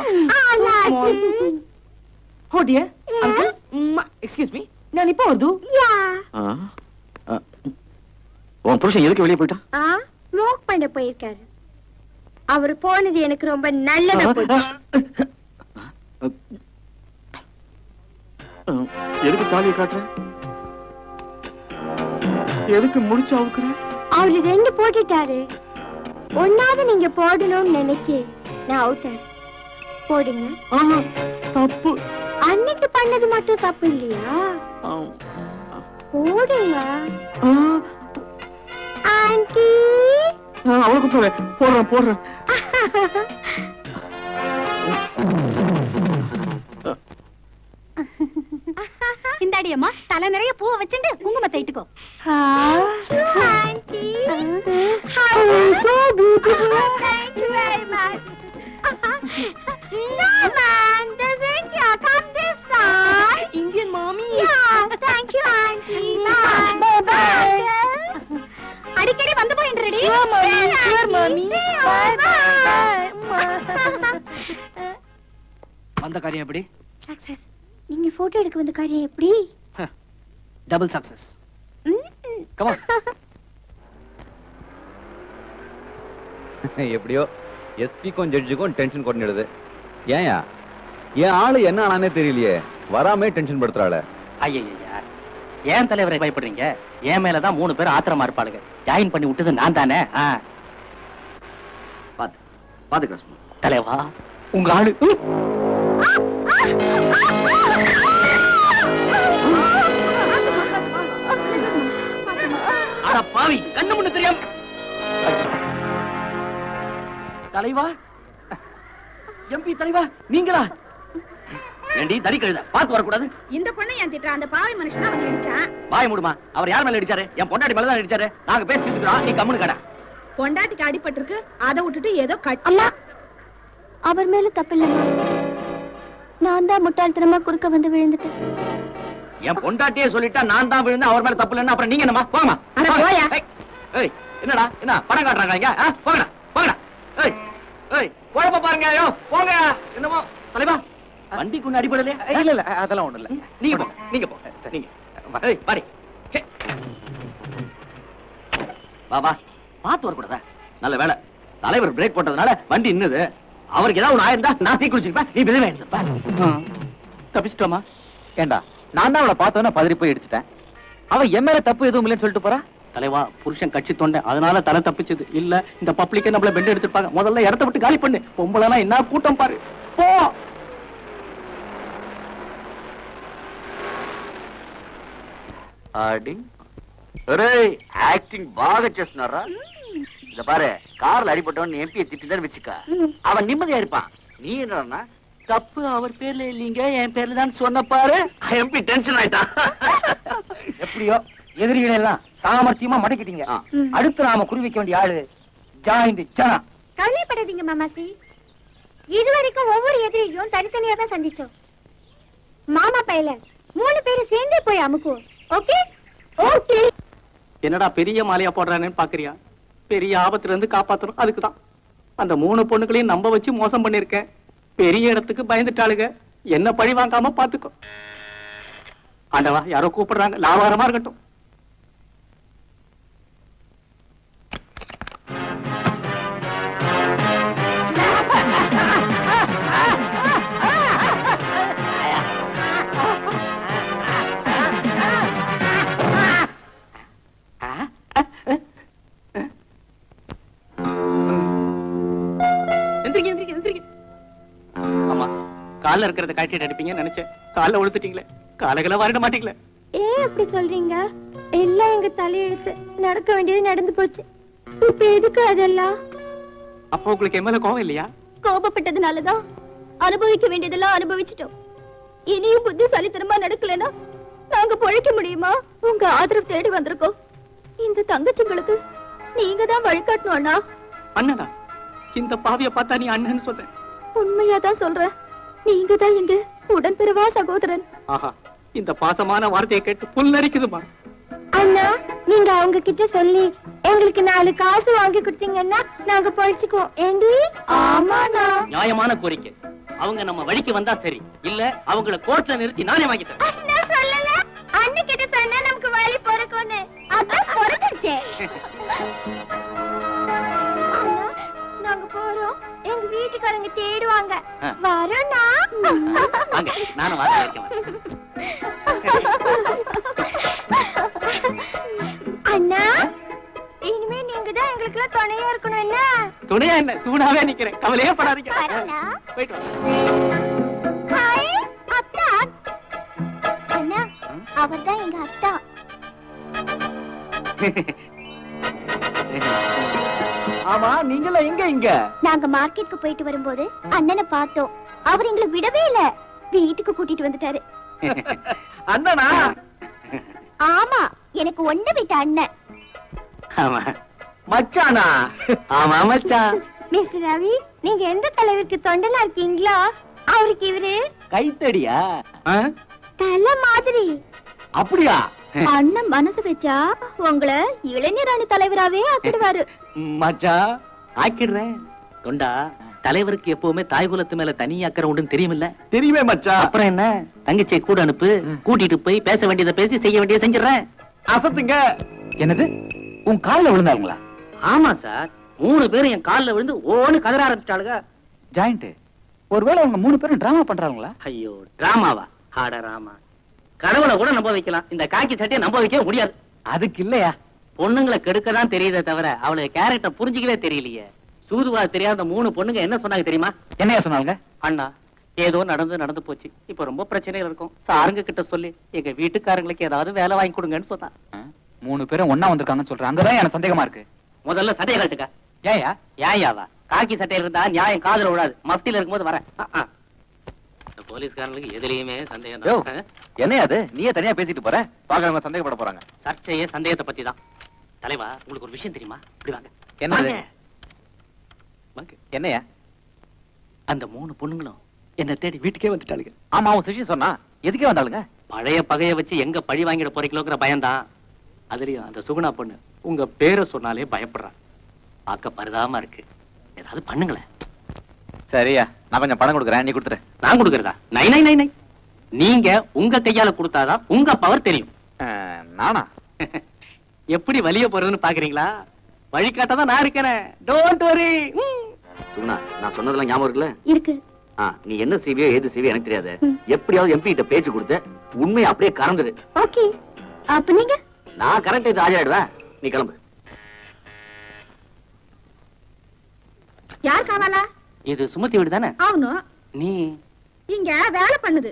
oh dear uncle excuse me நான் இப்போ வருது ஆ, ஆ. உன் புருஷன் எதுக்கு வெளியே போயிட்டான் ஆ ஸ்மோக் பண்ண போயிருக்காரு அவர் போனது எனக்கு ரொம்ப நல்லதா போச்சு ஆ, எதுக்கு தாலியை காட்டுற எதுக்கு முடிச்சு அவுக்குற அவரு ரெண்டு போட்டுட்டாரு ஒன்னாவது நீங்க போடணும்னு நினைச்சு நான் அவுட்டேன் போடுங்க ஆஹா, தப்பு அன்னைக்கு பண்ணது மட்டும் தப்பு இல்லையா ஆ, போடுங்க ஆ, ஆண்டி ஆ, அவளை குத்துறேன் போடுறேன் போடுறேன் இந்தாடி அம்மா தலை நிறைய பூவை வச்சுட்டு குங்குமத்தை இட்டுக்கோ aunty so beautiful thank you very much no man doesn't yeah come this side Indian மாமி yeah thank you auntie bye bye அடிக்கடி வந்து போயின்றடி Sure, mommy. Sure, mommy. bye bye வந்த காரியம் எப்படி சக்சஸ் நீங்க போட்டோ எடுக்க வந்த காரியம் எப்படி டபுள் சக்சஸ் Come on. எப்படியோ எஸ்பிக்கும் ஜட்ஜுக்கும் டென்ஷன் கொண்டுடுது ஏன்யா என் ஆளு என்ன ஆனானே தெரியலையே வராமே டென்ஷன் படுத்துறாள ஐயா ஏன் தலைவரை பயப்படுறீங்க என் மேலதான் மூணு பேர் ஆத்திரமா இருப்பாளுங்க ஜாயின் பண்ணி விட்டது நான் தானே ஆ. பாத்து பாத்துக்கலாம் சும்மா தலைவா உங்க ஆளு அட பாவி கண்ணு முன்னு தெரியாம தலைவா எம்பி தலைவா நீங்களா ஏண்டி தறி கழுத பார்த்து வரக்கூடாது இந்த பொண்ணை ஏன் திட்டுறா அந்த பாவி மனுஷனா வந்து இடிச்சான் வாய மூடுமா அவர் யார் மேல அடிச்சாரு என் பொண்டாட்டி மேல தான் அடிச்சாரு நாங்க பேசி இருக்கிறோம் நீ கம்முனு கடை பொண்டாட்டிக்கு அடிபட்டிருக்கு அதை விட்டுட்டு ஏதோ கட்டி அம்மா அவர் மேல தப்பில்லைம்மா நான் தான் முட்டாள்தனமா குறுக்க வந்து விழுந்துட்டேன் என் பொண்டாட்டியே சொல்லிட்டா நான் தான் விழுந்து அவர் மேல தப்பு இல்லைன்னா அப்புறம் நீங்க என்னமா போங்கம்மா அட போங்க. போயா. ஏய், ஏய் என்னடா என்ன பணம் காட்டுறாங்க இங்க ஆ, போங்கடா போங்கடா ஏய் ஏய் குழப்ப பாருங்க ஐயோ போங்க என்னமோ தலைவா வண்டிக்கு ஒண்ணு அடிபடலையா இல்ல இல்ல அதெல்லாம் ஒண்ணு இல்ல நீங்க போங்க நீங்க போங்க நீங்க ஏய் பாடி சே. வா வா பார்த்து வரக்கூடாதா நல்ல வேலை தலைவர் பிரேக் போட்டதுனால வண்டி இன்னது அவருக்கு ஏதாவது ஒண்ணு ஆயிருந்தா நான் தீ குளிச்சிருப்பேன் நீ விதவே இருந்திருப்ப தப்பிச்சிட்டோமா ஏண்டா நான் தான் அவளை பார்த்தோன்னே பதறி போய் இடிச்சிட்டேன் அவ என் மேல தப்பு எதுவும் இல்லைன்னு சொல்லிட்டு போறா தலைவா புருஷன் கட்சி தொண்டை அதனால தலை தப்பிச்சது இல்ல இந்த பப்ளிக்கே நம்மள பெண்ட் எடுத்துப்பாங்க முதல்ல இடத்த விட்டு காலி பண்ணு பொம்பளைனா என்ன கூட்டம் பாரு போ ఆడి ఒరేయ్ యాక్టింగ్ బాగా చేస్తున్నారా ఇద பாரு கார்ல அடிபட்டவன் எம்பியை திட்டிதான் வச்சுக்க அவன் நிம்மதியா இருப்பான் நீ என்னன்னா தப்பு அவர் பேர்ல இல்லீங்க என் பேர்ல தான் சொன்ன பாரு எம்பி டென்ஷன் ஆயிட்டான் எப்படியோ எதிரிகளை எல்லாம் சாமர்த்தியமா மடக்கிட்டீங்க ஆ. அடுத்து நாம குறி வைக்க வேண்டிய ஆளு ஜாயிண்ட் ஜனா கவலைப்படாதீங்க மாமாசி இதுவரைக்கும் ஒவ்வொரு எதிரியும் தனித்தனியா தான் சந்திச்சோம் மாமா பையல மூணு பேரும் சேர்ந்தே போய் அமுக்குவோம் ஓகே ஓகே என்னடா பெரிய மாலையா போடுறானேன்னு பாக்குறியா பெரிய ஆபத்துல இருந்து காப்பாத்தணும் அதுக்குதான் அந்த மூணு பொண்ணுகளையும் நம்ப வச்சு மோசம் பண்ணிருக்கேன் பெரிய இடத்துக்கு பயந்துட்டாளுங்க என்ன பழி வாங்காம பாத்துக்கோ ஆண்டவா யாரோ கூப்பிடுறாங்க லாபாரமா இருக்கட்டும் எந்திரிங்க எந்திரிங்க எந்திரிங்க ஆமா கால்ல இருக்கிறத கட்டிட்டு அடிப்பீங்கன்னு நினைச்சேன் கால்ல உழுத்துட்டீங்களே காலகளை வரட மாட்டீங்களே ஏன் அப்படி சொல்றீங்க எல்லாம் எங்க தலையெழுத்து நடக்க வேண்டியது நடந்து போச்சு இப்ப எதுக்கு அதெல்லாம் அப்போ உங்களுக்கு என் மேல கோவம் இல்லையா கோபப்பட்டதுனாலதான் அனுபவிக்க வேண்டியதெல்லாம் அனுபவிச்சிட்டோம் இனியும் புத்திசாலித்தனமா நடக்கலனா நாங்க பொழைக்க முடியுமா உங்க ஆதரவு தேடி வந்திருக்கோம் இந்த தங்கச்சிங்களுக்கு நீங்க தான் வழிகாட்டணும் அண்ணா அண்ணனா இந்த பாவிய பார்த்தா நீ அண்ணன்னு சொல்றேன் உண்மையாதான் சொல்றேன் நீங்க தான் எங்க உடன்பிறவா சகோதரன் ஆஹா இந்த பாசமான வார்த்தையை கேட்டு புல் நரிக்குதுமா அண்ணா நீங்க அவங்க கிட்ட சொல்லி எங்களுக்கு நாலு காசு வாங்கி கொடுத்தீங்கன்னா நாங்க பொழைச்சுக்குவோம் ஏண்டி ஆமாண்ணா நியாயமான கோரிக்கை அவங்க நம்ம வழிக்கு வந்தா சரி இல்ல அவங்கள கோர்ட்ல நிறுத்தி நானே வாங்கி தரேன் அண்ணா சொல்லல அண்ணன் கிட்ட சொன்னா நமக்கு வழி பொறுக்கும்னு அதான் பொறுத்துச்சே நாங்க போறோம் எங்க வீட்டுக்காரங்க தேடுவாங்க ஆ. வரோண்ணா வாங்க நானும் வாங்க வைக்கிறேன் அண்ணா இனிமே நீங்க தான் எங்களுக்கு எல்லாம் துணையா இருக்கணும் என்ன துணையா என்ன தூணாவே நிக்கிறேன் கவலையே படாதீங்க வரேண்ணா. போயிட்டு வாங்க ஹாய் அத்தா அண்ணா அவர்தான் எங்க அத்தா ஆமா நீங்களா எங்க இங்க நாங்க மார்க்கெட்டுக்கு போயிட்டு வரும்போது அண்ணனை பார்த்தோம் அவர் எங்களை விடவே இல்ல வீட்டுக்கு கூட்டிட்டு வந்துட்டாரு அண்ணனா ஆமா எனக்கு ஒண்ணு விட்ட அண்ணன் ஆமா மச்சானா ஆமா மச்சான் மிஸ்டர் ரவி நீங்க எந்த தலைவருக்கு தொண்டனா இருக்கீங்களோ அவருக்கு இவரு கைத்தடியா ஆ? தலை மாதிரி அப்படியா அண்ணன் மனசு வச்சா உங்களை இளைஞர் அணி தலைவராவே ஆக்கிடுவாரு மச்சான் ஆக்கிடுறேன் தொண்டா தலைவருக்கு எப்பவுமே தாய் குலத்து மேல தனி அக்கறை உண்டுன்னு தெரியுமில்ல தெரியுமே மச்சான் அப்புறம் என்ன தங்கச்சியை கூட அனுப்பு கூட்டிட்டு போய் பேச வேண்டியதை பேசி செய்ய வேண்டியதை செஞ்சிடறேன் அசத்துங்க என்னது உன் கால்ல விழுந்தாங்களா ஆமா சார் மூணு பேரும் என் கால்ல விழுந்து ஓன்னு கதற ஆரம்பிச்சிட்டாளுங்க ஜாயிண்ட் ஒருவேளை அவங்க மூணு பேரும் டிராமா பண்றாங்களா ஐயோ டிராமாவா ஆட ராமா கடவுளை கூட நம்ப வைக்கலாம் இந்த காக்கி சட்டையை நம்ப வைக்க முடியாது அதுக்கு இல்லையா பொண்ணுங்களை கெடுக்க தான் தெரியுதே தவிர அவளுக்கு கேரக்டர் புரிஞ்சுக்கவே தெரியலையே சூதுவா தெரியாத மூணு பொண்ணுங்க என்ன சொன்னாங்க தெரியுமா என்னையா சொன்னாங்க அண்ணா ஏதோ நடந்து நடந்து போச்சு இப்ப ரொம்ப பிரச்சனைகள் இருக்கும் சாருங்க கிட்ட சொல்லி எங்க வீட்டுக்காரங்களுக்கு ஏதாவது வேலை வாங்கி கொடுங்கன்னு சொன்னா மூணு பேரும் ஒண்ணா வந்திருக்காங்கன்னு சொல்றேன் அங்கதான் எனக்கு சந்தேகமா இருக்கு முதல்ல சட்டையை கட்டுக்க ஏயா ஏயாவா காக்கி சட்டையில இருந்தா நியாயம் காதுல விடாது மஃப்டில இருக்கும்போது வரேன் ஆ, ஆ. இந்த போலீஸ்காரங்களுக்கு எதுலயுமே சந்தேகம் யோ. தான். என்னையா அது நீயே தனியா பேசிட்டு போற பாக்குறவங்க சந்தேகப்பட போறாங்க சர்ச்சையே சந்தேகத்தை பத்தி தான் தலைவா உங்களுக்கு ஒரு விஷயம் தெரியுமா இப்படி வாங்க என்னது? வாங்க. வாங்க. என்னையா அந்த மூணு பொண்ணுங்களும் என்ன தேடி வீட்டுக்கே வந்துட்டாளுங்க ஆமா அவன் சுஷி சொன்னா எதுக்கே வந்தாளுங்க பழைய பகைய வச்சு எங்க பழி வாங்கிட போறீங்களோங்கிற பயம்தான் அதுலயும் அந்த சுகுணா பொண்ணு உங்க பேரை சொன்னாலே பயப்படுறா பார்க்க பரிதாபமா இருக்கு ஏதாவது பண்ணுங்களேன் சரியா நான் கொஞ்சம் பணம் கொடுக்குறேன் நீ கொடுத்துரு நான் கொடுக்கறதா நை நை நை நை நீங்க உங்க கையால கொடுத்தாதான் உங்க பவர் தெரியும் அஹ், நானா எப்படி வலிய போறதுன்னு பாக்குறீங்களா வழிகாட்டதான் நான் இருக்கிறேன் டோன்ட் வரி சுகுணா நான் சொன்னதெல்லாம் ஞாபகம் இருக்குல்ல இருக்கு ஆ, நீ என்ன செய்வியோ ஏது செய்வியோ எனக்கு தெரியாது எப்படியாவது எம்பி கிட்ட பேச்சு கொடுத்து உண்மையை அப்படியே கறந்துரு ஓகே அப்ப நீங்க நான் கரெக்ட் இது ஆஜாயிடுவேன் நீ கிளம்பு யார் காவாலா இது சுமதி வீடு தானே అవును நீ இங்க வேலை பண்ணுது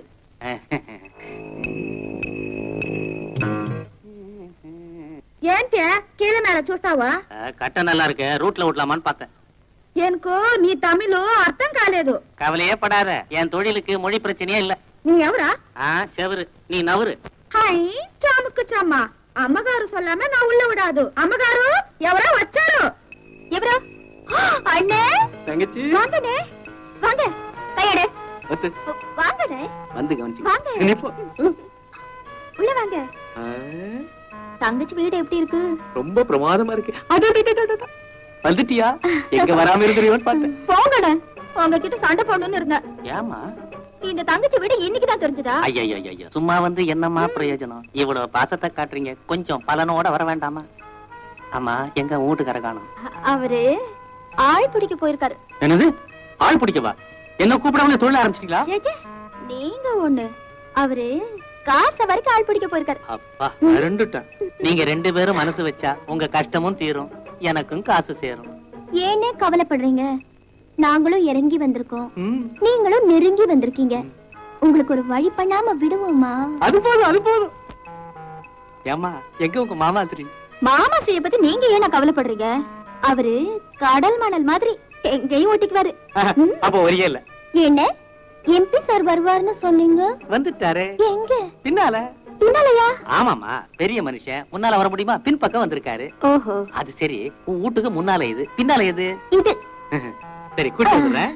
ఏంటి కీళ్ళ మేల చూస్తావా அஹ், கட்ட நல்லா இருக்கு ரூட்ல விடலாமான்னு பார்த்தேன் ఎనుకో నీ తమిళ్ అర్థం కాలేదు கவலையே படாத என் தொழிலுக்கு மொழி பிரச்சனையே இல்ல నీ ఎవరా ஆ செவரு நீ நவரு హాయ్ చాముక్కు చామ్మ అమ్మగారు సొల్లామ నా ఉள்ள విడాదు అమ్మగారు ఎవరో వచ్చారు ఎవరோ அண்ணே தங்கச்சி வாங்கண்ணே வாங்க கையடு வந்து வாங்கண்ணே வந்து கவனிச்சு வாங்க. நீ போ. உள்ள வாங்க ஆ, தங்கச்சி வீடு எப்படி இருக்கு ரொம்ப பிரமாதமா இருக்கு அட, அட, அட, அட, அட. வந்துட்டியா எங்க வராம இருக்கிறீங்கன்னு பார்த்தேன் போங்கண்ணே உங்ககிட்ட சண்டை போடணும்னு இருந்தேன் ஏமா இந்த தங்கச்சி வீடு இன்னைக்கு தான் தெரிஞ்சதா ஐயா சும்மா வந்து என்னம்மா பிரயோஜனம் இவ்வளவு பாசத்தை காட்டுறீங்க கொஞ்சம் பலனோட வர வேண்டாமா ஆமா எங்க உன் வீட்டுக்கார காணும் அவரு ஆள் பிடிக்க போயிருக்காரு என்னது ஆள் பிடிக்கவா என்ன கூப்பிடாம தொழில் ஆரம்பிச்சிட்டீங்களா ச்சே, ச்சே, நீங்க ஒண்ணு அவரு கார் சவாரிக்கு ஆள் பிடிக்க போயிருக்காரு அப்பா ரெண்டுட்டேன் நீங்க ரெண்டு பேரும் மனசு வச்சா உங்க கஷ்டமும் தீரும் எனக்கும் காசு சேரும் ஏனே கவலைப்படுறீங்க நாங்களும் இறங்கி வந்திருக்கோம் ம், நீங்களும் நெருங்கி வந்திருக்கீங்க உங்களுக்கு ஒரு வழி பண்ணாம விடுவோமா அது போதும் அது போதும் ஏமா எங்க உங்க மாமா சரி மாமாஸ்ரீய பத்தி நீங்க ஏன கவலைப்படுறீங்க அவரு கடல் மணல் மாதிரி எங்கேயும் ஒட்டிக்குவாரு ம்? அப்ப ஒரே இல்ல என்ன எம்பி சார் வருவாருன்னு சொன்னீங்க வந்துட்டாரு எங்க பின்னால பின்னாலயா ஆமாமா பெரிய மனுஷன் முன்னால வர முடியுமா பின் பக்கம் வந்திருக்காரு ஓஹோ அது சரி உன் வீட்டுக்கு முன்னால இது பின்னால எது இது சரி கூட்டிட்டு வந்துடுறேன்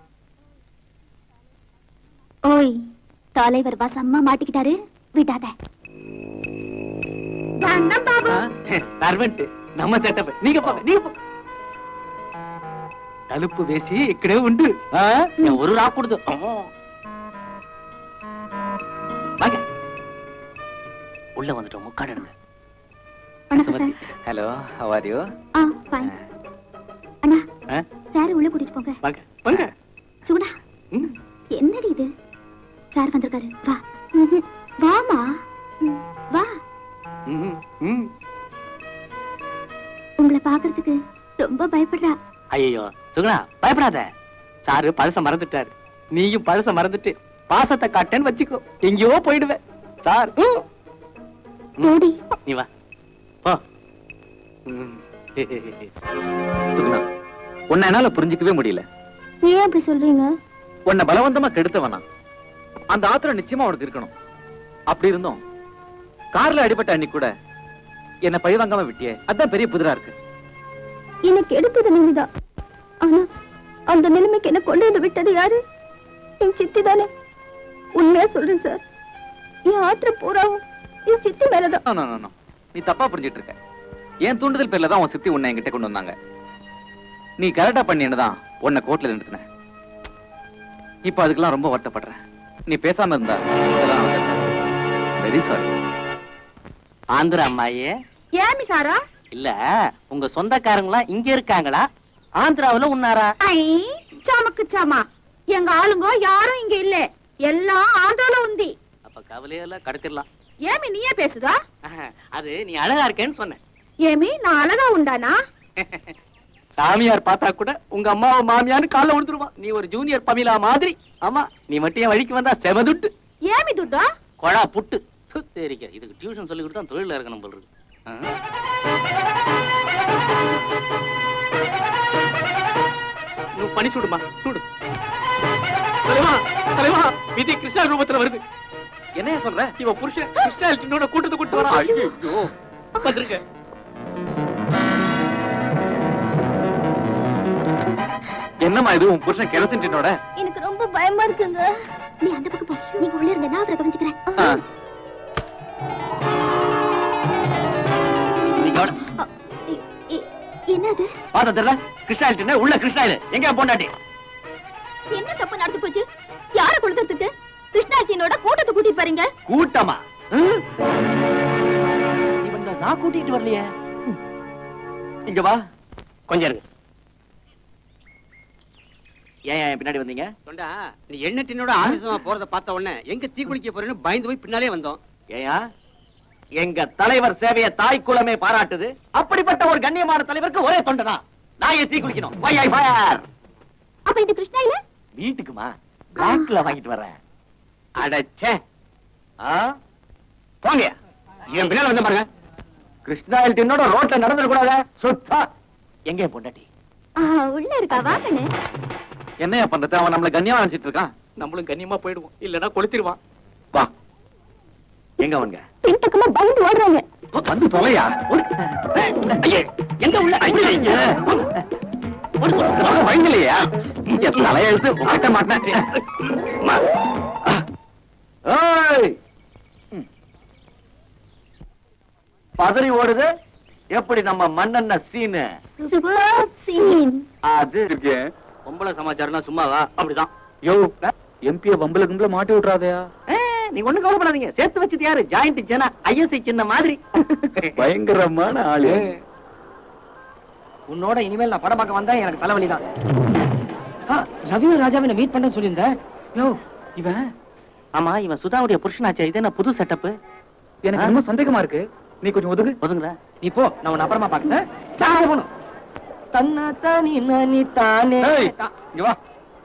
ஓய் தலைவர் பாஸ் அம்மா மாட்டிக்கிட்டாரு விடாத దండం బాబు சர்வெண்ட் நம்ம செட்டப் நீங்க போங்க நீங்க போங்க తలుపు వేసి ఇక్కడే ఉండు ఆ? ఎవరు రాకూడదు అమ్మో. வாங்க உள்ள வந்துட்டோம் உட்காடுங்க வணக்கம் sir hello how are you ah fine அண்ணா ஆ? சார் உள்ள கூட்டிட்டு போங்க வாங்க வாங்க சுகுணா ம். என்னடி இது சார் வந்திருக்காரு வா ம்ஹும். வாமா ம், வா ம், ம். உங்களை பாக்குறதுக்கு ரொம்ப பயப்படுறா ஐயோ சுகுணா பயப்படாத சாரு பழச மறந்துட்டாரு நீயும் பழச மறந்துட்டு பாசத்தை காட்டேன்னு வச்சுக்கோ எங்கேயோ போயிடுவேன் சார் ம். ஓடி நீ வா போ ம். சுகுணா உன்னை என்னால புரிஞ்சுக்கவே முடியல ஏன் அப்படி சொல்றீங்க உன்னை பலவந்தமா கெடுத்தவனா அந்த ஆத்திரம் நிச்சயமா உனக்கு இருக்கணும் அப்படி இருந்தோம் கார்ல அடிபட்ட அன்னைக்கு கூட என்ன பழி வாங்காம விட்டியே அதான் பெரிய புதிரா இருக்கு எனக்கு எடுத்தது நீங்கதான் ஆனா அந்த நிலைமைக்கு என்ன கொண்டு வந்து விட்டது யாரு என் சித்தி தானே உண்மையா சொல்றேன் சார் என் ஆத்திரம் பூராவும் என் சித்தி மேலதான் No, no, no, no. நீ தப்பா புரிஞ்சிட்டு இருக்க என் தூண்டுதல் பேர்ல தான் உன் சித்தி உன்னை என்கிட்ட கொண்டு வந்தாங்க நீ கரெக்டா பண்ணின்னு தான் உன்னை கோர்ட்ல நிறுத்தினேன் இப்ப அதுக்கெல்லாம் ரொம்ப வருத்தப்படுறேன் நீ பேசாம இருந்தா வெரி சாரி ஆந்திர அம்மாயே ఏమి సారా இல்ல உங்க சொந்தக்காரங்களா இங்க இருக்காங்களா ஆந்திராவுல உன்னாரா ఐ చామక్కు చామా எங்க ஆளுங்க யாரும் இங்க இல்ல எல்லாம் ஆந்திரால ఉంది அப்ப கவலையில கடத்திடலாம் ఏమి நீயே பேசுதா அது நீ அழகா இருக்கேன்னு சொன்னேன் ఏమి నా అలగా ఉండానా சாமியார் பார்த்தா கூட உங்க அம்மாவை மாமியான்னு காலைல விழுந்துருவான் நீ ஒரு ஜூனியர் பமிலா மாதிரி ஆமா நீ மட்டும் என் வழிக்கு வந்தா செமதுட்டு ఏమి దుడ్డా கொழா புட்டு து, தெரிக்க இதுக்கு டியூஷன் சொல்லி கொடுத்தா தொழில இருக்கணும் போல இருக்கு ஆ? நீ பண்ணி சுடுமா சுடு தலைவா தலைவா விதி கிருஷ்ணா ரூபத்துல வருது என்னைய சொல்ற இவ புருஷன் கிருஷ்ணாலிட்டினோட கூட்டத்தை கூட்டு வரா ஐயோ வந்திருக்க என்னம்மா இது உன் புருஷன் கெரசின் டின்னோட எனக்கு ரொம்ப பயமா இருக்குங்க நீ அந்த பக்கம் போ நீங்க உள்ள இருங்க நான் அவரை கவனிச்சுக்கிறேன் அ, எ- எ- என்னது பாத்தா தெரியல கிருஷ்ணாயில் டின்னர் உள்ள கிருஷ்ணாயில் எங்க பொண்டாட்டி என்ன தப்பு நடந்து போச்சு யார கொடுக்கறதுக்கு கிருஷ்ணாஜினோட கூட்டத்தை கூட்டிட்டு போறீங்க கூட்டமா இவன் நான் கூட்டிட்டு வரலையே ம். இங்க வா கொஞ்சம் இருங்க ஏன் ஏன் பின்னாடி வந்தீங்க தொண்டா நீ எண்ணெய் டின்னோட ஆபீசமா போறத பார்த்த உடனே எங்க தீ குளிக்க போறேன்னு பயந்து போய் பின்னாலே வந்தோம் ஏயா எங்க தலைவர் சேவையை தாய் குலமே பாராட்டுது அப்படிப்பட்ட ஒரு கண்ணியமான தலைவருக்கு ஒரே தொண்டனா நான் ஏன் தீ குளிக்கணும் Why I fire? அப்ப இந்த கிருஷ்ணாயில வீட்டுக்குமா பிளாக்ல வாங்கிட்டு வரேன் அடச்சே ஆ? போங்க என் பின்னால வந்து பாருங்க கிருஷ்ணாயில் என்னோட ரோட்ல நடந்துட கூடாத சுத்தா எங்க பொண்டாட்டி உள்ள இருக்கா வாங்கண்ணே என்னையா பண்றது அவன் நம்மள கண்ணியமா நினைச்சிட்டு இருக்கான் நம்மளும் கண்ணியமா போயிடுவோம் இல்லனா கொளுத்திடுவான் வா எங்க அவங்க பின்பக்கமா பயந்து ஓடுறாங்க வந்து தொலையா ஐயே, எங்க உள்ள ஐயே. பயங்கலையா இங்க தலையெழுத்து மாட்ட மாட்டேன் ஏய்! ம். பதறி ஓடுது எப்படி நம்ம மண்ணெண்ண சீனு சூப்பர் சீன் அது இருக்கு பொம்பளை சமாச்சாரம்னா சும்மாவா அப்படிதான் யோ எம்பிய வம்பல கும்பல மாட்டி விட்டுறாதயா ஏ, நீங்க ஒண்ணு கவலைப்படாதீங்க சேர்த்து வச்சது யாரு ஜாயிண்ட் ஜனா ஐஎஸ்ஐ சின்ன மாதிரி பயங்கரமான ஆளு உன்னோட இனிமேல் நான் படம் பார்க்க வந்தா எனக்கு தலைவலி தான் ரவியும் ராஜாவை மீட் பண்ண சொல்லியிருந்தேன் யோ இவன் ஆமா இவன் சுதாவுடைய புருஷனாச்சே இது என்ன புது செட்டப் எனக்கு ரொம்ப சந்தேகமா இருக்கு நீ கொஞ்சம் ஒதுக்கு ஒதுங்குற நீ போ நான் உன்னை அப்புறமா பாக்குறேன் சாக போணும் தன்னா தானி நானி தானே ஏய், தா- இங்க வா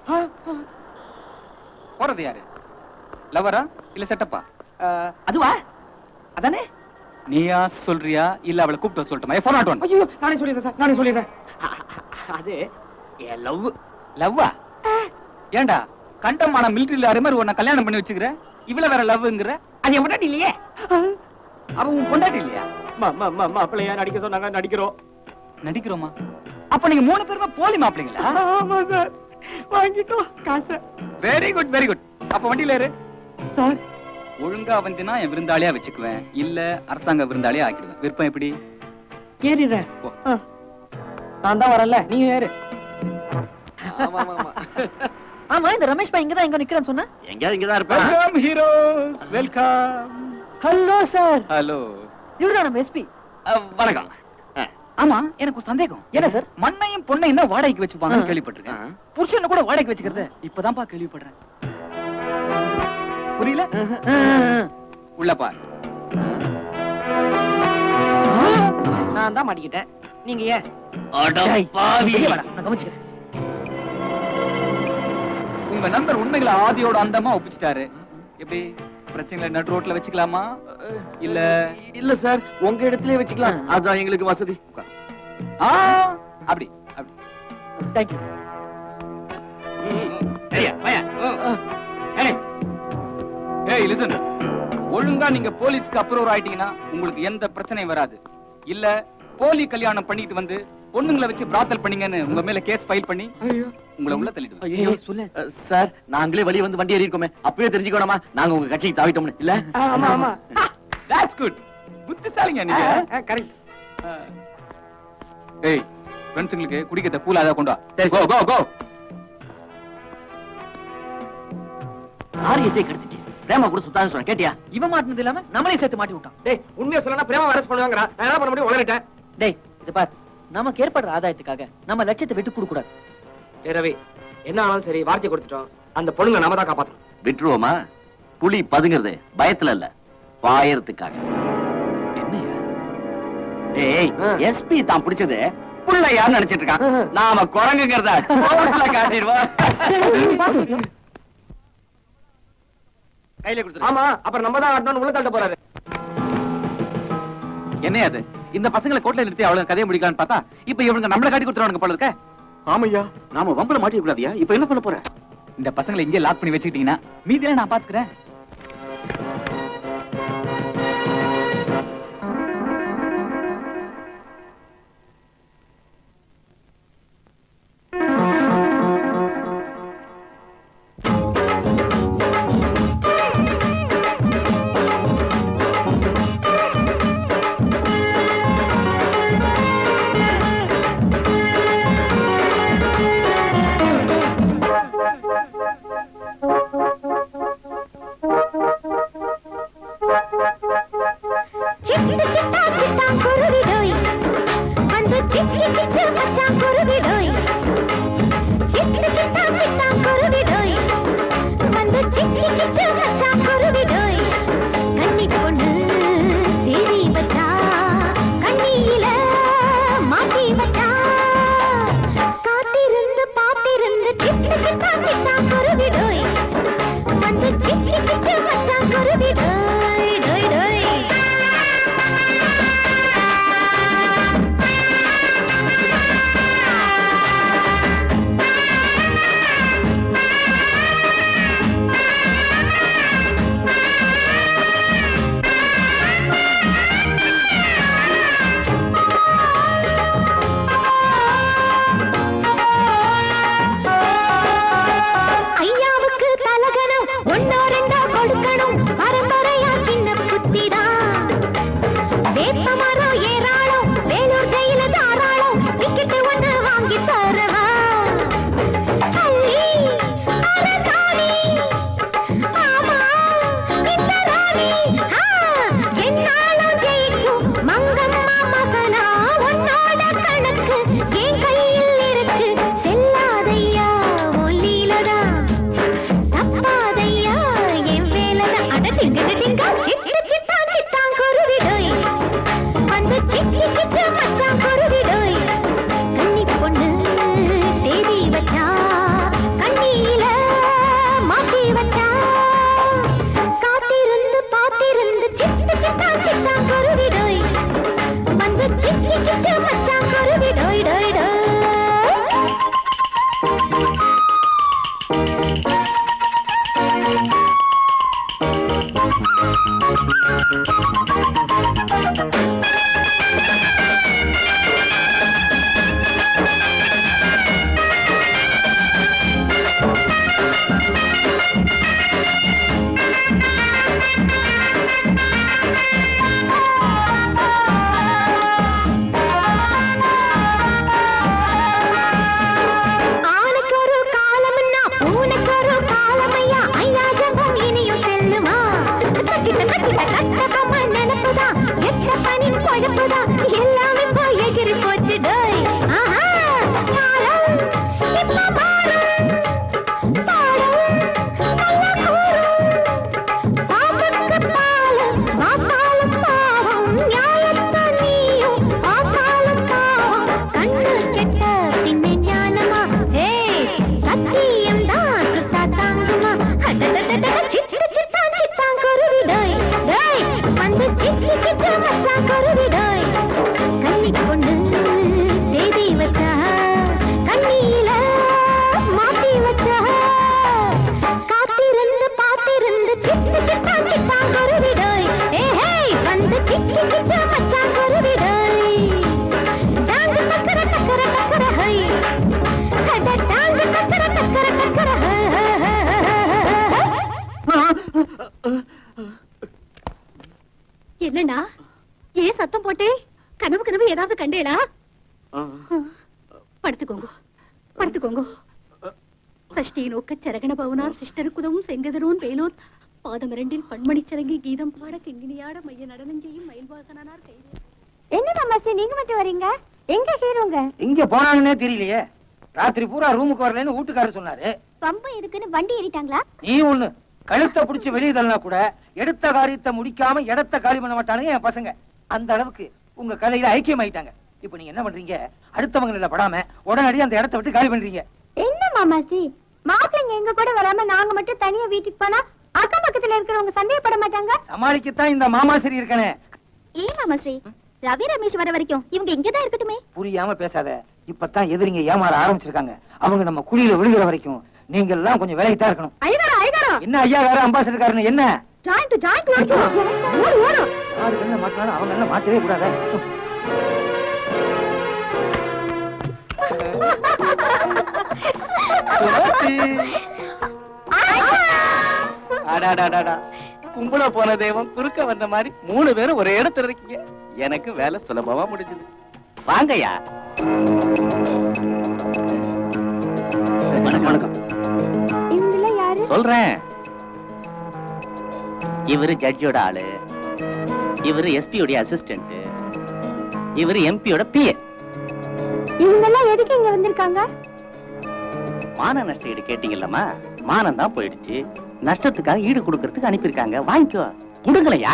போறது யாரு லவரா இல்ல செட்டப்பா அஹ், அதுவா அதானே நீயா சொல்றியா இல்ல அவளை கூப்பிட்டு வர சொல்லட்டுமா ஃபோன் நாட் ஒன் ஐயோ நானே சொல்லிடுறேன் சார் நானே சொல்லிடுறேன் அது என் லவ் லவ்வா ஏண்டா கண்டமான மிலிட்டரியில அதே மாதிரி உன்னை கல்யாணம் பண்ணி வச்சுக்கிற இவ்வளவு வேற லவ்ங்கிற அது என் பொண்டாட்டி இல்லையே அவன் உன் பொண்டாட்டி இல்லையா மாப்பிள்ளையா நடிக்க சொன்னாங்க நடிக்கிறோம் நடிக்கிறோமா அப்ப நீங்க மூணு பேருமே போலி மாப்பிள்ளைங்களா ஆமா சார் வாங்கிட்டோம் காசை வெரி குட் வெரி குட் அப்ப வண்டியில ஏறு சார் ஒழுங்கா வந்தினா என் விருந்தாளியா வச்சுக்குவேன் இல்ல அரசாங்க விருந்தாளியா ஆக்கிடுவேன் விருப்பம் எப்படி ஏறிடுறேன் போ. ஆ. நான் தான் வரல நீ ஏறு ஆமா இந்த ரமேஷ் பா இங்கதான் எங்க நிக்கிறேன்னு சொன்ன எங்கேயாவது இங்கதான் இருப்பேன் welcome heroes welcome hello sir hello இவர்தான் நம்ம எஸ்பி வணக்கம் அஹ், ஆமா எனக்கு ஒரு சந்தேகம் என்ன சார் மண்ணையும் பொண்ணையும் தான் வாடகைக்கு வச்சுப்பாங்கன்னு ஆ. கேள்விப்பட்டிருக்கேன் அஹ். புருஷனை கூட வாடகைக்கு வச்சுக்கிறது இப்பதான்ப்பா கேள்விப்படுறேன் புரியல உள்ள பார் நான் தான் மாட்டிக்கிட்டேன் நீங்க ஏன் அட டேய், பாவி. வெளிய வாடா, நான் கவனிச்சுக்கிறேன் உங்க நண்பர் உண்மைகளை ஆதியோட அந்தமா ஒப்பிச்சிட்டாரு எப்படி பிரச்சனைகளை நடு ரோட்ல வச்சுக்கலாமா இல்ல இல்ல சார் உங்க இடத்துலயே வச்சுக்கலாம் அதான் எங்களுக்கு வசதி ஆ அப்படி அப்படி தேங்க்யூ சரியா பையன் ஏய் லிசன் ஒழுங்கா நீங்க போலீஸ்க்கு அப்ரூவ் ஆயிட்டீங்கன்னா உங்களுக்கு எந்த பிரச்சனையும் வராது இல்ல போலி கல்யாணம் பண்ணிட்டு வந்து பொண்ணுங்களை வச்சு பிராத்தல் பண்ணீங்கன்னு உங்க மேல கேஸ் ஃபைல் பண்ணி உங்களை உள்ள தள்ளிடுவேன் ஐயோ சொல்லு சார் நாங்களே வெளிய வந்து வண்டி ஏறி இருக்கோமே அப்பவே தெரிஞ்சுக்கணுமா நாங்க உங்க கட்சிக்கு தாவிட்டோம்னு இல்ல ஆமா ஆமா தட்ஸ் குட் புத்திசாலிங்க நீங்க கரெக்ட் ஏய் ஃப்ரெண்ட்ஸுங்களுக்கு குடிக்கிறத கூலா ஏதாவது கொண்டு வா சரி, கோ கோ கோ ஆரியத்தை கெடுத்துட்டு பிரேமா கூட சுத்தாது சொன்ன கேட்டியா இவன் மாட்டினது இல்லாம நம்மளையும் சேர்த்து மாட்டி விட்டான் டேய் உண்மையா சொல்லனா பிரேமா அரெஸ்ட் பண்ணுவாங்கடா நான் என்ன பண்ண முடியும் உளறிட்டேன் டேய் இது பார் நமக்கு ஏற்படுற ஆதாயத்துக்காக நம்ம லட்சியத்தை விட்டு கொடுக்க கூடாது ஏய் ரவி என்ன ஆனாலும் சரி வார்த்தை கொடுத்துட்டோம் அந்த பொண்ணுங்க நாம தான் காப்பாத்தணும் விட்டுருவோமா புலி பதுங்கிறது பயத்துல இல்ல பாயறதுக்காக என்னையா ஏய் எஸ்பி தான் பிடிச்சது புள்ளையான்னு நினைச்சிட்டு இருக்கான் நாம குரங்குங்கிறத கோர்ட்ல காட்டிடுவோம் கையில கொடுத்துரு ஆமா அப்புறம் நம்ம தான் ஆட்டணும்னு உள்ள தள்ள போறாரு என்னையா அது இந்த பசங்களை கோட்ல நிறுத்தி அவ்வளவு கதையை முடிக்கலாம்னு பார்த்தா இப்ப இவங்க நம்மள காட்டி கொடுத்துருவாங்க போல இருக்க ஆமையா நாம வம்பல மாட்டிக்க கூடாதியா இப்ப என்ன பண்ண போற இந்த பசங்களை இங்கே லாக் பண்ணி வச்சுக்கிட்டீங்கன்னா மீதியெல்லாம் நான் பாத்துக்கிறேன் வந்து சிக்கி கிச்சு மச்சான் குருவிடோய் சிக்கு சித்தா சித்தா குருவிடோய் வந்து சிக்கி கிச்சு மச்சான் குருவிடோய் கன்னி பொண்ணு தேடி வச்சா கண்ணியில மாட்டி வச்சா காத்திருந்து பாத்திருந்து சிக்கு சித்தா சித்தா குருவிடோய் வந்து சிக்கி கிச்சு மச்சான் குருவிடோய் டோய் டோய் ஐயாவுக்கு தலகணம் ஒன்னோ ரெண்டோ கொடுக்கணும் பரம்பரையா சின்ன புத்திதான் வேப்ப மரம் ஏராளம் வேலூர் ஜெயில தாராளம் டிக்கெட் ஒண்ணு வாங்கி தரவா அள்ளி, அரசாணி, ஆமா, இந்த ராணி, ஆ, என்னாலும் ஜெயிக்கும் மங்கம்மா மகனா உன்னோட கணக்கு என் கையில் இருக்கு செல்லாதையா ஒல்லிலதா தப்பாதையா என் வேலைதா அட டிங்கு டிங்கா சிட்டு சிட்டா சிட்டாங் குருவிடோய் வந்து சிக்கி கிச்சு மச்சான் குருவிடோய் கன்னி பொண்ணு தேடி வச்சா கண்ணியில மாட்டி வச்சா காத்திருந்து பாத்திருந்து சிட்டு சிட்டா சிட்டா குருவிடோய் வந்து சிக்கி கிச்சு மச்சான் குருவிடோய் டோய் டோய் ஆளுக்கு ஒரு காலம்னா பூனைக்கு ஒரு காலமையா ஐயா ஜபம் இனியும் செல்லுமா கட்டிட்ட கட்டிட்ட கட்டபொம்மை நினைப்புதான் எத்த பனின் குழப்புதான் எல்லாம் இப்போ எகிரி போச்சு டோய் ஆஹா காலம் இப்ப மாறும் பாடம் நல்லா கூறும் பாம்புக்கு பாலம் மாத்தாலும் பாவம் நியாயத்தை நீயும் பார்த்தாலும் பாவம் கண்ணு கெட்ட பின்ன ஞானமா ஏய் சத்தியம் தான் சுசா தாங்குமா அடடடட சிட்டு சிட்டா சிட்டாங் குருவிடோய் டேய் வந்து சிக்கி கிச்சு மச்சான் குருவிடோய் கன்னி பொண்ணு தேடி வச்சா கண்ணியில மாட்டி வச்சா காத்திருந்து பாத்திருந்து சிட்டு சிட்டா சிட்டாங் குருவிடோய் ஏ ஹேய் வந்து சிக்கி கிச்சு மச்சான் குருவிடோய் டாங்கு டக்கர டக்கர டக்கர ஹை அட டாங்கு டக்கர டக்கர டக்கர ஹை ஹை, ஹை, ஹை, ஹை. என்னண்ணா ஏன் சத்தம் போட்டே கனவு கனவு ஏதாவது கண்டேளா படுத்துக்கோங்க படுத்துக்கோங்க சஷ்டி நோக்க சரகண பவனார் சிஷ்டருக்குதவும் செங்கதரோன் வேலூர் பாதம் இரண்டில் பண்மணி சரங்கி கீதம் பாட கிங்கினியாட மைய நடனம் செய்யும் மயில்வாகனார் கைவே என்ன மாமாசி நீங்க மட்டும் வரீங்க எங்க ஹீரோங்க எங்க போனாங்கன்னே தெரியலையே ராத்திரி பூரா ரூமுக்கு வரலன்னு வீட்டுக்காரர் சொன்னாரு பம்பு இருக்குன்னு வண்டி ஏறிட்டாங்களா நீ ஒண்ணு கழுத்தை புடிச்சு வெளியே தள்ளனா கூட எடுத்த காரியத்தை முடிக்காம இடத்த காலி பண்ண மாட்டானுங்க என் பசங்க அந்த அளவுக்கு உங்க கதையில ஐக்கியமாயிட்டாங்க இப்ப நீங்க என்ன பண்றீங்க அடுத்தவங்க படாம உடனடியா அந்த இடத்த விட்டு காலி பண்றீங்க என்ன மாமாசி மாப்பிள்ளைங்க எங்க கூட வராம நாங்க மட்டும் தனியா வீட்டுக்கு போனா அக்கம் பக்கத்துல இருக்கிறவங்க சந்தேகப்பட மாட்டாங்க சமாளிக்கத்தான் இந்த மாமாசிரி இருக்கனே ஏன் மாமாஸ்ரீ ரவி ரமேஷ் வர வரைக்கும் இவங்க இங்கதான் இருக்கட்டுமே புரியாம பேசாத இப்பதான் எதிரிங்க ஏமாற ஆரம்பிச்சிருக்காங்க அவங்க நம்ம குழியில விழுகிற வரைக்கும் நீங்க எல்லாம் கொஞ்சம் விலகித்தான் இருக்கணும் ஐயகாரா ஐயகாரா என்ன ஐயா வேற அம்பாசிடர்காரன் என்ன ஜாயிண்ட் ஜாயிண்ட் ஓடு ஓடு யாரு என்ன மாட்டினாலும் அவங்க என்ன மாட்டவே கூடாது அடாடாடாடா கும்பல போன தெய்வம் குறுக்க வந்த மாதிரி மூணு பேரும் ஒரே இடத்துல இருக்கீங்க எனக்கு வேலை சுலபமா முடிஞ்சது வாங்கய்யா வணக்கம் வணக்கம் இவங்கள யாரு சொல்றேன் இவரு ஜட்ஜோட ஆளு இவரு எஸ்பி உடைய அசிஸ்டன்ட் இவர் எம்பியோட பிஏ இவங்க எல்லாம் எதுக்கு இங்க வந்திருக்காங்க மான நஷ்ட ஈடு கேட்டீங்கல்லம்மா மானம் தான் போயிடுச்சு நஷ்டத்துக்காக ஈடு கொடுக்கறதுக்கு அனுப்பியிருக்காங்க வாங்கிக்கோ கொடுங்களையா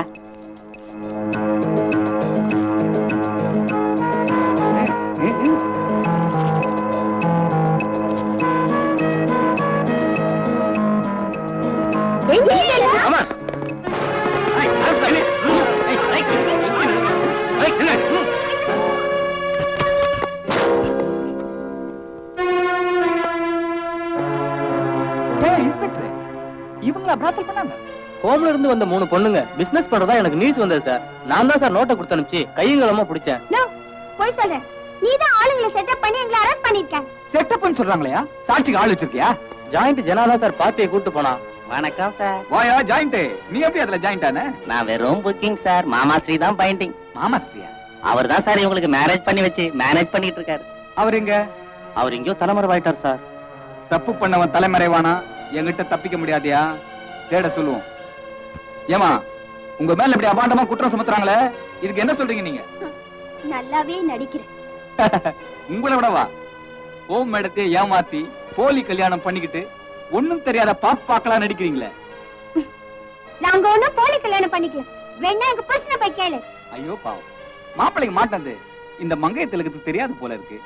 இன்ஸ்பெக்டர் இவங்களா பிராத்தல் பண்ணாங்க ஹோம்ல இருந்து வந்த மூணு பொண்ணுங்க பிசினஸ் பண்றதா எனக்கு நியூஸ் வந்தது சார் நான் தான் சார் நோட்டை கொடுத்து அனுப்பிச்சு கையங்களமா பிடிச்சேன் நோ போய் சொல்றேன் நீ தான் ஆளுங்களை செட்டப் பண்ணி எங்களை அரெஸ்ட் பண்ணிருக்க செட்டப்னு சொல்றாங்களேயா சாட்சிக்கு ஆள் வச்சிருக்கியா ஜாயிண்ட் ஜனாதான் சார் பார்ட்டியை கூட்டு போனா வணக்கம் சார் வாயா ஜாயிண்ட் நீ எப்படி அதுல ஜாயிண்ட் ஆன நான் வெறும் புக்கிங் சார் மாமா ஸ்ரீ தான் பாயிண்டிங் மாமா ஸ்ரீயா அவர் தான் சார் இவங்களுக்கு மேரேஜ் பண்ணி வச்சு மேனேஜ் பண்ணிட்டு இருக்காரு அவர் எங்க அவர் எங்கேயோ தலைமறைவாயிட்டார் சார் தப்பு பண்ணவன் தலைமறைவானா என்கிட்ட தப்பிக்க முடியாதியா தேட சொல்லுவோம் ஏமா உங்க மேல இப்படி அபாண்டமா குற்றம் சுமத்துறாங்களே இதுக்கு என்ன சொல்றீங்க நீங்க நல்லாவே நடிக்கிறேன் உங்களை விடவா ஓம் மேடத்தையே ஏமாத்தி போலி கல்யாணம் பண்ணிக்கிட்டு ஒண்ணும் தெரியாத பாப்பாக்களா நடிக்கிறீங்களே நாங்க ஒண்ணும் போலி கல்யாணம் பண்ணிக்கல வேணா எங்க புருஷனை போய் கேளு ஐயோ பாவம் மாப்பிள்ளைக்கு மாட்டது இந்த மங்கைய திலகத்துக்கு தெரியாது போல இருக்கு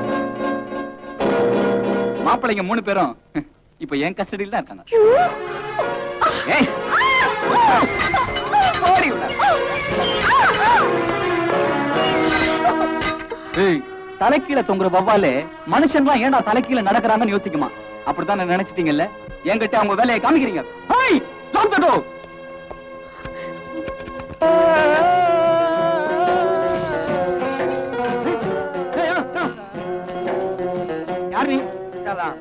மாப்பிள்ளைங்க மூணு பேரும் இப்ப என் கஸ்டடியில் தான் இருக்காங்க ஏய் ஓடி உள்ள. ஏய், தலைக்கீழ தொங்குற வவ்வாலு மனுஷன்லாம் ஏன்டா தலைக்கீழ நடக்கிறாங்கன்னு யோசிக்குமா அப்படித்தான் நினைச்சிட்டீங்கல்ல என்கிட்ட அவங்க வேலையை காமிக்கிறீங்க ஹேய் lock the door. யார் நீ சலாம்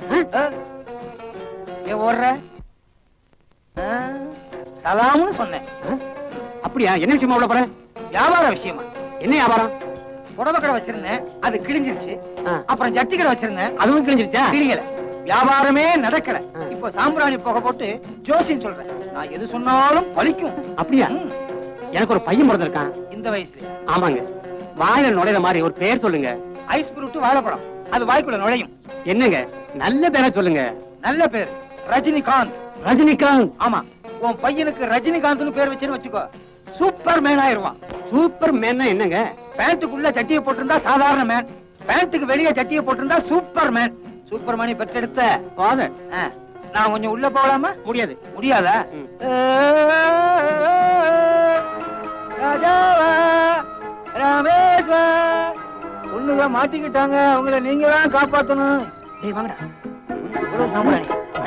ஏ ஓடுற ஆ, சலாம்னு சொன்னேன் அப்படியா என்ன விஷயமா உள்ள போற வியாபார விஷயமா என்ன வியாபாரம் புடவை கடை வச்சிருந்தேன் அது கிழிஞ்சிருச்சு அப்புறம் ஜட்டி கடை வச்சிருந்தேன் அதுவும் கிழிஞ்சிருச்சா கிழியல வியாபாரமே நடக்கல இப்போ சாம்பிராணி புகை போட்டு ஜோசியம் சொல்றேன் நான் எது சொன்னாலும் பலிக்கும் அப்படியா எனக்கு ஒரு பையன் பிறந்திருக்கான் இந்த வயசுல ஆமாங்க வாயில நுழையிற மாதிரி ஒரு பேர் சொல்லுங்க ஐஸ் புருட்டு வாழைப்பழம் அது வாய்க்குள்ள நுழையும் என்னங்க நல்ல பேரை சொல்லுங்க நல்ல பேர் ரஜினிகாந்த் ரஜினிகாந்த் ஆமா உன் பையனுக்கு ரஜினிகாந்த்னு பேர் வச்சுன்னு வச்சுக்கோ சூப்பர் மேன் ஆயிருவான் சூப்பர் மேன்னா என்னங்க பேண்ட்டுக்குள்ள சட்டியை போட்டிருந்தா சாதாரண மேன் பேண்ட்டுக்கு வெளியே சட்டியை போட்டிருந்தா சூப்பர் மேன் சூப்பர் மணி பெற்றெடுத்த ஃபாதர் ஆ, நான் கொஞ்சம் உள்ள போகலாமா முடியாது முடியாதா ராஜாவா ரமேஸ்வா பொண்ணுங்க மாட்டிக்கிட்டாங்க அவங்கள நீங்க தான் காப்பாத்தணும் டேய் வாங்கடா இவ்வளவு சாம்பிராணி அட.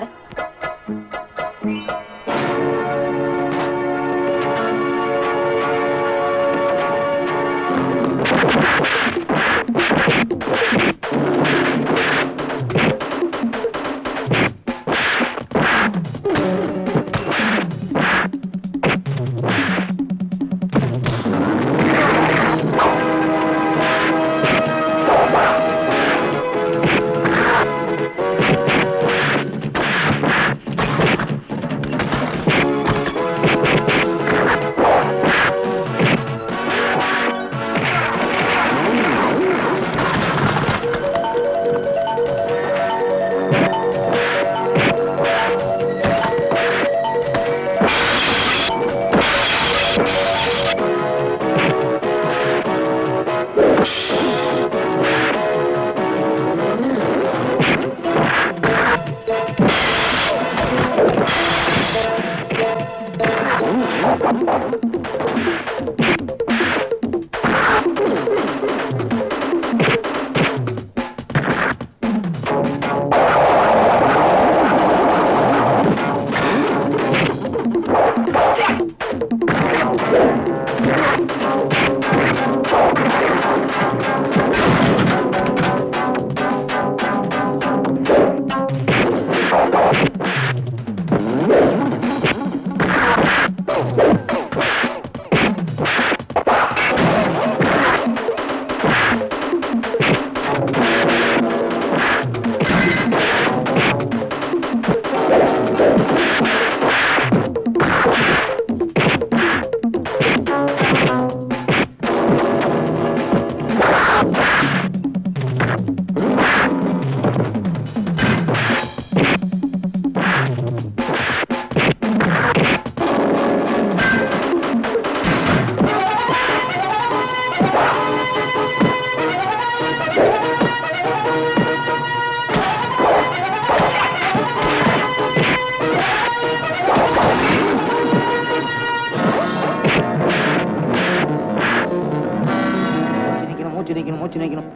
மூச்சு நிக்கணும் மூச்சு நிக்கணும்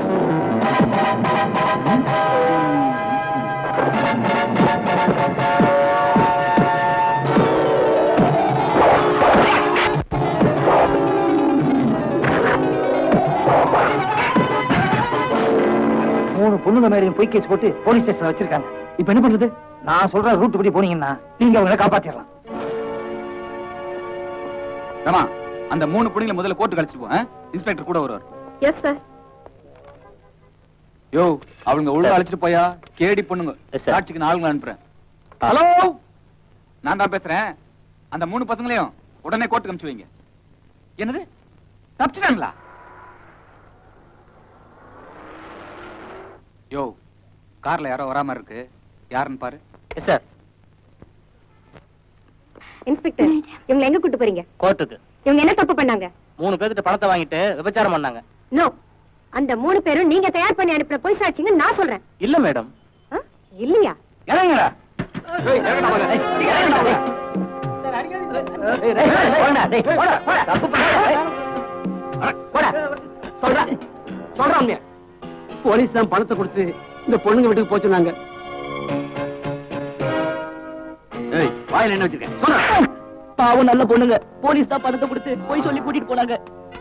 மூணு பொண்ணுங்க மேலையும் பொய் கேஸ் போட்டு போலீஸ் ஸ்டேஷன்ல வச்சிருக்காங்க இப்ப என்ன பண்றது நான் சொல்ற ரூட் படி போனீங்கன்னா நீங்க அவங்கள காப்பாத்திடலாம் ரமா அந்த மூணு பொண்ணுங்களை முதல்ல கோர்ட்டு கழிச்சிட்டு போ இன்ஸ்பெக்டர் கூட வருவார் எஸ் சார் யோ அவங்க ஒழுங்கா அழைச்சிட்டு போயா கேடி பொண்ணுங்க சாட்சிக்கு நான் ஆளுங்களை அனுப்புறேன் ஹலோ நான் தான் பேசுறேன் அந்த மூணு பசங்களையும் உடனே கோர்ட்டுக்கு அனுப்பிச்சு வைங்க என்னது தப்பிச்சிட்டாங்களா யோ கார்ல யாரோ வராம இருக்கு யாருன்னு பாரு சார் இன்ஸ்பெக்டர் இவங்க எங்க கூட்டு போறீங்க கோர்ட்டுக்கு இவங்க என்ன தப்பு பண்ணாங்க மூணு பேர்கிட்ட பணத்தை வாங்கிட்டு விபச்சாரம் பண்ணாங்க நோ அந்த மூணு பேரும் நீங்க தயார் பண்ணி அனுப்புற பொய் சாட்சிங்க நான் சொல்றேன் இல்ல மேடம் ஆ? இல்லையா இறங்குடா சொல்றாங்க போலீஸ் தான் பணத்தை கொடுத்து இந்த பொண்ணுங்க வீட்டுக்கு போச்சு நாங்க ஏய் வாயில என்ன வச்சிருக்கேன் சொல்ல பாவம் நல்ல பொண்ணுங்க போலீஸ் தான் பணத்தை கொடுத்து போய் சொல்லி கூட்டிட்டு போனாங்க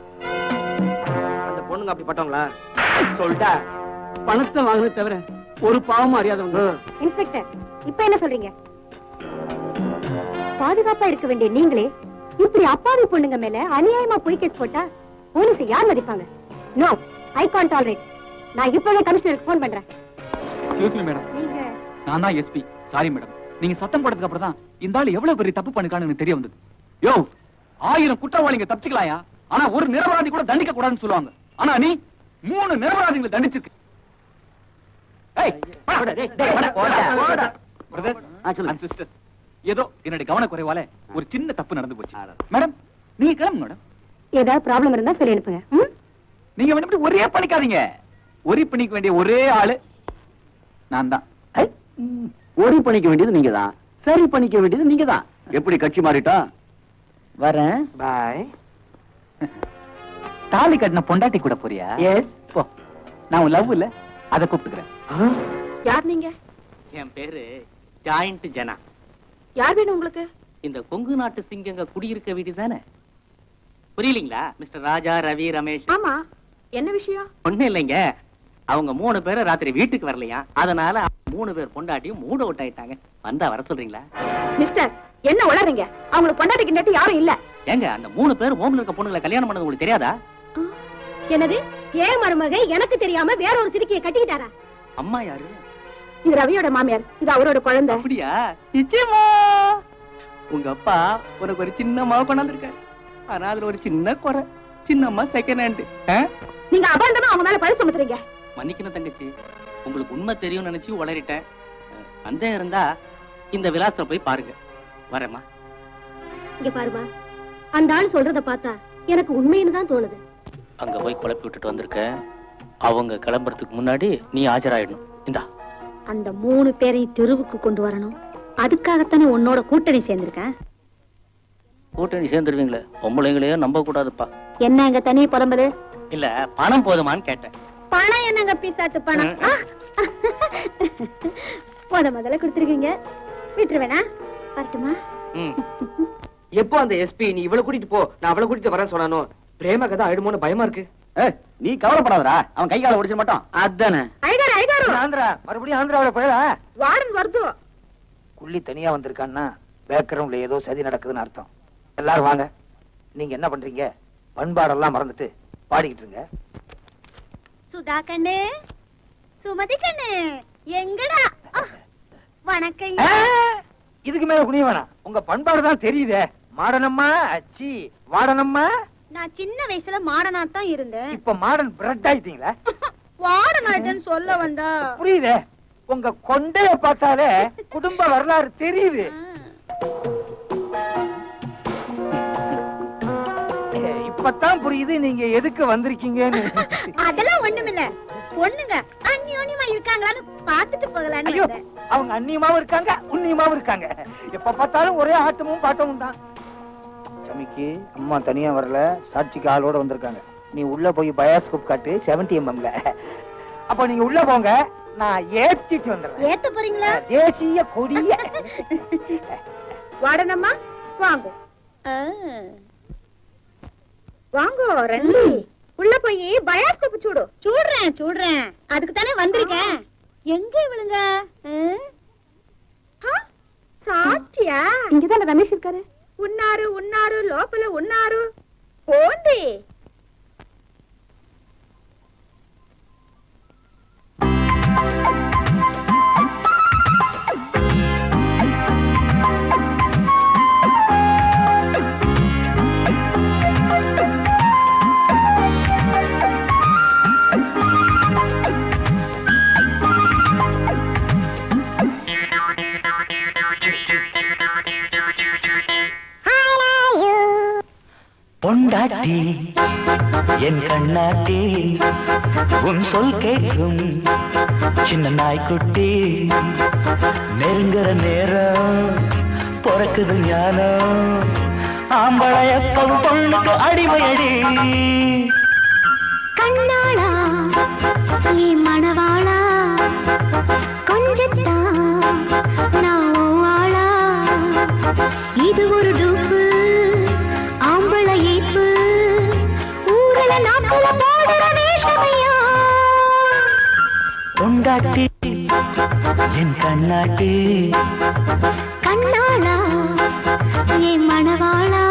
அந்த பொண்ணுங்க அப்படிப்பட்டவங்களா சொல்லிட்டா பணத்தை வாங்கினது தவிர ஒரு பாவமும் அறியாதவங்க இன்ஸ்பெக்டர் இப்ப என்ன சொல்றீங்க பாதுகாப்பா இருக்க வேண்டிய நீங்களே இப்படி அப்பாவி பொண்ணுங்க மேல அநியாயமா பொய் கேஸ் போட்டா போலீஸ் யார் மதிப்பாங்க நோ ஐ கான்ட் டாலரேட் நான் இப்பவே கமிஷனருக்கு போன் பண்றேன் எக்ஸ்கியூஸ் மீ மேடம் நீங்க நான் தான் எஸ்பி சாரி மேடம் நீங்க சத்தம் போட்டதுக்கு அப்புறம் தான் இந்த ஆளு எவ்வளவு பெரிய தப்பு பண்ணிருக்கான்னு எனக்கு தெரிய வந்தது யோ ஆயிரம் குற்றவாளிங்க தப்பிச்சுக்கலாயா ஆனா ஒரு நிரபராதி கூட தண்டிக்க கூடாதுன்னு சொல்லுவாங்க ஆனா நீ மூணு நிரபராதிகளை தண்டிச்சிருக்க ஏய், போடா, டேய், டேய், போடா, போடா, போடா. Brothers and sisters, ஏதோ என்னுடைய கவனக்குறைவால ஒரு சின்ன தப்பு நடந்து போச்சு மேடம் நீங்க கிளம்புங்க மேடம் ஏதாவது ப்ராப்ளம் இருந்தா சொல்லி அனுப்புங்க ம்? நீங்க வந்து இப்படி ஒரே பண்ணிக்காதீங்க ஒரே பண்ணிக்க வேண்டிய ஒரே ஆளு நான் தான் ஒரி பண்ணிக்க வேண்டியது நீங்க தான் சரி பண்ணிக்க வேண்டியது நீங்க தான் எப்படி கட்சி மாறிட்டா வரேன் பாய் தாலி கட்டின பொண்டாட்டி கூட போறியா எஸ் போ நான் உன் லவ் இல்ல அதை கூப்பிட்டுக்கிறேன் யார் நீங்க என் பேரு ஜாயிண்ட் ஜனா யார் வேணும் உங்களுக்கு இந்த கொங்கு நாட்டு சிங்கங்க குடியிருக்க வீடு தானே புரியலீங்களா மிஸ்டர் ராஜா ரவி ரமேஷ் ஆமா என்ன விஷயம் ஒண்ணும் இல்லைங்க அவங்க மூணு பேரும் ராத்திரி வீட்டுக்கு வரலையா அதனால மூணு பேர் பொண்டாட்டியும் மூட அவுட் ஆயிட்டாங்க வந்தா வர சொல்றீங்களா மிஸ்டர் என்ன உளறீங்க அவங்களுக்கு பொண்டாட்டிக்கு நட்டு யாரும் இல்ல ஏங்க அந்த மூணு பேர் ஹோம்ல இருக்க பொண்ணுங்களை கல்யாணம் பண்ணது உங்களுக்கு தெரியாதா என்னது ஏன் மருமக எனக்கு தெரியாம வேற ஒரு சிரிக்கைய கட்டிக்கிட்டாரா அம்மா யாரு இது ரவியோட மாமியார் இது அவரோட குழந்தை அப்படியா நிச்சயமா உங்க அப்பா உனக்கு ஒரு சின்ன மாவு கொண்டாந்துருக்காரு ஆனா அதுல ஒரு சின்ன குறை சின்னம்மா செகண்ட் ஹேண்ட் நீங்க அபாண்டமா அவங்க மேல பழி சுமத்துறீங்க மன்னிக்கணும் தங்கச்சி உங்களுக்கு உண்மை தெரியும் நினைச்சு உளறிட்டேன் அஹ், சந்தேகம் இருந்தா இந்த விலாசத்துல போய் பாருங்க வரேம்மா இங்க பாருமா அந்த ஆள் சொல்றத பார்த்தா எனக்கு உண்மைன்னு தான் தோணுது அங்க போய் குழப்பி விட்டுட்டு வந்திருக்க அவங்க கிளம்புறதுக்கு முன்னாடி நீ ஆஜராயிடணும் இந்தா அந்த மூணு பேரையும் தெருவுக்கு கொண்டு வரணும் அதுக்காகத்தானே உன்னோட கூட்டணி சேர்ந்திருக்கேன் கூட்டணி சேர்ந்துருவீங்களே பொம்பளைங்களையே நம்ப கூடாதுப்பா என்ன எங்க தனி புலம்புது இல்ல பணம் போதுமான்னு கேட்டேன் பணம் என்னங்க பீசாட்டு பணம் ஆ! முத முதல்ல கொடுத்துருக்கீங்க விட்டுருவேனா வரட்டுமா ம் எப்போ அந்த எஸ்பி நீ இவ்வளவு கூட்டிட்டு போ நான் அவளை கூட்டிட்டு வரேன் சொன்னானோ பிரேம கதை ஆயிடுமோன்னு பயமா இருக்கு நீ கவலைப்படாதடா அவன் கை கால ஒடிச்சிட மாட்டான் அதானே அழகாரு அழகாரு ஆந்திரா மறுபடியும் ஆந்திராவில போயடா வார்டன் வருது குள்ளி தனியா வந்திருக்கான்னா பேக்ரவுண்ட்ல ஏதோ சதி நடக்குதுன்னு அர்த்தம் எல்லாரும் வாங்க நீங்க என்ன பண்றீங்க பண்பாடெல்லாம் மறந்துட்டு பாடிக்கிட்டு இருங்க சுதா கண்ணு சுமதி கண்ணு எங்கடா ஆ, வணக்கம் ஆ, இதுக்கு மேல குனிய வேணாம் உங்க பண்பாடு தான் தெரியுதே மாடனம்மா அச்சி வாடனம்மா நான் சின்ன வயசுல மாடனா தான் இருந்தேன் இப்ப மாடர்ன் பிரெட் ஆயிட்டீங்களா வாடனாயிட்டேன்னு சொல்ல வந்தா புரியுதே உங்க கொண்டைய பார்த்தாலே குடும்ப வரலாறு தெரியுது ஏ, இப்பதான் புரியுது நீங்க எதுக்கு வந்திருக்கீங்கன்னு அதெல்லாம் ஒண்ணுமில்ல பொண்ணுங்க அந்யோன்யமா இருக்காங்களான்னு பாத்துட்டு போகலான்னு ஐயோ வந்தேன். அவங்க அந்நியமாவும் இருக்காங்க உன்னியமாவும் இருக்காங்க எப்ப பார்த்தாலும் ஒரே ஆட்டமும் பாட்டமும் தான் சமிக்கு அம்மா தனியா வரல சாட்சிக்கு ஆளோட வந்திருக்காங்க நீ உள்ள போய் பயாஸ்கோப் காட்டு செவன்டி எம்எம்ல அப்ப நீங்க உள்ள போங்க நான் ஏத்திட்டு வந்துடுறேன் ஏத்த போறீங்களா தேசிய கொடிய வாடனம்மா வாங்கோ வாங்கோ ரெண்டு உள்ள போய் பயாஸ்கோப் சூடு చూడ్றேன் చూడ్றேன் அதுக்கு தானே வந்திருக்கேன் எங்க இவளுங்க சாட்டியா இங்கதானே ரமேஷ் இருக்காரு உன்னாரு உன்னாரு లోపల ఉన్నారు పోండి பொண்டாட்டி என் கண்ணாட்டி உன் சொல் கேட்கும் சின்ன நாய்க்குட்டி நெருங்குற நேரம் பிறக்குது ஞானம் ஆம்பளை எப்பவும் பொண்ணுக்கு அடிமையடி கண்ணாளா நீ மணவாளா கொஞ்சத்தான் நான் உன் ஆளா இது ஒரு டூப்பு ஆம்பள ஈப்பு ஊரல நாக்குல போடுற வேஷமையா பொண்டாட்டி என் கண்ணாட்டி கண்ணாளா நீ மணவாளா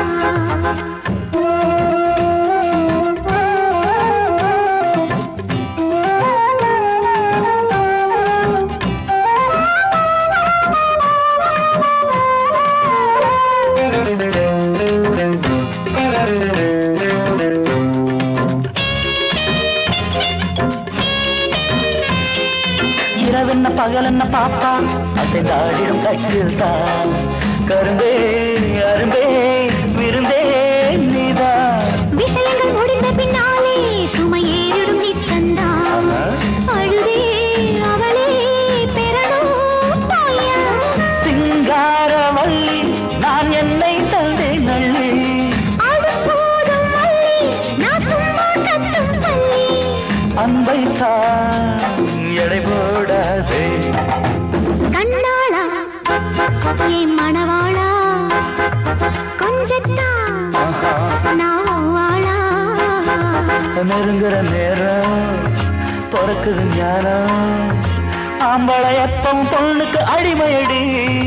இரவென்ன பகலென்ன பாப்பா அசைந்தாடிடும் கட்டில் தான் கரும்பே அரும்பே விரும்பே நீதான் விஷயங்கள் முடிந்த பின்னாலே சுமையேறிடும் நித்தந்தான் அழுதே அவளே பெறணும் தாயா சிங்காரவல்லி நான் என்னை தந்தேன் நள்ளி அது போதும் மல்லி நான் சும்மா கட்டும் பள்ளி அன்பை தான் எடை போடாதே கண்ணாளா என் மணவாளா கொஞ்சத்தான் நான் உன் ஆளா நெருங்குற நேரம் பிறக்குது ஞானம் ஆம்பளை எப்பவும் பொண்ணுக்கு அடிமையடி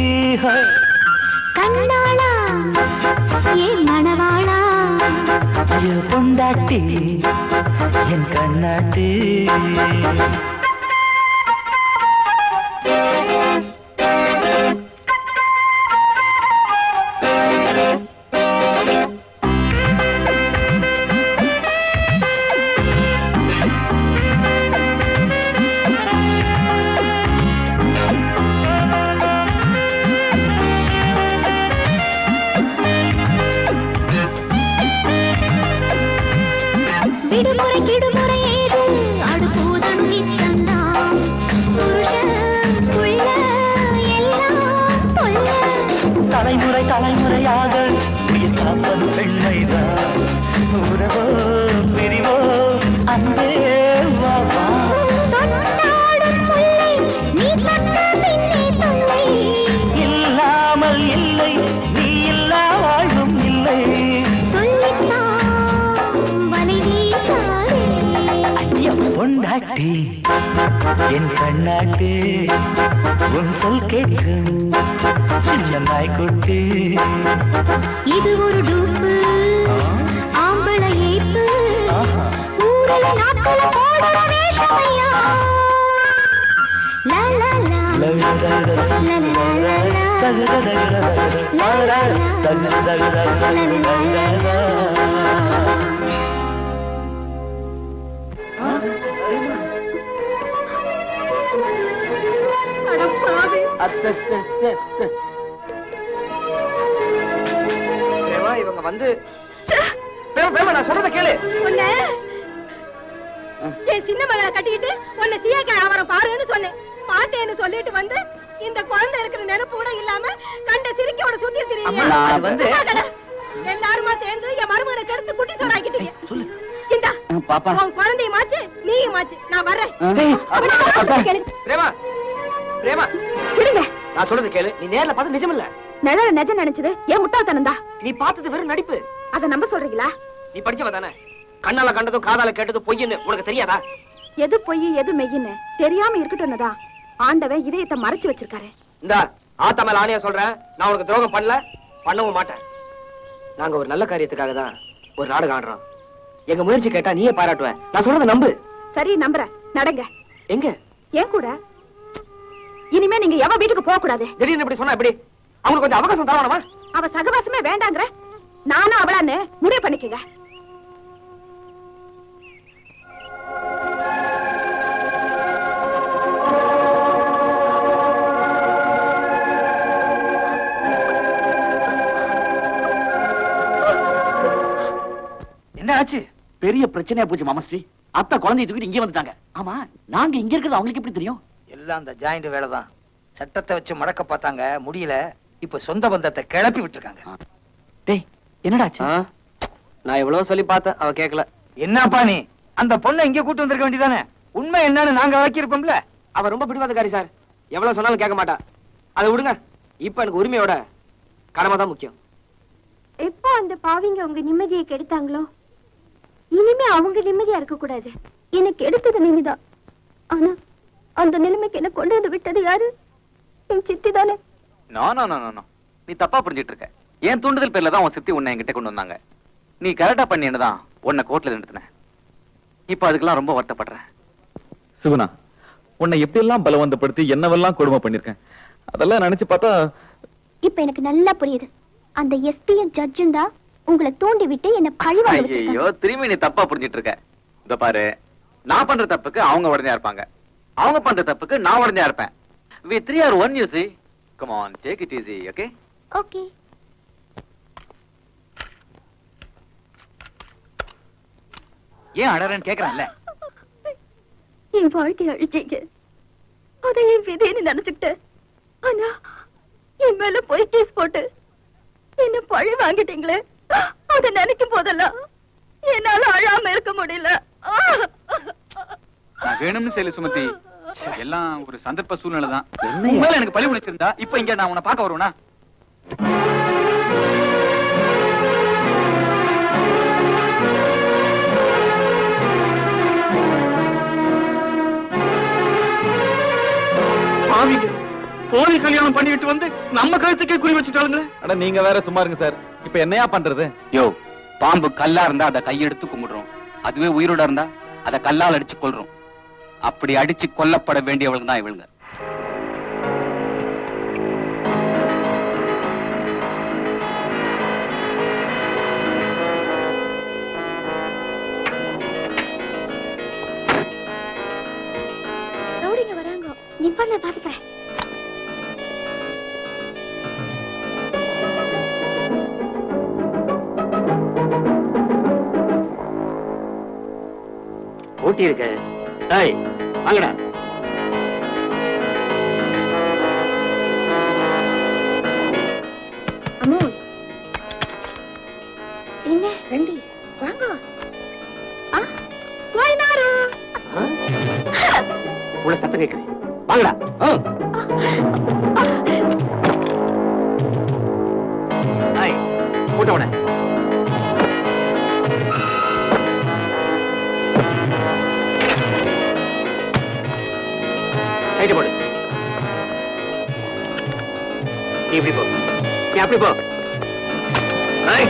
கண்ணாளா என் மணவாளா என் பொண்டாட்டி என் கண்ணாட்டி விடுமுறை கிடுமுறை ஏது அடுப்பூதணும் நித்தந்தான் புருஷன் புள்ள எல்லாம் புள்ள தலைமுறை தலைமுறையாக உயிர் காப்பது பெண்மைதான் உறவோ பிரிவோ அன்பே வா வா. தொட்டாடும் முல்லை நீ தொட்ட பின்னே தொல்லை இல்லாமல் இல்லை நீ இல்லா வாழ்வும் இல்லை சொல்லித்தான் வலை வீசாதே என் பொண்டாட்டி என் கண்ணாட்டி உன் சொல் கேட்கும் சின்ன நாய்க்குட்டி இது ஒரு டூப்பு ஆம்பள ஏப்பு ஊரல நாட்கள போடுற வேஷமையா லா லா லா லா லா லா லா பிரேமா இவங்க வந்து பிரேமா பிரேமா நான் சொல்றத கேளு உன்னை என் சின்ன மகளை கட்டிக்கிட்டு உன்னை சீயக்காய் அவரை பாருன்னு சொன்னேன் பார்த்தேன்னு சொல்லிட்டு வந்து இந்த குழந்தை இருக்கிற நினைப்பு கூட இல்லாம கண்ட சிரிக்கையோட சுத்தி அம்மா, நான் வந்து- தெரியுங்க எல்லாருமா சேர்ந்து என் மருமகனை கெடுத்து குட்டி சோறாக்கிட்டீங்க பாப்பா உன் குழந்தையுமாச்சு நீயுமாச்சு நான் வர்றேன் பிரேமா பிரேமா விடுங்க நான் சொல்றது கேளு நீ நேர்ல பார்த்து நிஜம் இல்ல நிழல நிஜம் நினைச்சது ஏன் முட்டாள்தனம் தான் நீ பார்த்தது வெறும் நடிப்பு அத நம்ப சொல்றீங்களா நீ படிச்சவ தானே கண்ணால கண்டதும் காதால கேட்டதும் பொய்ன்னு உனக்கு தெரியாதா எது பொய் எது மெய்யின்னு தெரியாம இருக்கட்டும்னுதான் ஆண்டவன் இதயத்தை மறைச்சு வச்சிருக்காரு இந்த ஆத்தா மேல ஆணையா சொல்றேன் நான் உனக்கு துரோகம் பண்ணல பண்ணவும் மாட்டேன் நாங்க ஒரு நல்ல காரியத்துக்காக தான் ஒரு நாடகம் ஆடுறோம் எங்க முயற்சி கேட்டா நீயே பாராட்டுவ நான் சொல்றத நம்பு சரி நம்புறேன் நடங்க எங்க ஏன் கூட இனிமே நீங்க எவ வீட்டுக்கு போக கூடாது திடீர்னு இப்படி சொன்னா எப்படி அவங்களுக்கு கொஞ்சம் அவகாசம் தரணுமா அவ சகவாசமே வேண்டாங்கிற நானும் அவளான்னு முடிவு பண்ணிக்கங்க என்ன ஆச்சு பெரிய பிரச்சனையா போச்சு மாமஸ்ரீ அத்தை குழந்தைய தூக்கிட்டு இங்கே வந்துட்டாங்க ஆமா நாங்க இங்க இருக்கிறது அவங்களுக்கு எப்படி தெரியும் எல்லாம் அந்த ஜாயிண்ட் வேலை தான் சட்டத்தை வச்சு மடக்க பார்த்தாங்க முடியல இப்ப சொந்த பந்தத்தை கிளப்பி விட்டுருக்காங்க டேய் என்னடாச்சு நான் எவ்வளவு சொல்லி பார்த்தேன் அவ கேட்கல என்னப்பா நீ அந்த பொண்ணை இங்க கூட்டு வந்திருக்க வேண்டியதானே உண்மை என்னன்னு நாங்க விளக்கியிருப்போம்ல அவ ரொம்ப பிடிவாதக்காரி சார் எவ்வளவு சொன்னாலும் கேட்க மாட்டா அதை விடுங்க இப்ப எனக்கு உரிமையோட கடமை தான் முக்கியம் எப்போ அந்த பாவிங்க உங்க நிம்மதியை கெடுத்தாங்களோ இனிமே அவங்க நிம்மதியா இருக்க கூடாது எனக்கு எடுத்தது நீங்கதான் ஆனா அந்த நிலைமைக்கு என்ன கொண்டு வந்து விட்டது யாரு என் சித்தி தானே நோ நோ நோ நோ நீ தப்பா புரிஞ்சிட்டு இருக்க என் தூண்டுதல் பேர்ல தான் உன் சித்தி உன்னை என்கிட்ட கொண்டு வந்தாங்க நீ கரெக்டா பண்ணின்னு தான் உன்னை கோர்ட்ல நிறுத்தினேன் இப்ப அதுக்கெல்லாம் ரொம்ப வருத்தப்படுறேன் சுகுணா உன்னை எப்படி எல்லாம் பலவந்தப்படுத்தி என்னவெல்லாம் கொடுமை பண்ணிருக்கேன் அதெல்லாம் நினைச்சு பார்த்தா இப்ப எனக்கு நல்லா புரியுது அந்த எஸ்பியும் ஜட்ஜும் தான் உங்களை தூண்டி விட்டு என்ன பழி வாங்க வச்சிருக்காங்க. ஐயோ திரும்பி நீ தப்பா புரிஞ்சிட்டு இருக்க இந்த பாரு நான் பண்ற தப்புக்கு அவங்க உடனே இருப்பாங்க அவங்க பண்ற தப்புக்கு நான் உடனே இருப்பேன் we three are one you see come on take it easy okay okay ஏன் அழறேன்னு கேக்குறேன்ல என் வாழ்க்கை அழிச்சீங்க அதை என் விதைன்னு நினைச்சுக்கிட்டேன் ஆனா என் மேல போய் கேஸ் போட்டு என்ன பழி வாங்கிட்டீங்களே அத நினைக்கும் போதெல்லாம் என்னால அழாம இருக்க முடியல நான் வேணும்னு செய்யல சுமதி எல்லாம் ஒரு சந்தர்ப்ப சூழ்நிலை தான் உண்மையில எனக்கு பழி முடிச்சிருந்தா இப்ப இங்க நான் உன்னை பார்க்க வருவேனா பாவிங்க போலி கல்யாணம் பண்ணிட்டு வந்து நம்ம கழுத்துக்கே குறி வச்சுட்டாளுங்களே அட நீங்க வேற சும்மா இருங்க சார் இப்ப என்னையா பண்றது யோ பாம்பு கல்லா இருந்தா அதை கையெடுத்து கும்பிடுறோம் அதுவே உயிரோட இருந்தா அதை கல்லால் அடிச்சு கொல்றோம் அப்படி அடிச்சு கொல்லப்பட வேண்டியவளுங்க தான் இவளுங்க ரவுடிங்க வராங்க இப்ப நான் பாத்துக்கிறேன் போட்டி இருக்கு டேய் வாங்கடா அம்மோ என்ன ரெண்டி வாங்க ஆ போயினாரு உள்ள சத்தம் கேக்குது வாங்கடா டேய் கூட்ட உடனே கைட்டு போடு நீ இப்படி போ நீ அப்படி போ ஏய்.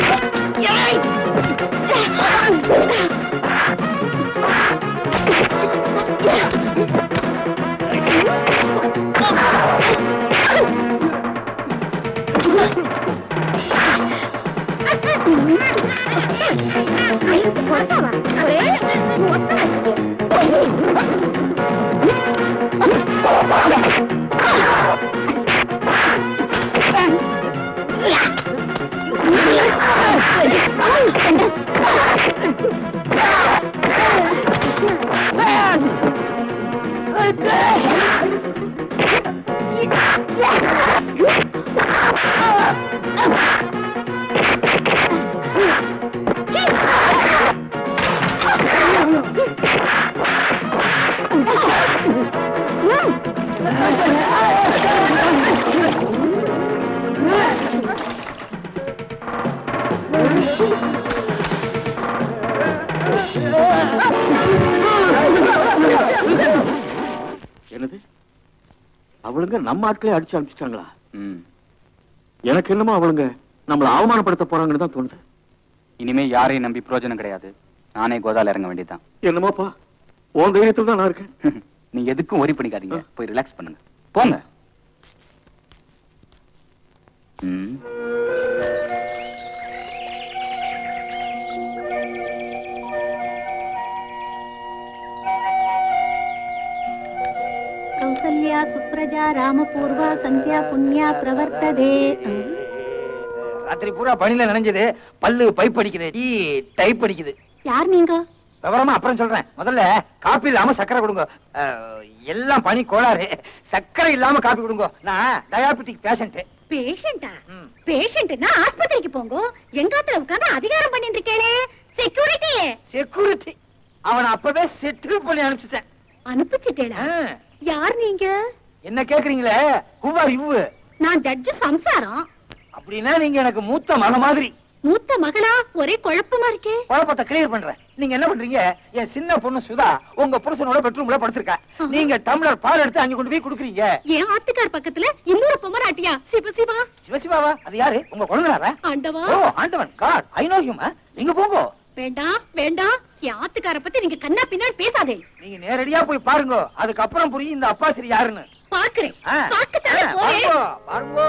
Yay! என்னது அவளுங்க நம்ம ஆட்களே அடிச்சு அனுப்பிச்சிட்டாங்களா எனக்கு என்னமோ அவளுங்க நம்மள அவமானப்படுத்த போறாங்கன்னு தான் தோணுது இனிமே யாரையும் நம்பி பிரயோஜனம் கிடையாது நானே கோதால இறங்க வேண்டியதுதான் என்னமோப்பா உன் தைரியத்துல தான் நான் இருக்கேன் நீங்க எதுக்கும் ஒரி பண்ணிக்காதீங்க போய் ரிலாக்ஸ் பண்ணுங்க போங்க ம். கௌசல்யா சுப்ரஜா ராமபூர்வா சந்தியா புண்ணியா பிரவர்த்ததே ராத்திரி பூரா பணியில நினைஞ்சது பல்லு பைப் அடிக்குது டீ டைப் அடிக்குது யார் நீங்க விவரமா அப்புறம் சொல்றேன் முதல்ல காப்பி இல்லாம சக்கரை கொடுங்க அஹ், எல்லாம் பனி கோளாறு சக்கரை இல்லாம காப்பி கொடுங்க நான் டயாபெட்டிக் பேஷண்ட் பேஷண்டா பேஷண்ட்னா ஆஸ்பத்திரிக்கு போங்க எங்காத்துல உட்கார்ந்து அதிகாரம் பண்ணிட்டு இருக்கேளே செக்யூரிட்டி செக்யூரிட்டி அவனை அப்பவே செட்டில் பண்ணி அனுப்பிச்சிட்டேன் அனுப்பிச்சிட்டேளா யார் நீங்க என்ன கேக்குறீங்களே ஹூவார் யூ நான் ஜட்ஜு சம்சாரம் அப்படின்னா நீங்க எனக்கு மூத்த மக மாதிரி மூத்த மகளா ஒரே குழப்பமா இருக்கே குழப்பத்தை கிளியர் பண்றேன் நீங்க என்ன பண்றீங்க என் சின்ன பொண்ணு சுதா உங்க புருஷனோட பெட்ரூம்ல படுத்திருக்கா நீங்க டம்ளர் பால் எடுத்து அங்க கொண்டு போய் குடுக்குறீங்க என் ஆத்துக்கார் பக்கத்துல இன்னொரு பொம்மராட்டியா சிவ சிவா சிவசிவாவா அது யாரு உங்க குழந்தைனாரா ஆண்டவா ஓ ஆண்டவன் காட் ஐ நோ ஹிம் நீங்க போங்க வேண்டாம் வேண்டாம் என் ஆத்துக்கார பத்தி நீங்க கண்ணா பின்னாடி பேசாதே நீங்க நேரடியா போய் பாருங்க அதுக்கப்புறம் புரியும் இந்த அப்பாசிரி யாருன்னு பாக்குறேன் ஆ, பாக்கத்தானே ஆ, போறேன் பாருங்கோ, பாருங்கோ.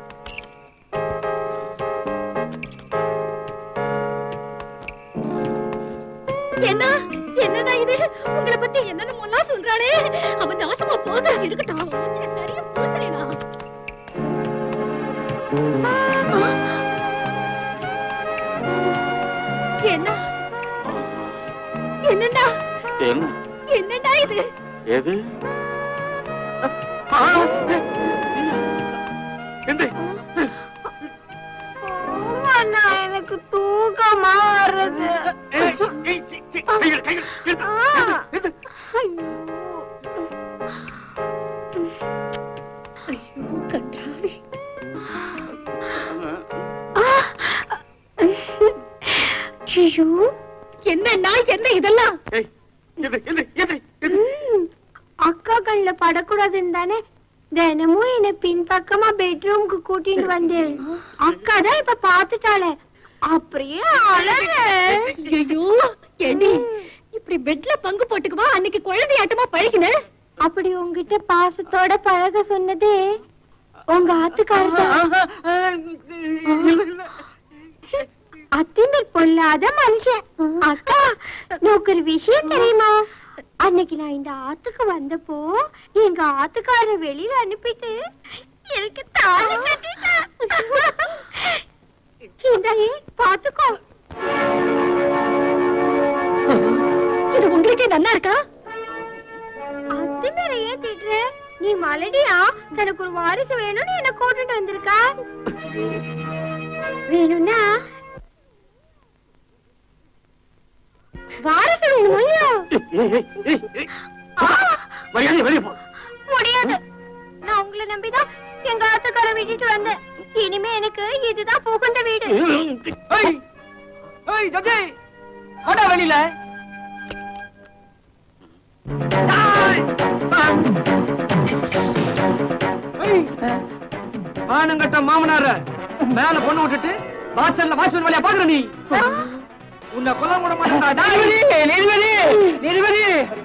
என்ன என்னடா இது உங்களை பத்தி என்னென்னமோலாம் சொல்றாளே அவன் நாசமா போக இருக்கட்டும் அவன் பத்தி நிறைய பேசுறேனா என்ன என்னடா என்ன என்னடா இது எது அண்ணா எனக்கு தூக்கமா வருது கன்றாவி ஐயோ என்னண்ணா என்ன இதெல்லாம் அக்கா கண்ணுல படக்கூடாதுன்னு தானே தினமும் என்ன பின்பக்கமா பெட்ரூம்க்கு கூட்டிட்டு வந்தேன் அக்கா தான் இப்ப பாத்துட்டாளே அப்படியே அழகு ஐயோ ஏண்டி இப்படி பெட்ல பங்கு போட்டுக்குவா அன்னைக்கு குழந்தையாட்டமா பழகின அப்படி உங்ககிட்ட பாசத்தோட பழக சொன்னதே உங்க ஆத்துக்காரர் அத்திமர் பொல்லாத மனுஷன் அக்கா உனக்கு ஒரு விஷயம் தெரியுமா அன்னைக்கு நான் இந்த ஆத்துக்கு வந்தப்போ எங்க ஆத்துக்காரரை வெளியில அனுப்பிட்டு எனக்கு தாலி கட்டிட்டான் இந்தாயே பாத்துக்கோ இது உங்களுக்கே நல்லா இருக்கா அத்திமரை ஏன் திட்டுற நீ மலடியா தனக்கு ஒரு வாரிசு வேணும்னு என்ன கூட்டிட்டு வந்திருக்கா வேணும்னா வாரிசு வேணுமையா மரியாதை வெளியே போ முடியாது நான் உங்களை நம்பிதான் எங்க ஆத்துக்கார விட்டுட்டு வந்தேன் இனிமே எனக்கு இதுதான் புகுந்த வீடு ஏய் ஜட்ஜி வாடா வெளியில மானங்கட்ட மாமனார மேல பொண்ணு விட்டுட்டு வாசல்ல வாசல் வழியா பாக்குற நீ உன்னை கொல்ல விட மாட்டேன்டா நீதிபதி நீதிபதி நீதிபதி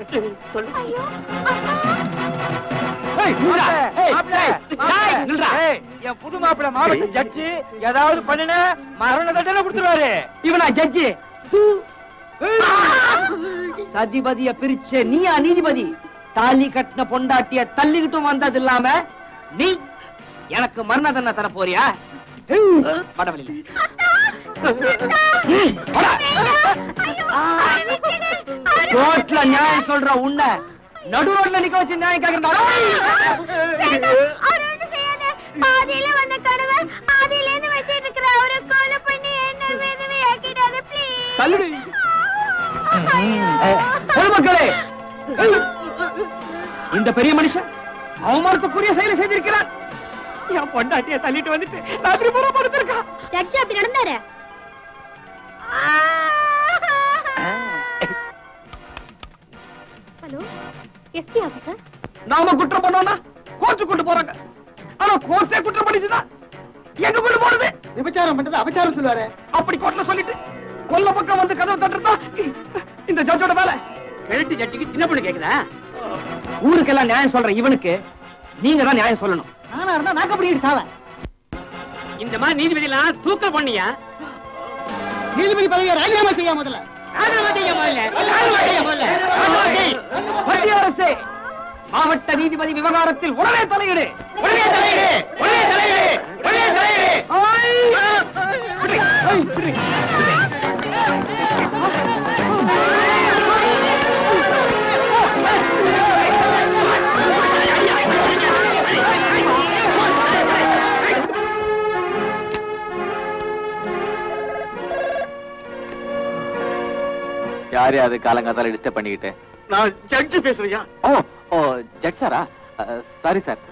ஏய், நில்றா. ஏய், ஏய், நில்றா. ஏய், என் புது மாப்பிள்ளை மாவட்ட ஜட்ஜி ஏதாவது பண்ணுன மரண தண்டனை கொடுத்துருவாரு இவனா ஜட்ஜி சதிபதிய பிரிச்ச நீயா நீதிபதி தாலி கட்டின பொண்டாட்டிய தள்ளிக்கிட்டும் வந்தது இல்லாம நீ எனக்கு மரண தண்டனை தர போறியா வாடா வெளியில. ம், வாடா. கோர்ட்ல நியாயம் சொல்ற உன்னை நடு ரோட்ல நிக்க வச்சு நியாயம் கேக்குறா அவர் ஒண்ணும் செய்யாத பாதியில வந்த கனவை ஆதியில இருந்து வச்சிட்டு இருக்கிற அவரை கொலை பண்ணி என்ன விதவை ஆக்கிடாத ப்ளீஸ் தள்ளுடு பொதுமக்களே இந்த பெரிய மனுஷன் அவமானத்துக்குரிய செயலை செய்திருக்கிறார் என் பொண்டாட்டிய தள்ளிட்டு வந்துட்டு ராத்திரி பூரா படுத்திருக்கான் சர்ச்சை அப்படி நடந்தாரு ஹலோ எஸ்பி ஆபீசர் நாம குற்றம் பண்ணோம்னா கோர்ட்டு கொண்டு போறாங்க ஆனா கோர்ட்டே குற்றம் பண்ணிச்சுன்னா எங்க கொண்டு போறது விபச்சாரம் பண்றது அபச்சாரம் சொல்லுவாரு அப்படி கோர்ட்ல சொல்லிட்டு கொல்ல பக்கம் வந்து கதவு தட்டுறதா இந்த ஜட்ஜோட வேலை கிழட்டு ஜட்ஜுக்கு சின்ன பொண்ணு கேக்குதா ஊருக்கெல்லாம் நியாயம் சொல்ற இவனுக்கு நீங்க தான் நியாயம் சொல்லணும் நானா இருந்தா நாக்க பிடிக்கிட்டு சாவேன் இந்த மாதிரி நீதிபதி எல்லாம் தூக்கல் பண்ணியா நீதிபதி பதவியை ராஜினாமா செய்ய முதல்ல ராஜினாமா செய்ய முதல்ல ராஜினாமா செய்ய முதல்ல ராஜினாமா செய். மத்திய அரசே மாவட்ட நீதிபதி விவகாரத்தில் உடனே தலையிடு உடனே தலையிடு உடனே தலையிடு உடனே தலையிடு யாரு அது காலங்காத்தால டிஸ்டர்ப் பண்ணிக்கிட்டு நான் ஜட்ஜ் பேசுறியா ஓ ஓ ஜட் சாரா சாரி சார்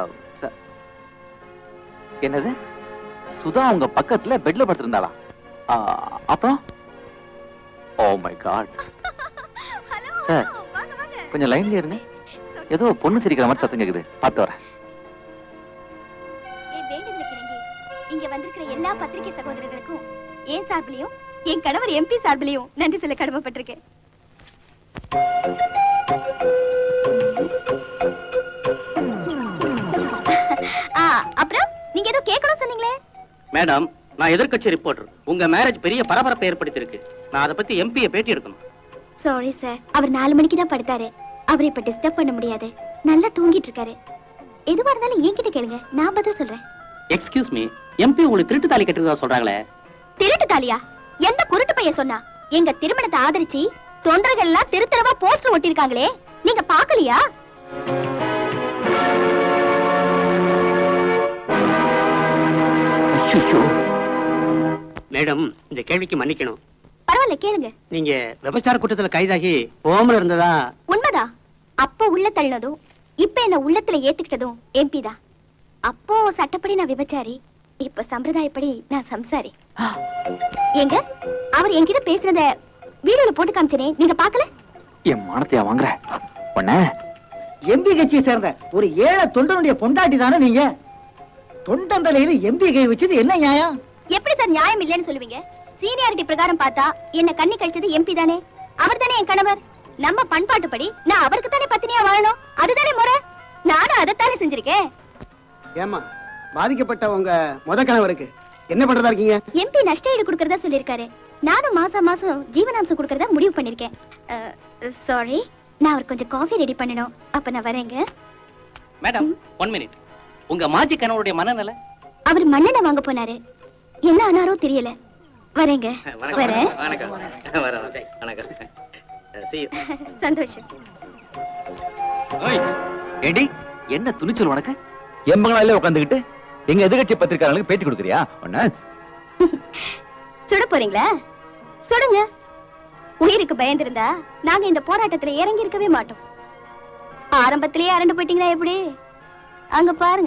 என்னது சுதா உங்க பக்கத்துல பெட்ல படுத்திருந்தாளா அஹ், அப்புறம் ஓ மை காட் சார் கொஞ்சம் லைன்ல இருங்க ஏதோ பொண்ணு சிரிக்கிற மாதிரி சத்தம் கேக்குது பார்த்து வரேன் என் வேண்டுதலுக்கு இணங்கி இங்க வந்திருக்கிற எல்லா பத்திரிகை சகோதரர்களுக்கும் என் சார்பிலையும் என் கணவர் எம்பி சார்பிலையும் நன்றி சொல்ல கடமைப்பட்டிருக்கேன் ஆ, அப்புறம் நீங்க ஏதோ கேட்கணும் சொன்னீங்களே மேடம் நான் எதிர்க்கட்சி ரிப்போர்ட்டர் உங்க மேரேஜ் பெரிய பரபரப்பை ஏற்படுத்தியிருக்கு நான் அதை பத்தி எம்பியை பேட்டி எடுக்கணும் சாரி சார் அவர் நாலு மணிக்கு தான் படுத்தாரு அவரை இப்ப டிஸ்டர்ப் பண்ண முடியாது நல்லா தூங்கிட்டு இருக்காரு எதுவா இருந்தாலும் என்கிட்ட கேளுங்க நான் பதில் சொல்றேன் எக்ஸ்கியூஸ் மீ எம்பி உங்களுக்கு திருட்டு தாலி கட்டுறதா சொல்றாங்களே திருட்டு தாலியா எந்த குருட்டு பையன் சொன்னா எங்க திருமணத்தை ஆதரிச்சு தொண்டர்கள் எல்லாம் திருத்தரவா போஸ்டர் ஒட்டிருக்காங்களே நீங்க பாக்கலையா மேடம் இந்த கேள்விக்கு மன்னிக்கணும் பரவாயில்ல கேளுங்க நீங்க விபச்சார குற்றத்துல கைதாகி ஓமல இருந்ததா உண்மைதான் அப்போ உள்ள தள்ளினதும் இப்ப என்ன உள்ளத்துல ஏத்துக்கிட்டதும் எம்பி தான் அப்போ சட்டப்படி நான் விபச்சாரி இப்ப சம்பிரதாயப்படி நான் சம்சாரி ஏங்க அவர் என்கிட்ட பேசுனத வீடியோல போட்டு காமிச்சனே நீங்க பாக்கல என் மானத்தையா வாங்குற உன்ன எம்பி கட்சியை சேர்ந்த ஒரு ஏழை தொண்டனுடைய பொண்டாட்டி தானே நீங்க தொண்டந்தலையில எம்பி கை வச்சது என்ன நியாயம் எப்படி சார் நியாயம் இல்லைன்னு சொல்லுவீங்க சீனியாரிட்டி பிரகாரம் பார்த்தா என்ன கண்ணி கழிச்சது எம்பி தானே அவர் தானே என் கணவர் நம்ம பண்பாட்டுப்படி நான் அவருக்கு தானே பத்தினியா வாழணும் அதுதானே முறை நானும் அதைத்தானே செஞ்சிருக்கேன் ஏமா பாதிக்கப்பட்ட உங்க முத கணவருக்கு என்ன பண்றதா இருக்கீங்க எம்பி நஷ்ட ஈடு கொடுக்கறதா சொல்லிருக்காரு நானும் மாசம் மாசம் ஜீவனாம்சம் கொடுக்கறதா முடிவு பண்ணிருக்கேன் சாரி நான் அவர் கொஞ்சம் காஃபி ரெடி பண்ணணும் அப்ப நான் வரேங்க மேடம் ஒன் மினிட் உங்க மாஜி கணவருடைய மனநிலை அவர் மண்ணெண்ண வாங்க போனாரு என்ன ஆனாரோ தெரியல வரேங்க வரேன் வணக்கம் வணக்கம் வணக்கம் See you. சந்தோஷம் ஏடி என்ன துணிச்சல் உனக்கு எம்பங்களால உட்காந்துக்கிட்டு எங்க எதிர்கட்சி பத்திரிக்கையாளர்களுக்கு பேட்டி கொடுக்குறியா உன்ன சுட போறீங்களா சுடுங்க உயிருக்கு பயந்திருந்தா நாங்க இந்த போராட்டத்துல இறங்கி இருக்கவே மாட்டோம் ஆரம்பத்திலேயே அரண்டு போயிட்டீங்களா எப்படி அங்க பாருங்க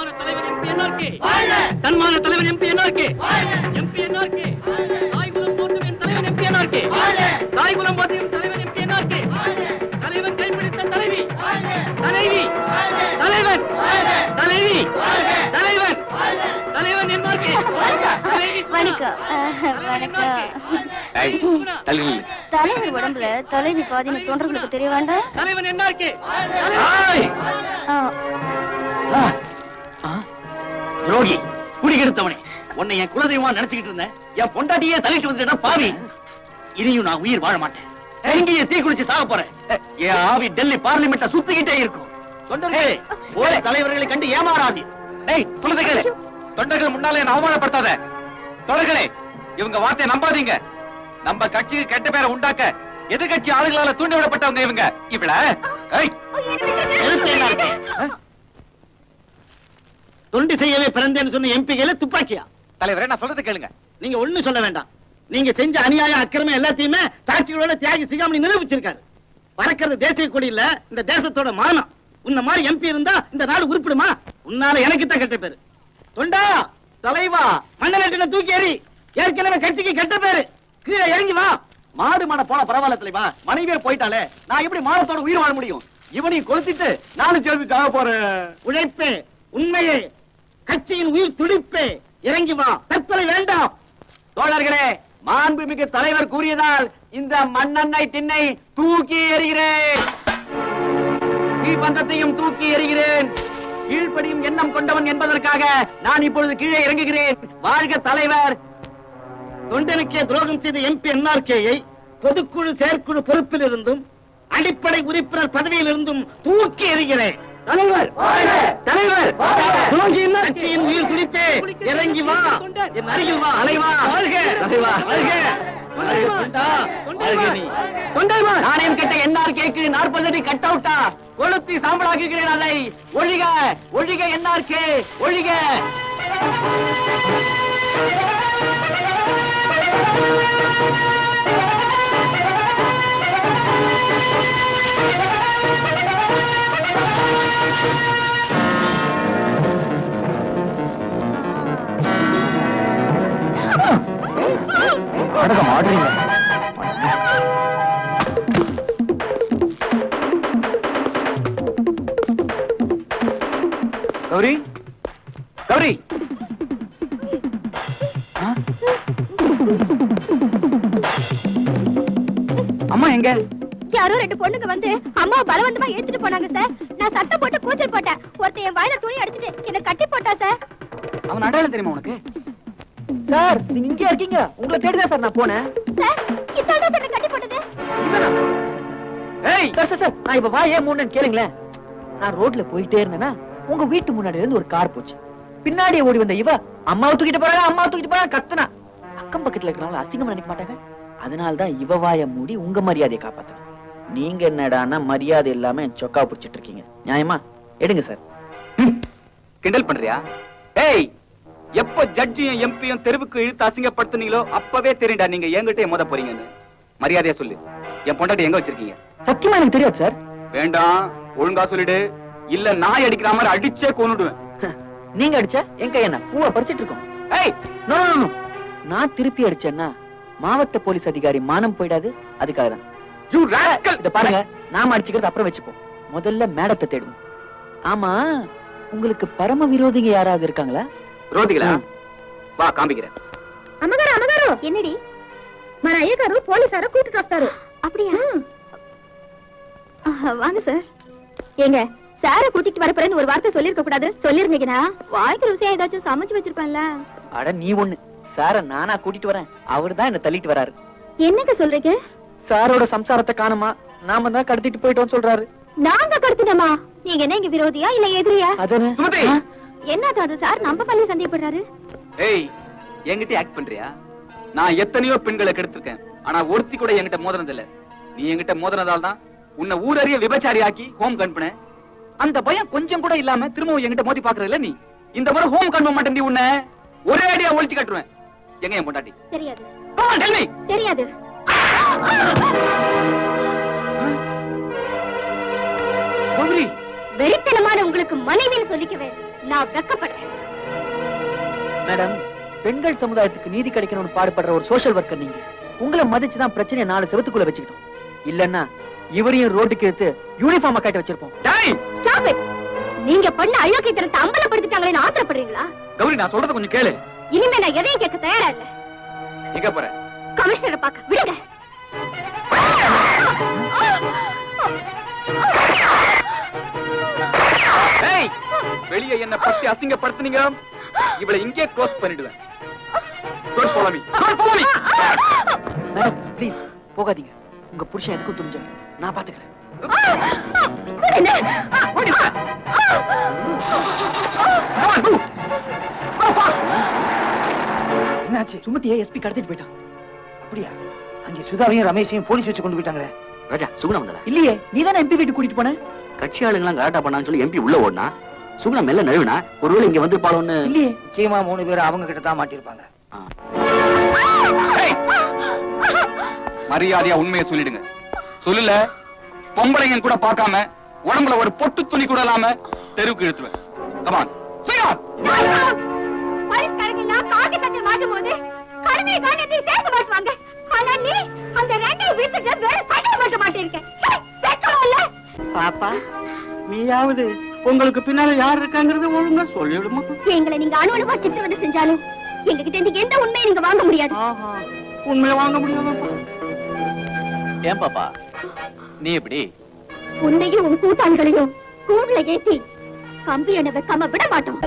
தன்மான தலைவன் எம்பி என்ஆர்கே எம்பி என்ஆர்கே தாய்குலம் போற்றும் என் தலைவன் எம்பி என்ஆர்கே தாய்குலம் போற்றும் என் தலைவன் எம்பி என்ஆர்கே தலைவன் கைப்பிடித்த தலைவி தலைவி தலைவன் தலைவி தலைவன் தலைவன் என்ஆர்கே தலைவி வணக்கம் அஹ், வணக்கம் தலைவர் உடம்புல தலைவி பாதின தொண்டர்களுக்கு தெரிய வேண்டாம் தலைவன் என்ஆர்கே ஆ, துரோகி குடிகெடுத்தவனே உன்னை என் குலதெய்வமா நினைச்சுக்கிட்டு இருந்தேன் என் பொண்டாட்டியே தலையிட்டு வந்துட்டா பாவி இனியும் நான் உயிர் வாழ மாட்டேன் எங்கேயே தீ குளிச்சு சாக போறேன் என் ஆவி டெல்லி பார்லிமெண்ட சுத்திக்கிட்டே இருக்கும் தொண்டர்களே ஓலை தலைவர்களை கண்டு ஏமாறாதே ஏய் சொல்லுது கேளு தொண்டர்கள் முன்னாலே என்ன அவமானப்படுத்தாத தொடர்களே இவங்க வார்த்தையை நம்பாதீங்க நம்ம கட்சிக்கு கெட்ட பேரை உண்டாக்க எதிர்கட்சி ஆளுகளால தூண்டி விடப்பட்டவங்க இவங்க இவள ஏய், தொண்டு செய்யவே பிறந்தேன்னு சொன்ன எம்பிகளை துப்பாக்கியா தலைவரே நான் சொல்றது கேளுங்க நீங்க ஒண்ணும் சொல்ல வேண்டாம் நீங்க செஞ்ச அநியாய அக்கிரமம் எல்லாத்தையுமே சாட்சிகளோட தியாகி சிகாமணி நிரூபிச்சிருக்காரு பறக்கிறது தேசிய கொடி இல்ல இந்த தேசத்தோட மானம் உன்ன மாதிரி எம்பி இருந்தா இந்த நாடு உருப்பிடுமா உன்னால எனக்கு தான் கெட்ட பேரு தொண்டா தலைவா மண்ணலட்டின தூக்கி எறி ஏற்கனவே கட்சிக்கு கெட்ட பேரு கீழே இறங்கி வா மாடு மாட போன பரவாயில்ல தலைவா மனைவியே போயிட்டாலே நான் எப்படி மானத்தோட உயிர் வாழ முடியும் இவனையும் கொளுத்திட்டு நானும் சேர்ந்து சாக போறேன் உழைப்பே உண்மையே கட்சியின் உயிர் துடிப்பே இறங்கி வா தற்கொலை வேண்டாம் தோழர்களே மாண்புமிகு தலைவர் கூறியதால் இந்த மண்ணெண்ணெய் திண்ணை தூக்கி எறிகிறேன் தீபந்தத்தையும் தூக்கி எறிகிறேன் கீழ்ப்படியும் எண்ணம் கொண்டவன் என்பதற்காக நான் இப்பொழுது கீழே இறங்குகிறேன் வாழ்க தலைவர் தொண்டனுக்கே துரோகம் செய்த எம்பி என்ஆர்கேயை பொதுக்குழு செயற்குழு பொறுப்பில் இருந்தும் அடிப்படை உறுப்பினர் பதவியில் இருந்தும் தூக்கி எறிகிறேன் தலைவர் தலைவர் துரோகியின் கட்சியின் உயிர் துடிப்பே இறங்கி வா என் அருகில் வா அலைவா தலைவா நாணயம் கட்ட என்ஆர் கேக்கு நாற்பது அடி கட் அவுட்டா கொளுத்தி சாம்பலாக்குகிறேன் அதை ஒழிக ஒழிக என்ஆர் கே ஒழிக நாடகம் ஆடுறீங்க கௌரி கௌரி அம்மா எங்க யாரோ ரெண்டு பொண்ணுங்க வந்து அம்மாவை பலவந்தமா எடுத்துட்டு போனாங்க சார் நான் சத்தம் போட்டு கூச்சல் போட்டேன் ஒருத்தன் என் வாயில துணி அடிச்சிட்டு என்ன கட்டி போட்டா சார் அவன் அடையாளம் தெரியுமா உனக்கு சார் நீங்க இங்கே இருக்கீங்க உங்களை தேடிதான் சார் நான் போனேன் சார் இதாண்டா சார் என்ன கட்டி போட்டது ஏய் சார் சார் சார் நான் இப்ப வா ஏன் மூணுன்னு கேளுங்களேன் நான் ரோட்ல போயிட்டே இருந்தேன்னா உங்க வீட்டு முன்னாடி இருந்து ஒரு கார் போச்சு பின்னாடியே ஓடி வந்த இவ அம்மாவை தூக்கிட்டு போறாங்க அம்மாவை தூக்கிட்டு போறாங்க கத்துனா அக்கம் பக்கத்துல இருக்கிறவங்க அசிங்கமா நினைக்க மாட்டாங்க அதனால தான் இவ வாய மூடி உங்க மரியாதையை காப்பாத்துறேன் நீங்க என்னடான்னா மரியாதை இல்லாம என் சொக்கா பிடிச்சிட்டு இருக்கீங்க நியாயமா எடுங்க சார் கிண்டல் பண்றியா ஏய் எப்ப ஜட்ஜியும் எம்பியும் தெருவுக்கு இழுத்து அசிங்கப்படுத்துனீங்களோ அப்பவே தெரியும்டா நீங்க என்கிட்ட மோத போறீங்கன்னு மரியாதையா சொல்லு என் பொண்டாட்டி எங்க வச்சிருக்கீங்க சத்தியமா எனக்கு தெரியாது சார் வேண்டாம் ஒழுங்கா சொல்லிடு இல்ல நாய் அடிக்கிற மாதிரி அடிச்சே கொன்னுடுவேன் நீங்க அடிச்சா என் கை என்ன பூவை பறிச்சிட்டு இருக்கோம் ஏய் நோ நோ நோ நான் திருப்பி அடிச்சேன்னா மாவட்ட போலீஸ் அதிகாரி மானம் போயிடாது அதுக்காக தான் யூ ராஸ்கல் இத பாருங்க நாம அடிச்சுக்கிறது அப்புறம் வச்சுப்போம் முதல்ல மேடத்தை தேடுவோம் ஆமா உங்களுக்கு பரம விரோதிங்க யாராவது இருக்காங்களா ரோதிகளா வா காமிக்கிறேன் అమ్మగారు అమ్మగారు ఎన్నడి మన అయ్యగారు పోలీసారు కూட்டிட்டு వస్తారు அப்படியா வாங்க சார் ஏங்க சார கூட்டிட்டு வர போறேன்னு ஒரு வார்த்தை சொல்லிருக்க கூடாது சொல்லிருந்தீங்கன்னா வாய்க்கு ருசியா ஏதாச்சும் சமைச்சு வச்சிருப்பேன்ல அட நீ ஒண்ணு சார நானா கூட்டிட்டு வரேன் அவர் தான் என்ன தள்ளிட்டு வராரு என்னங்க சொல்றீங்க சாரோட சம்சாரத்தை காணுமா நாம தான் கடத்திட்டு போயிட்டோம் சொல்றாரு நாங்க கடத்தினோமா நீங்க என்ன இங்க விரோதியா இல்ல எதிரியா அதானே என்னது அது சார் நம்ம பள்ளி சந்தேகப்படுறாரு ஏய் என்கிட்ட ஆக்ட் பண்றியா நான் எத்தனையோ பெண்களை கெடுத்திருக்கேன் ஆனா ஒருத்தி கூட என்கிட்ட மோதினது இல்ல நீ என்கிட்ட மோதினதால தான் உன்னை ஊரறிய விபச்சாரி ஆக்கி ஹோம் கண்பன அந்த பயம் கொஞ்சம் கூட இல்லாம திரும்பவும் என்கிட்ட மோதி பாக்குறல நீ இந்த முறை ஹோம் கண்ப மாட்டேன் நீ உன்னை ஒரே அடியா ஒழிச்சு கட்டுருவேன் எங்க என் பொண்டாட்டி தெரியாது Come on, tell me. தெரியாது கௌரி வெறித்தனமான உங்களுக்கு மனைவின்னு சொல்லிக்கவே நான் வெக்கப்படுறேன் மேடம் பெண்கள் சமுதாயத்துக்கு நீதி கிடைக்கணும்னு பாடுபடுற ஒரு சோஷியல் ஒர்க்கர் நீங்க உங்களை மதிச்சு தான் பிரச்சனையை நாலு செவத்துக்குள்ள வச்சுக்கிட்டோம் இல்லன்னா இவரையும் ரோட்டுக்கு எடுத்து யூனிஃபார்மா கட்டி வச்சிருப்போம் ஸ்டாப் இட் நீங்க பண்ண அயோக்கியத்தனத்தை அம்பலப்படுத்திட்டாங்களேன்னு ஆத்திரப்படுறீங்களா கௌரி நான் சொல்றத கொஞ்சம் கேளு இனிமே நான் எதையும் கேட்க தயாரா இல்ல எங்க போற கமிஷனரை பார்க்க விடுங்க ஏய் வெளியே என்ன பத்தி அசிங்கப்படுத்துனீங்க இவளை இங்கே க்ளோஸ் பண்ணிடுவேன் Don't follow me. Don't follow me. Madam please போகாதீங்க உங்க புருஷன் எதுக்கும் துணிஞ்ச நான் பாத்துக்கிறேன் என்னாச்சு சுமதியை எஸ்பி கடத்திட்டு போயிட்டான் அப்படியா அங்க சுதாவையும் ரமேஷையும் போலீஸ் வச்சு கொண்டு போயிட்டாங்களே ராஜா சுகுணா வந்தல இல்லையே நீ தானே எம்பி வீட்டுக்கு கூட்டிட்டு போன கட்சி ஆளுங்களாம் கலாட்டா பண்ணான்னு சொல்லி எம்பி உள்ள ஓடினா சுகுணா மெல்ல நழுவினா ஒருவேளை இங்க வந்திருப்பாளோன்னு இல்லையே நிச்சயமா மூணு பேர் அவங்க கிட்ட தான் மாட்டிருப்பாங்க மரியாதையா உண்மையை சொல்லிடுங்க சொல்லல பொம்பளைங்க கூட பார்க்காம உடம்புல ஒரு பொட்டு துணி கூட இல்லாம தெருவுக்கு இழுத்துவேன் கமான் போலீஸ்காரங்க எல்லாம் காக்கி சட்டை மாட்டும் போது கடமையை காரியத்தையும் சேர்த்து மாட்டுவாங்க ஆனா நீ அந்த ரெண்டையும் வீட்டுக்கு வேற சட்டை மாட்ட மாட்டேங்க வெக்கம் இல்ல பாப்பா நீயாவது உங்களுக்கு பின்னால யார் இருக்காங்கிறது ஒழுங்கா சொல்லிவிடுமா எங்களை நீங்க அணுவணுமா சித்திரவதை செஞ்சாலும் எங்க கிட்ட இருந்து எந்த உண்மையை நீங்க வாங்க முடியாது உண்மையை வாங்க முடியாதப்பா ஏன் பாப்பா நீ எப்படி உன்னையும் உன் கூட்டாளிகளையும் கூண்டுல ஏத்தி கம்பி எண்ண வைக்காம விட மாட்டோம்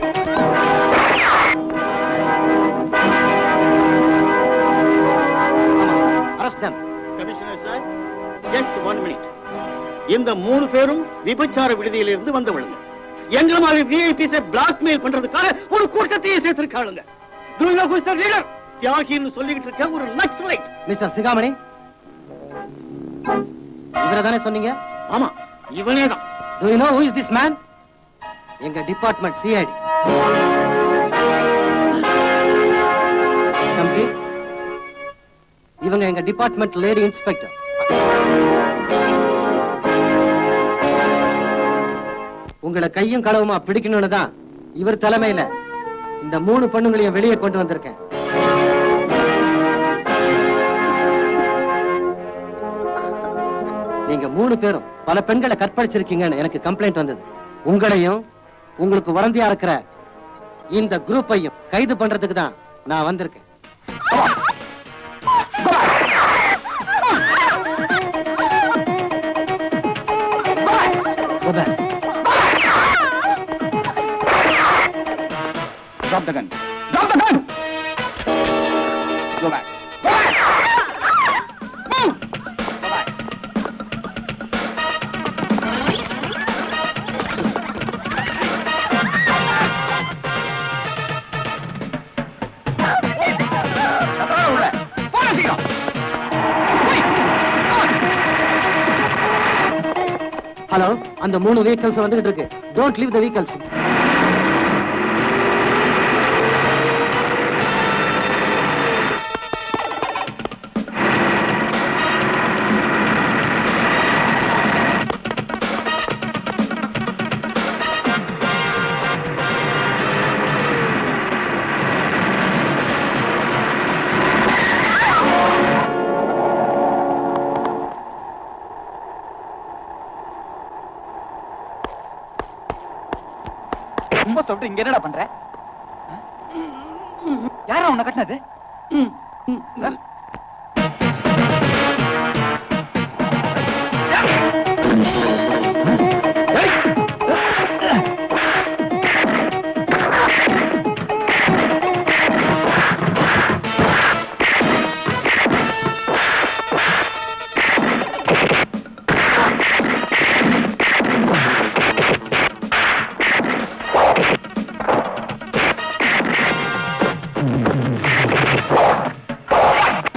arrest commissioner sir just one minute இந்த மூணு பேரும் விபச்சார விடுதியிலிருந்து வந்தவளுங்க எங்களை மாதிரி விஐபிஸை பிளாக்மெயில் பண்றதுக்காக ஒரு கூட்டத்தையே சேர்த்திருக்காளுங்க Do you know who is the leader? தியாகின்னு சொல்லிக்கிட்டு இருக்க ஒரு நக்ஸலைட் மிஸ்டர் சிகாமணி இவரை தானே சொன்னீங்க ஆமா இவனே தான் Do you know who is this man? எங்க டிபார்ட்மெண்ட் சிஐடி தம்பி இவங்க எங்க டிபார்ட்மெண்ட் லேடி இன்ஸ்பெக்டர் உங்களை கையும் களவுமா பிடிக்கணும்னு தான் இவர் தலைமையில இந்த மூணு பொண்ணுங்களையும் வெளியே கொண்டு வந்திருக்கேன் நீங்க மூணு பேரும் பல பெண்களை கற்பழிச்சிருக்கீங்கன்னு எனக்கு கம்ப்ளைண்ட் வந்தது உங்களையும் உங்களுக்கு உடந்தையா இருக்கிற இந்த குரூப்பையும் கைது பண்றதுக்கு தான் நான் வந்திருக்கேன் Go back. Drop the gun. Drop the gun! Go back. Go back! Move! Go back. அப்புறம் உள்ள. போடா சீக்கிரம். ஹலோ அந்த மூணு vehicles வந்துகிட்டு இருக்கு டோன்ட் லீவ் த vehicles ரொம்ப சொல்லிட்டு இங்க என்னடா பண்ற யாரா உன்னை கட்டினது Hey!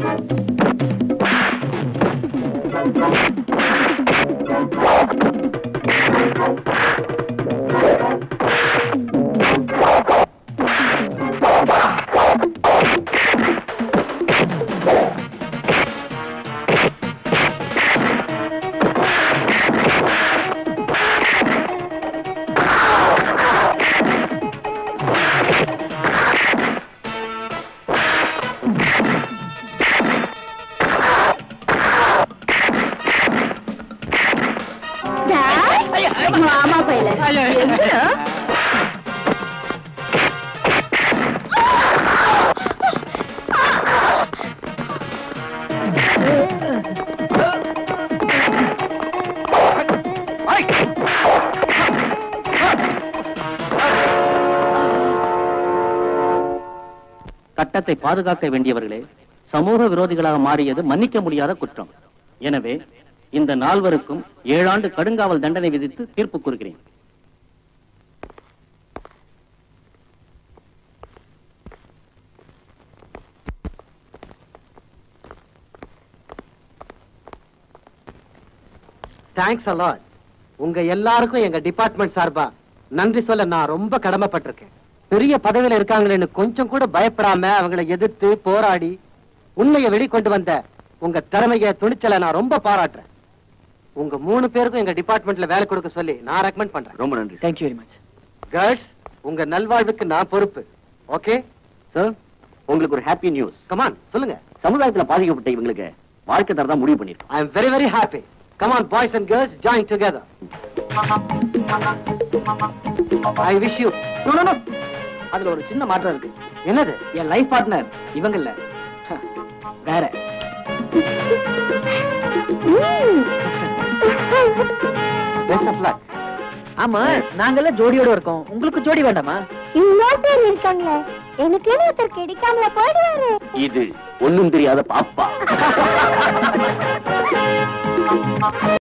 மாமா பையல எங்கடா சட்டத்தை பாதுகாக்க வேண்டியவர்களே சமூக விரோதிகளாக மாறியது மன்னிக்க முடியாத குற்றம் எனவே இந்த நால்வருக்கும் ஏழாண்டு கடுங்காவல் தண்டனை விதித்து தீர்ப்பு கூறுகிறேன் தேங்க்ஸ் அலாட் உங்க எல்லாருக்கும் எங்க டிபார்ட்மெண்ட் சார்பா நன்றி சொல்ல நான் ரொம்ப கடமைப்பட்டிருக்கேன் பெரிய பதவியில இருக்காங்களேன்னு கொஞ்சம் கூட பயப்படாம அவங்களை எதிர்த்து போராடி உண்மையை வெளிக்கொண்டு வந்த உங்க திறமைய துணிச்சலை நான் ரொம்ப பாராட்டுறேன் உங்க மூணு பேருக்கும் எங்க டிபார்ட்மெண்ட்ல வேலை கொடுக்க சொல்லி நான் ரெக்கமெண்ட் பண்றேன் ரொம்ப நன்றி தேங்க்யூ வெரி மச் கேர்ள்ஸ் உங்க நல்வாழ்வுக்கு நான் பொறுப்பு ஓகே சார் உங்களுக்கு ஒரு ஹாப்பி நியூஸ் கமான் சொல்லுங்க சமுதாயத்துல பாதிக்கப்பட்ட இவங்களுக்கு வாழ்க்கை தரதா முடிவு பண்ணிருக்கோம் I am very very happy come on boys and girls join together I wish you no no no அதுல ஒரு சின்ன மாற்றம் இருக்கு என்னது என் லைஃப் பார்ட்னர் இவங்க இல்ல ஹ, வேற பெஸ்ட் ஆஃப் லக் ஆமா நாங்கெல்லாம் ஜோடியோட இருக்கோம் உங்களுக்கு ஜோடி வேண்டாமா இன்னொரு பேர் இருக்காங்களே எனக்கு ஒருத்தர் கிடைக்காமல போயிடுவாரு இது ஒண்ணும் தெரியாத பாப்பா